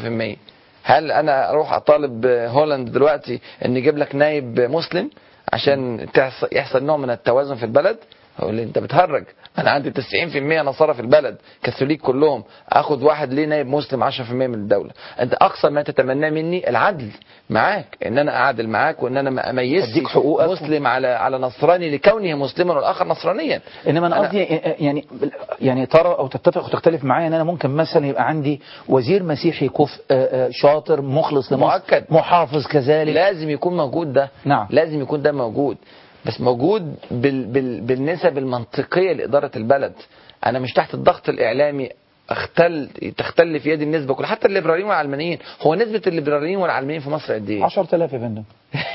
هل انا اروح اطالب هولاند دلوقتي ان يجيب لك نائب مسلم عشان تحص- يحصل نوع من التوازن في البلد اقول لي انت بتهرج انا عندي 90% نصارى في البلد كاثوليك كلهم اخد واحد ليه نائب مسلم 10% من الدوله انت اقصى ما تتمناه مني العدل معاك ان انا اعدل معاك وان انا ما اميزش أديك حقوقك. مسلم على على نصراني لكونه مسلما والاخر نصرانيا انما انا أنا- قصدي يعني يعني ترى او تتفق وتختلف معايا ان انا ممكن مثلا يبقى عندي وزير مسيحي كفء آه، آه، شاطر مخلص لمصر مؤكد. محافظ كذلك لازم يكون موجود ده نعم. لازم يكون ده موجود بس موجود بال بال بالنسب المنطقية لإدارة البلد أنا مش تحت الضغط الإعلامي اختل تختل في يدي النسبة كلها حتى الليبراليين والعلمانيين هو نسبة الليبراليين والعلمانيين في مصر قد ايه؟ 10000 يا فندم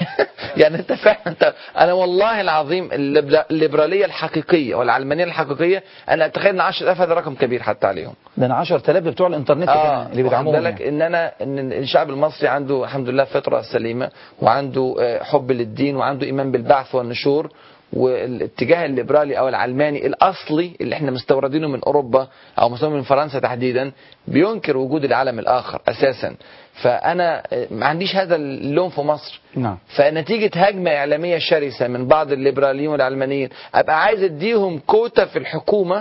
يعني انت فاهم انت انا والله العظيم الليبرا- الليبراليه الحقيقيه والعلمانيه الحقيقيه انا اتخيل ان 10000 هذا رقم كبير حتى عليهم ده انا 10000 بتوع الانترنت كمان اللي واخد بيدعموهم بالك يعني. ان انا ان الشعب المصري عنده الحمد لله فطره سليمه وعنده آه، حب للدين وعنده ايمان بالبعث والنشور والاتجاه الليبرالي او العلماني الاصلي اللي احنا مستوردينه من اوروبا او مستوردينه من فرنسا تحديدا بينكر وجود العالم الاخر اساسا فانا آه، ما عنديش هذا اللون في مصر نعم فنتيجة هجمة إعلامية شرسة من بعض الليبراليين والعلمانيين أبقى عايز أديهم كوتا في الحكومة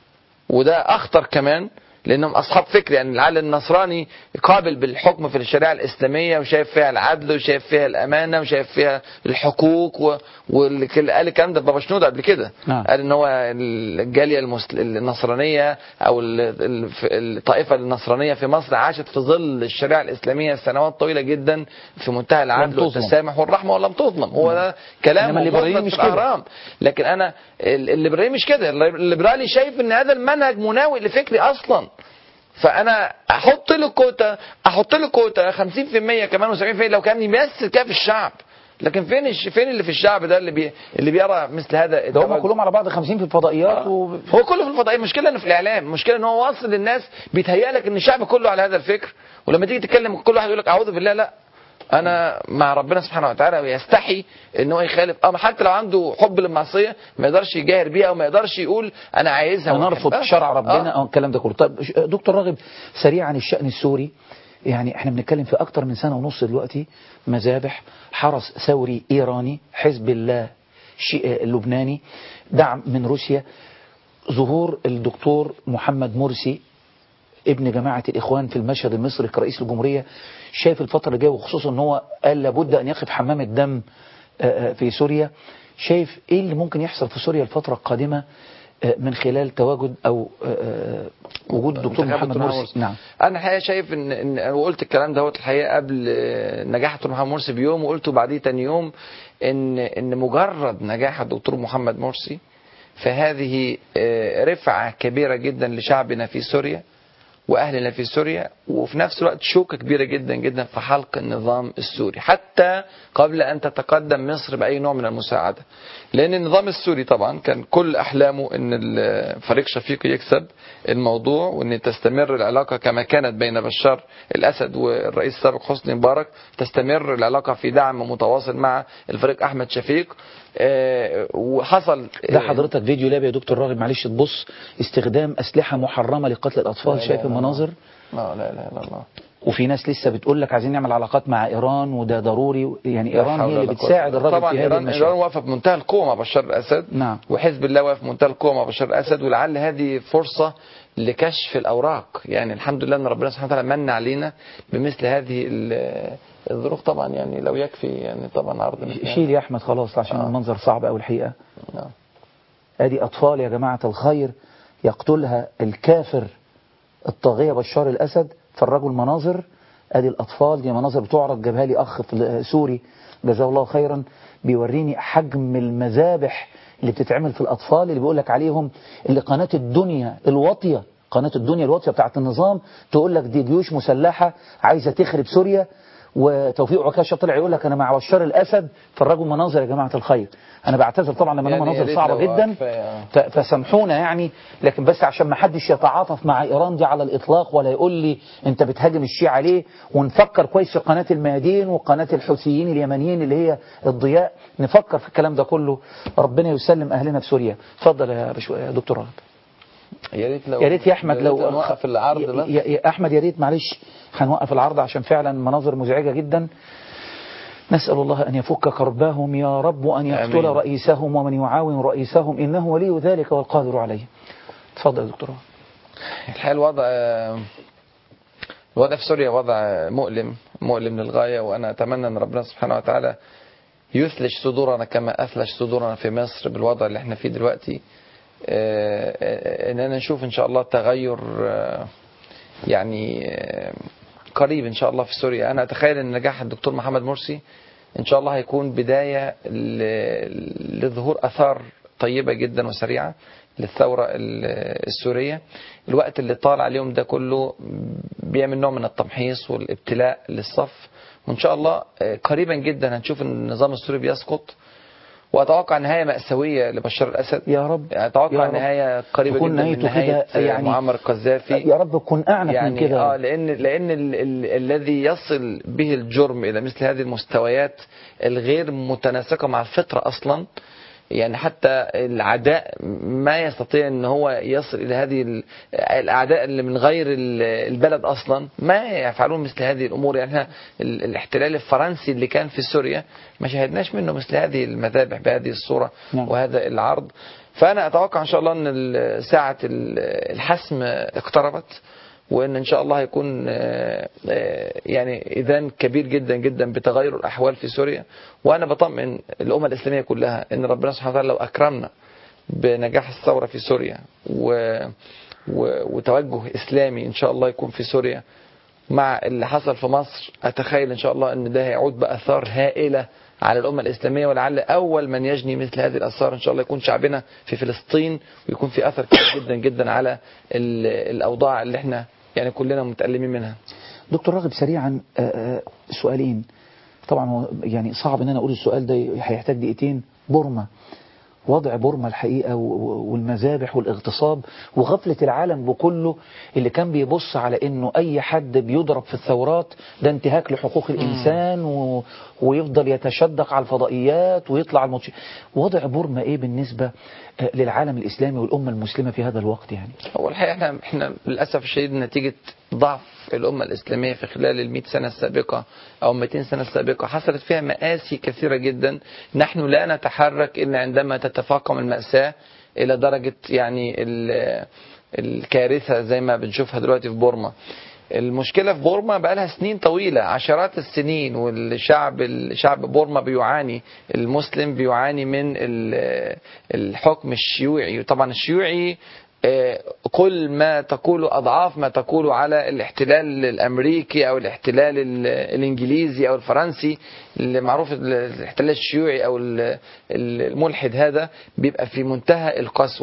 وده أخطر كمان لأنهم أصحاب فكر يعني العقل النصراني قابل بالحكم في الشريعة الإسلامية وشايف فيها العدل وشايف فيها الأمانة وشايف فيها الحقوق و... واللي كل- قال الكلام ده في بابا شنودة قبل كده نعم. قال ان هو الجاليه المسل... النصرانيه او ال- ال- الطائفه النصرانيه في مصر عاشت في ظل الشريعه الاسلاميه سنوات طويله جدا في منتهى العدل تظلم. والتسامح والرحمه ولم تظلم هو ده كلام إنما الليبراليين مثبت مش في كده. الاهرام لكن انا ال- الليبرالي مش كده الليبرالي شايف ان هذا المنهج مناوئ لفكري اصلا فانا احط له كوتا احط له كوتا 50% كمان و70% لو كان يمثل كده في الشعب لكن فين الش... فين اللي في الشعب ده اللي بي... اللي بيرى مثل هذا ده هم التوجه؟ كلهم على بعض 50 في الفضائيات آه. و... هو كله في الفضائيه المشكله انه في الاعلام المشكله ان هو واصل للناس بيتهيأ لك ان الشعب كله على هذا الفكر ولما تيجي تتكلم كل واحد يقول لك اعوذ بالله لا انا مع ربنا سبحانه وتعالى ويستحي ان هو يخالف اه حتى لو عنده حب للمعصيه ما يقدرش يجاهر بيها وما يقدرش يقول انا عايزها ونرفض وبحبها. شرع ربنا آه. او الكلام ده كله طيب ش- دكتور راغب سريعا عن الشأن السوري يعني احنا بنتكلم في اكتر من سنة ونص دلوقتي مذابح حرس ثوري ايراني حزب الله شي- آه، اللبناني دعم من روسيا ظهور الدكتور محمد مرسي ابن جماعة الإخوان في المشهد المصري كرئيس الجمهورية شايف الفترة اللي جاية وخصوصا أن هو قال لابد أن يقف حمام الدم آه، آه، في سوريا شايف إيه اللي ممكن يحصل في سوريا الفترة القادمة آه، من خلال تواجد أو آه، آه، وجود الدكتور انتخاب محمد دكتور مرسي مرسي. نعم انا الحقيقه شايف ان ان وقلت الكلام دوت الحقيقه قبل آه، نجاح الدكتور محمد مرسي بيوم وقلته بعديه تاني يوم ان ان مجرد نجاح الدكتور محمد مرسي فهذه آه، رفعه كبيره جدا لشعبنا في سوريا واهلنا في سوريا وفي نفس الوقت شوكه كبيره جدا جدا في حلق النظام السوري حتى قبل ان تتقدم مصر باي نوع من المساعده لان النظام السوري طبعا كان كل احلامه ان الفريق شفيق يكسب الموضوع وان تستمر العلاقه كما كانت بين بشار الاسد والرئيس السابق حسني مبارك تستمر العلاقه في دعم متواصل مع الفريق احمد شفيق آه، وحصل ده حضرتك فيديو لاب يا دكتور راغب معلش تبص استخدام أسلحة محرمة لقتل الأطفال شايف المناظر لا لا اله الا الله وفي ناس لسه بتقول لك عايزين نعمل علاقات مع إيران وده ضروري يعني إيران هي اللي بتساعد الراجل طبعا في هذه ايران ايران المشاكل واقفه بمنتهى القوه مع بشار الاسد نعم وحزب الله واقف بمنتهى القوه مع بشار الاسد ولعل هذه فرصه لكشف الاوراق يعني الحمد لله ان ربنا سبحانه وتعالى من علينا بمثل هذه ال- الظروف طبعا يعني لو يكفي يعني طبعا عرض مثل هذا. شيل يا أحمد خلاص عشان آه. المنظر صعب أوي الحقيقة نعم. ادي اطفال يا جماعة الخير يقتلها الكافر الطاغية بشار الاسد فرجوا المناظر ادي الاطفال دي مناظر بتعرض جابها لي اخ في- سوري جزاه الله خيرا بيوريني حجم المذابح اللي بتتعمل في الاطفال اللي بيقول لك عليهم اللي قناة الدنيا الواطية قناة الدنيا الواطية بتاعت النظام تقول لك دي جيوش مسلحة عايزة تخرب سوريا وتوفيق عكاشة طلع يقول لك انا مع بشار الاسد فرجوا مناظر يا جماعة الخير انا بعتذر طبعا لما يعني يعني يا مناظر ريت صعبة لو جدا كفاية. ف- فسامحونا يعني لكن بس عشان ما حدش يتعاطف مع ايران دي على الاطلاق ولا يقول لي انت بتهاجم الشيعة ليه ونفكر كويس في قناة الميادين وقناة الحوثيين اليمنيين اللي هي الضياء نفكر في الكلام ده كله ربنا يسلم اهلنا في سوريا اتفضل يا بشو... يا دكتور رغد يا ريت لو يا ريت يا احمد لو نوقف العرض يا, بس يا, يا احمد يا ريت معلش هنوقف العرض عشان فعلا مناظر مزعجة جدا نسأل الله أن يفك كرباهم يا رب وأن يقتل آمين. رئيسهم ومن يعاون رئيسهم إنه ولي ذلك والقادر عليه تفضل يا دكتور رغد. الحقيقة الوضع الوضع في سوريا وضع مؤلم مؤلم للغاية وأنا أتمنى أن ربنا سبحانه وتعالى يثلج صدورنا كما أثلج صدورنا في مصر بالوضع اللي احنا فيه دلوقتي آه، آه، إننا نشوف إن شاء الله تغير آه، يعني آه، قريب إن شاء الله في سوريا أنا أتخيل أن نجاح الدكتور محمد مرسي إن شاء الله هيكون بداية ل- لظهور أثار طيبة جدا وسريعة للثورة ال- السورية الوقت اللي طال عليهم ده كله بيعمل نوع من التمحيص والابتلاء للصف وإن شاء الله آه، قريبا جدا هنشوف إن النظام السوري بيسقط وأتوقع نهاية مأساوية لبشار الأسد يا رب يا أتوقع رب. نهاية قريبة تكون جدا من نهايته نهاية كده يعني- معمر القذافي يا رب تكون أعنف من يعني كده اه لان لان ال ال الذي يصل به الجرم الى مثل هذه المستويات الغير متناسقه مع الفطره اصلا يعني حتى العداء ما يستطيع ان هو يصل الى هذه ال- الاعداء اللي من غير ال- البلد اصلا ما يفعلون مثل هذه الامور يعني احنا ال- الاحتلال الفرنسي اللي كان في سوريا ما شاهدناش منه مثل هذه المذابح بهذه الصوره نعم. وهذا العرض فانا اتوقع ان شاء الله ان ال- ساعه ال- الحسم اقتربت وان ان شاء الله هيكون آه، آه، يعني اذان كبير جدا جدا بتغير الاحوال في سوريا وانا بطمئن الامه الاسلاميه كلها ان ربنا سبحانه وتعالى لو اكرمنا بنجاح الثوره في سوريا و و- وتوجه اسلامي ان شاء الله يكون في سوريا مع اللي حصل في مصر اتخيل ان شاء الله ان ده هيعود باثار هائله على الامه الاسلاميه ولعل اول من يجني مثل هذه الاثار ان شاء الله يكون شعبنا في فلسطين ويكون في اثر كبير جدا جدا على ال- الاوضاع اللي احنا يعني كلنا متالمين منها دكتور راغب سريعا آه، آه، سؤالين طبعا هو يعني صعب ان انا اقول السؤال ده هيحتاج دقيقتين بورما وضع بورما الحقيقة و- و- والمذابح والاغتصاب وغفلة العالم بكله اللي كان بيبص على انه اي حد بيضرب في الثورات ده انتهاك لحقوق الانسان و... ويفضل يتشدق على الفضائيات ويطلع الماتش وضع بورما ايه بالنسبة آه، للعالم الاسلامي والامة المسلمة في هذا الوقت يعني هو الحقيقة احنا احنا للأسف الشديد نتيجة ضعف الأمة الإسلامية في خلال ال سنة السابقة أو 200 سنة السابقة حصلت فيها مآسي كثيرة جدا نحن لا نتحرك إلا عندما تتفاقم المأساة إلى درجة يعني ال- الكارثة زي ما بنشوفها دلوقتي في بورما المشكلة في بورما بقى لها سنين طويلة عشرات السنين والشعب الشعب بورما بيعاني المسلم بيعاني من ال- الحكم الشيوعي طبعا الشيوعي آه، كل ما تقول أضعاف ما تقول على الاحتلال الأمريكي أو الاحتلال ال- الإنجليزي أو الفرنسي اللي معروف ال- الاحتلال الشيوعي أو ال- ال- الملحد هذا بيبقى في منتهى القسوة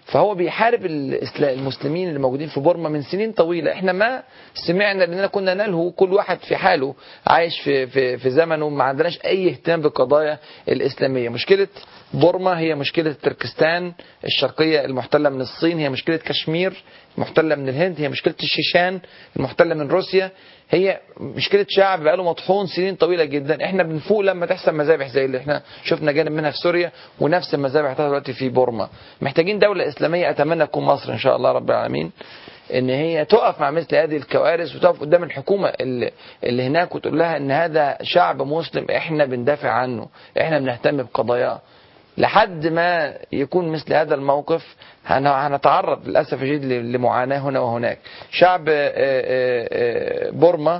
فهو بيحارب الإسلا- المسلمين اللي موجودين في بورما من سنين طويلة احنا ما سمعنا لأننا كنا نلهو كل واحد في حاله عايش في, في, في زمنه ما عندناش أي اهتمام بالقضايا الإسلامية مشكلة بورما هي مشكلة تركستان الشرقية المحتلة من الصين هي مشكلة كشمير المحتلة من الهند هي مشكلة الشيشان المحتلة من روسيا هي مشكلة شعب بقاله مطحون سنين طويلة جدا احنا بنفوق لما تحصل مذابح زي اللي احنا شفنا جانب منها في سوريا ونفس المذابح بتاعتها دلوقتي في بورما محتاجين دولة إسلامية أتمنى تكون مصر إن شاء الله رب العالمين ان هي تقف مع مثل هذه الكوارث وتقف قدام الحكومه اللي, اللي هناك وتقول لها ان هذا شعب مسلم احنا بندافع عنه احنا بنهتم بقضاياه لحد ما يكون مثل هذا الموقف هن- هنتعرض للاسف الشديد ل- لمعاناه هنا وهناك شعب آه، آه، آه، بورما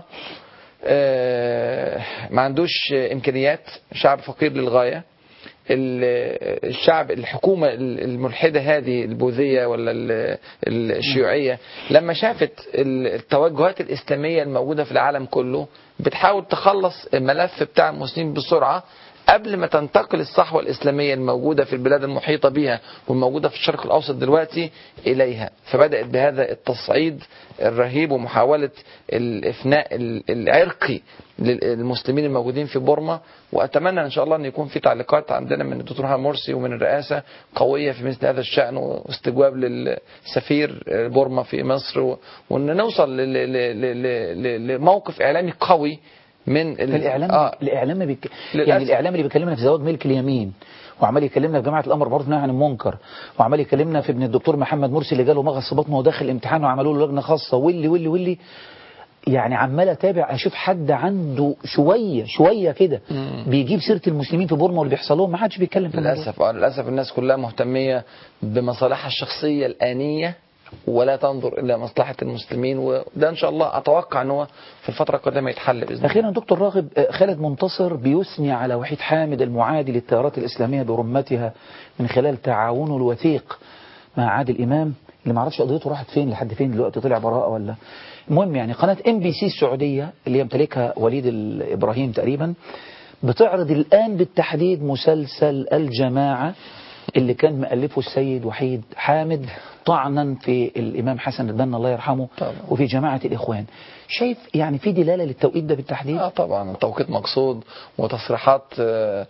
آه، ما عندوش امكانيات شعب فقير للغايه ال- الشعب الحكومة الملحدة هذه البوذية ولا ال- الشيوعية لما شافت ال- التوجهات الإسلامية الموجودة في العالم كله بتحاول تخلص الملف بتاع المسلمين بسرعة قبل ما تنتقل الصحوة الإسلامية الموجودة في البلاد المحيطة بها والموجودة في الشرق الأوسط دلوقتي إليها فبدأت بهذا التصعيد الرهيب ومحاولة الإفناء ال- العرقي للمسلمين الموجودين في بورما وأتمنى إن شاء الله أن يكون في تعليقات عندنا من الدكتور محمد مرسي ومن الرئاسة قوية في مثل هذا الشأن واستجواب للسفير بورما في مصر و- وأن نوصل ل- ل- ل- ل- ل- لموقف إعلامي قوي من ال- الإعلام آه الإعلام بيك... للأسف. يعني الإعلام اللي بيكلمنا في زواج ملك اليمين وعمال يكلمنا في جماعة الأمر برضه نهي عن المنكر وعمال يكلمنا في ابن الدكتور محمد مرسي اللي جاله مغص بطنه وداخل الامتحان وعملوا له لجنة خاصة واللي واللي واللي يعني عمال اتابع اشوف حد عنده شويه شويه كده بيجيب سيره المسلمين في بورما واللي بيحصل لهم ما حدش بيتكلم في الموضوع. للأسف آه، للأسف الناس كلها مهتمية بمصالحها الشخصية الآنية ولا تنظر إلى مصلحة المسلمين وده إن شاء الله أتوقع أنه في الفترة القادمة يتحل بإذن الله أخيرا دكتور راغب آه، خالد منتصر بيثني على وحيد حامد المعادي للتيارات الإسلامية برمتها من خلال تعاونه الوثيق مع عادل إمام اللي ما اعرفش قضيته راحت فين لحد فين دلوقتي طلع براءة ولا المهم يعني قناة ام بي سي السعودية اللي يمتلكها وليد الإبراهيم تقريبا بتعرض الآن بالتحديد مسلسل الجماعة اللي كان مؤلفه السيد وحيد حامد طعنا في الإمام حسن البنا الله يرحمه طبعا. وفي جماعة الإخوان شايف يعني في دلالة للتوقيت ده بالتحديد اه طبعا التوقيت مقصود وتصريحات آه،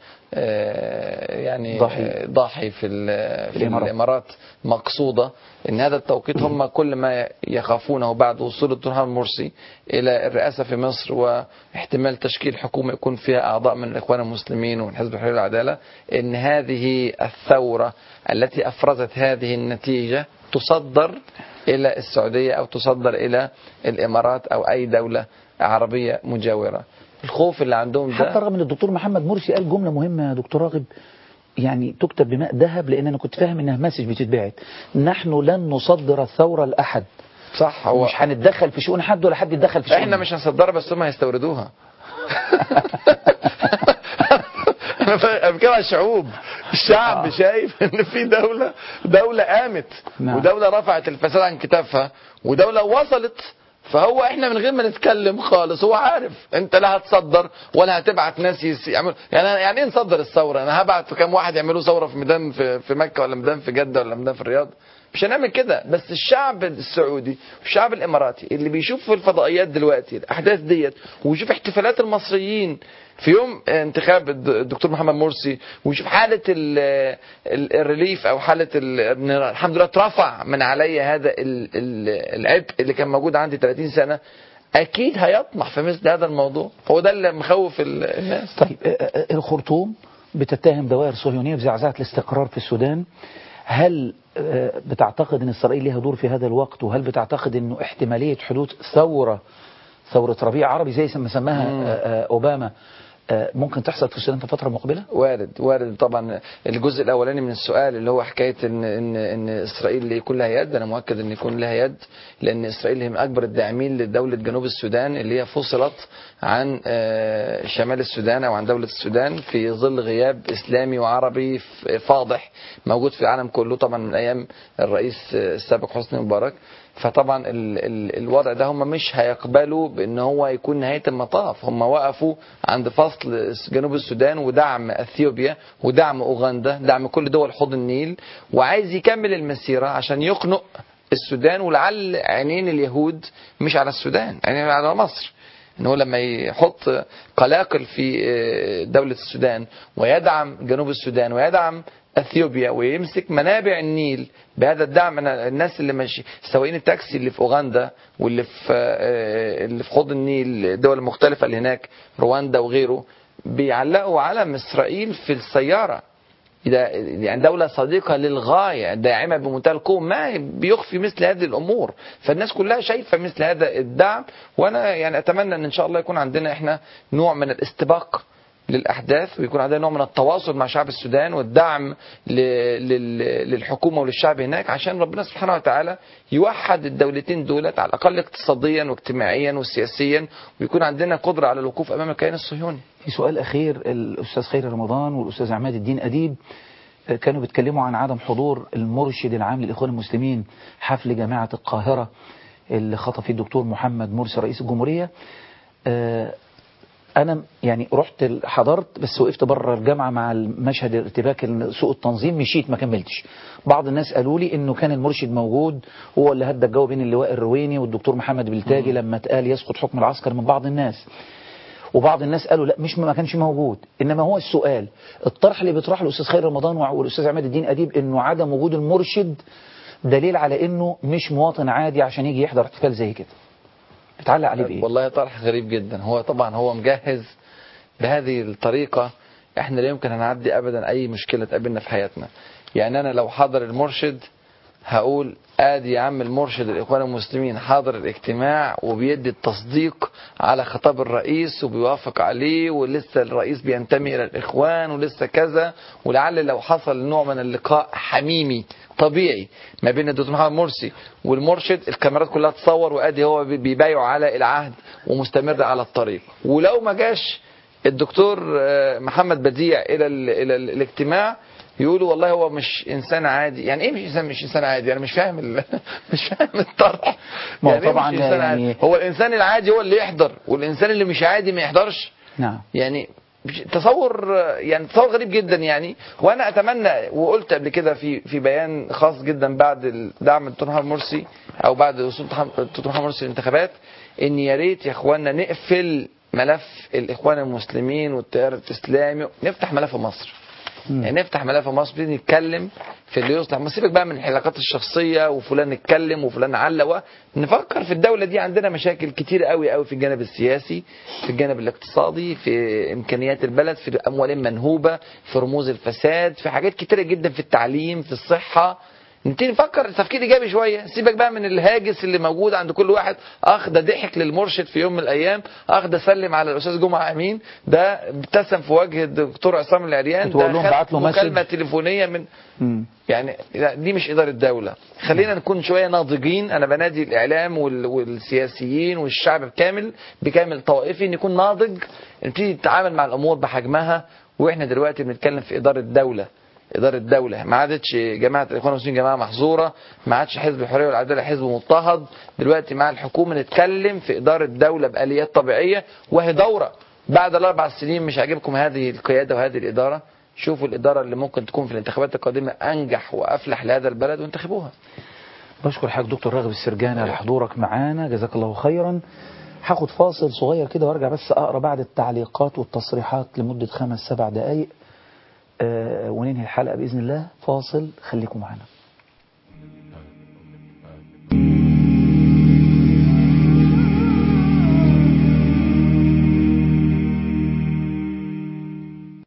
آه، يعني ضاحي. آه، ضاحي في, ال- في الإمارات. الامارات مقصوده ان هذا التوقيت هم كل ما يخافونه بعد وصول الدكتور محمد مرسي الى الرئاسه في مصر واحتمال تشكيل حكومه يكون فيها اعضاء من الاخوان المسلمين ومن حزب الحريه والعداله ان هذه الثوره التي افرزت هذه النتيجه تصدر الى السعوديه او تصدر الى الامارات او اي دوله عربيه مجاوره الخوف اللي عندهم ده حتى رغم ان الدكتور محمد مرسي قال جمله مهمه يا دكتور راغب يعني تكتب بماء ذهب لان انا كنت فاهم انها مسج بتتبعت نحن لن نصدر الثوره لاحد صح هو مش هنتدخل في شؤون حد ولا حد يتدخل في شؤون احنا مش هنصدرها بس هم هيستوردوها انا بتكلم على الشعوب الشعب شايف ان في دوله دوله قامت نعم. ودوله رفعت الفساد عن كتافها ودوله وصلت فهو احنا من غير ما نتكلم خالص هو عارف انت لا هتصدر ولا هتبعت ناس يس- يعملوا يعني يعني ايه نصدر الثوره انا هبعت كام واحد يعملوا ثوره في ميدان في, في مكه ولا ميدان في جده ولا ميدان في الرياض مش هنعمل كده بس الشعب السعودي والشعب الاماراتي اللي بيشوف في الفضائيات دلوقتي الاحداث ديت ويشوف احتفالات المصريين في يوم انتخاب الد- الدكتور محمد مرسي ويشوف حاله ال- ال- الريليف او حاله ال- ان الحمد لله اترفع من علي هذا ال- ال- العبء اللي كان موجود عندي 30 سنه اكيد هيطمح في مثل هذا الموضوع هو ده اللي مخوف ال- الناس طيب آه، آه، الخرطوم بتتهم دوائر صهيونيه بزعزعه الاستقرار في السودان هل آه، بتعتقد ان اسرائيل لها دور في هذا الوقت وهل بتعتقد انه احتماليه حدوث ثوره ثوره ربيع عربي زي ما سماها آه، آه، اوباما آه، ممكن تحصل في السودان في الفتره المقبله؟ وارد وارد طبعا الجزء الاولاني من السؤال اللي هو حكايه ان ان ان اسرائيل يكون لها يد انا مؤكد ان يكون لها يد لان اسرائيل هي من اكبر الداعمين لدوله جنوب السودان اللي هي فصلت عن آه، شمال السودان او عن دوله السودان في ظل غياب اسلامي وعربي ف- فاضح موجود في العالم كله طبعا من ايام الرئيس آه، السابق حسني مبارك فطبعا ال ال الوضع ده هم مش هيقبلوا بان هو يكون نهايه المطاف هم وقفوا عند فصل جنوب السودان ودعم اثيوبيا ودعم اوغندا دعم كل دول حوض النيل وعايز يكمل المسيره عشان يخنق السودان ولعل عينين اليهود مش على السودان عينين على مصر ان هو لما يحط قلاقل في آه، دولة السودان ويدعم جنوب السودان ويدعم اثيوبيا ويمسك منابع النيل بهذا الدعم أنا الناس اللي ماشي سواقين التاكسي اللي في اوغندا واللي في آه، اللي في حوض النيل الدول المختلفة اللي هناك رواندا وغيره بيعلقوا علم اسرائيل في السيارة إذا يعني دولة صديقة للغاية داعمة بمنتهى القوة ما بيخفي مثل هذه الأمور فالناس كلها شايفة مثل هذا الدعم وأنا يعني أتمنى أن إن شاء الله يكون عندنا إحنا نوع من الاستباق للأحداث ويكون عندنا نوع من التواصل مع شعب السودان والدعم ل- لل- للحكومة وللشعب هناك عشان ربنا سبحانه وتعالى يوحد الدولتين دولت على الأقل اقتصاديا واجتماعيا وسياسيا ويكون عندنا قدرة على الوقوف أمام الكيان الصهيوني في سؤال أخير الأستاذ خير رمضان والأستاذ عماد الدين أديب آه، كانوا بيتكلموا عن عدم حضور المرشد العام للإخوان المسلمين حفل جامعة القاهرة اللي خطب فيه الدكتور محمد مرسي رئيس الجمهورية آه، أنا يعني رحت حضرت بس وقفت بره الجامعة مع المشهد الارتباك سوء التنظيم مشيت ما كملتش بعض الناس قالوا لي إنه كان المرشد موجود هو اللي هدى الجو بين اللواء الرويني والدكتور محمد بلتاجي لما اتقال يسقط حكم العسكر من بعض الناس وبعض الناس قالوا لا مش ما كانش موجود انما هو السؤال الطرح اللي بيطرح الاستاذ خير رمضان والاستاذ عماد الدين اديب انه عدم وجود المرشد دليل على انه مش مواطن عادي عشان يجي يحضر احتفال زي كده بتعلق عليه بايه والله طرح غريب جدا هو طبعا هو مجهز بهذه الطريقة احنا لا يمكن هنعدي ابدا اي مشكلة تقابلنا في حياتنا يعني انا لو حضر المرشد هقول ادي يا عم المرشد الاخوان المسلمين حاضر الاجتماع وبيدي التصديق على خطاب الرئيس وبيوافق عليه ولسه الرئيس بينتمي الى الاخوان ولسه كذا ولعل لو حصل نوع من اللقاء حميمي طبيعي ما بين الدكتور محمد مرسي والمرشد الكاميرات كلها تصور وادي هو بي- بيبايعوا على العهد ومستمر على الطريق ولو ما جاش الدكتور آه، محمد بديع الى ال الى ال الاجتماع يقولوا والله هو مش انسان عادي يعني ايه مش انسان مش انسان عادي انا مش فاهم ال... مش فاهم الطرح ما هو يعني إيه طبعاً مش إنسان يعني- عادي؟ هو الانسان العادي هو اللي يحضر والانسان اللي مش عادي ما يحضرش نعم يعني مش- تصور يعني تصور غريب جدا يعني وانا اتمنى وقلت قبل كده في في بيان خاص جدا بعد دعم الدكتور محمد مرسي او بعد وصول الدكتور محمد مرسي للانتخابات ان يا ريت يا اخوانا نقفل ملف الاخوان المسلمين والتيار الاسلامي نفتح ملف مصر يعني نفتح ملف مصر نبتدي نتكلم في اللي يصلح ما سيبك بقى من الحلقات الشخصيه وفلان اتكلم وفلان علق نفكر في الدوله دي عندنا مشاكل كتير قوي قوي في الجانب السياسي في الجانب الاقتصادي في امكانيات البلد في اموال منهوبه في رموز الفساد في حاجات كتيره جدا في التعليم في الصحه نبتدي نفكر تفكير ايجابي شويه سيبك بقى من الهاجس اللي موجود عند كل واحد اخ ده ضحك للمرشد في يوم من الايام اخ ده سلم على الاستاذ جمعه امين ده ابتسم في وجه الدكتور عصام العريان كنت بقول لهم ده بعت خد له مسج. مكالمه تليفونيه من مم. يعني لا، دي مش إدارة دولة خلينا نكون شوية ناضجين أنا بنادي الإعلام وال- والسياسيين والشعب بكامل بكامل طوائفي إن يكون ناضج نبتدي نتعامل مع الأمور بحجمها وإحنا دلوقتي بنتكلم في إدارة دولة إدارة دولة ما عادتش جماعة الإخوان المسلمين جماعة محظورة ما عادش حزب الحرية والعدالة حزب مضطهد دلوقتي مع الحكومة نتكلم في إدارة دولة بآليات طبيعية وهي دورة بعد الأربع سنين مش عاجبكم هذه القيادة وهذه الإدارة شوفوا الإدارة اللي ممكن تكون في الانتخابات القادمة أنجح وأفلح لهذا البلد وانتخبوها بشكر حضرتك دكتور راغب السرجاني على حضورك معانا جزاك الله خيرا هاخد فاصل صغير كده وارجع بس اقرا بعد التعليقات والتصريحات لمده خمس سبع دقائق آه وننهي الحلقه باذن الله فاصل خليكم معانا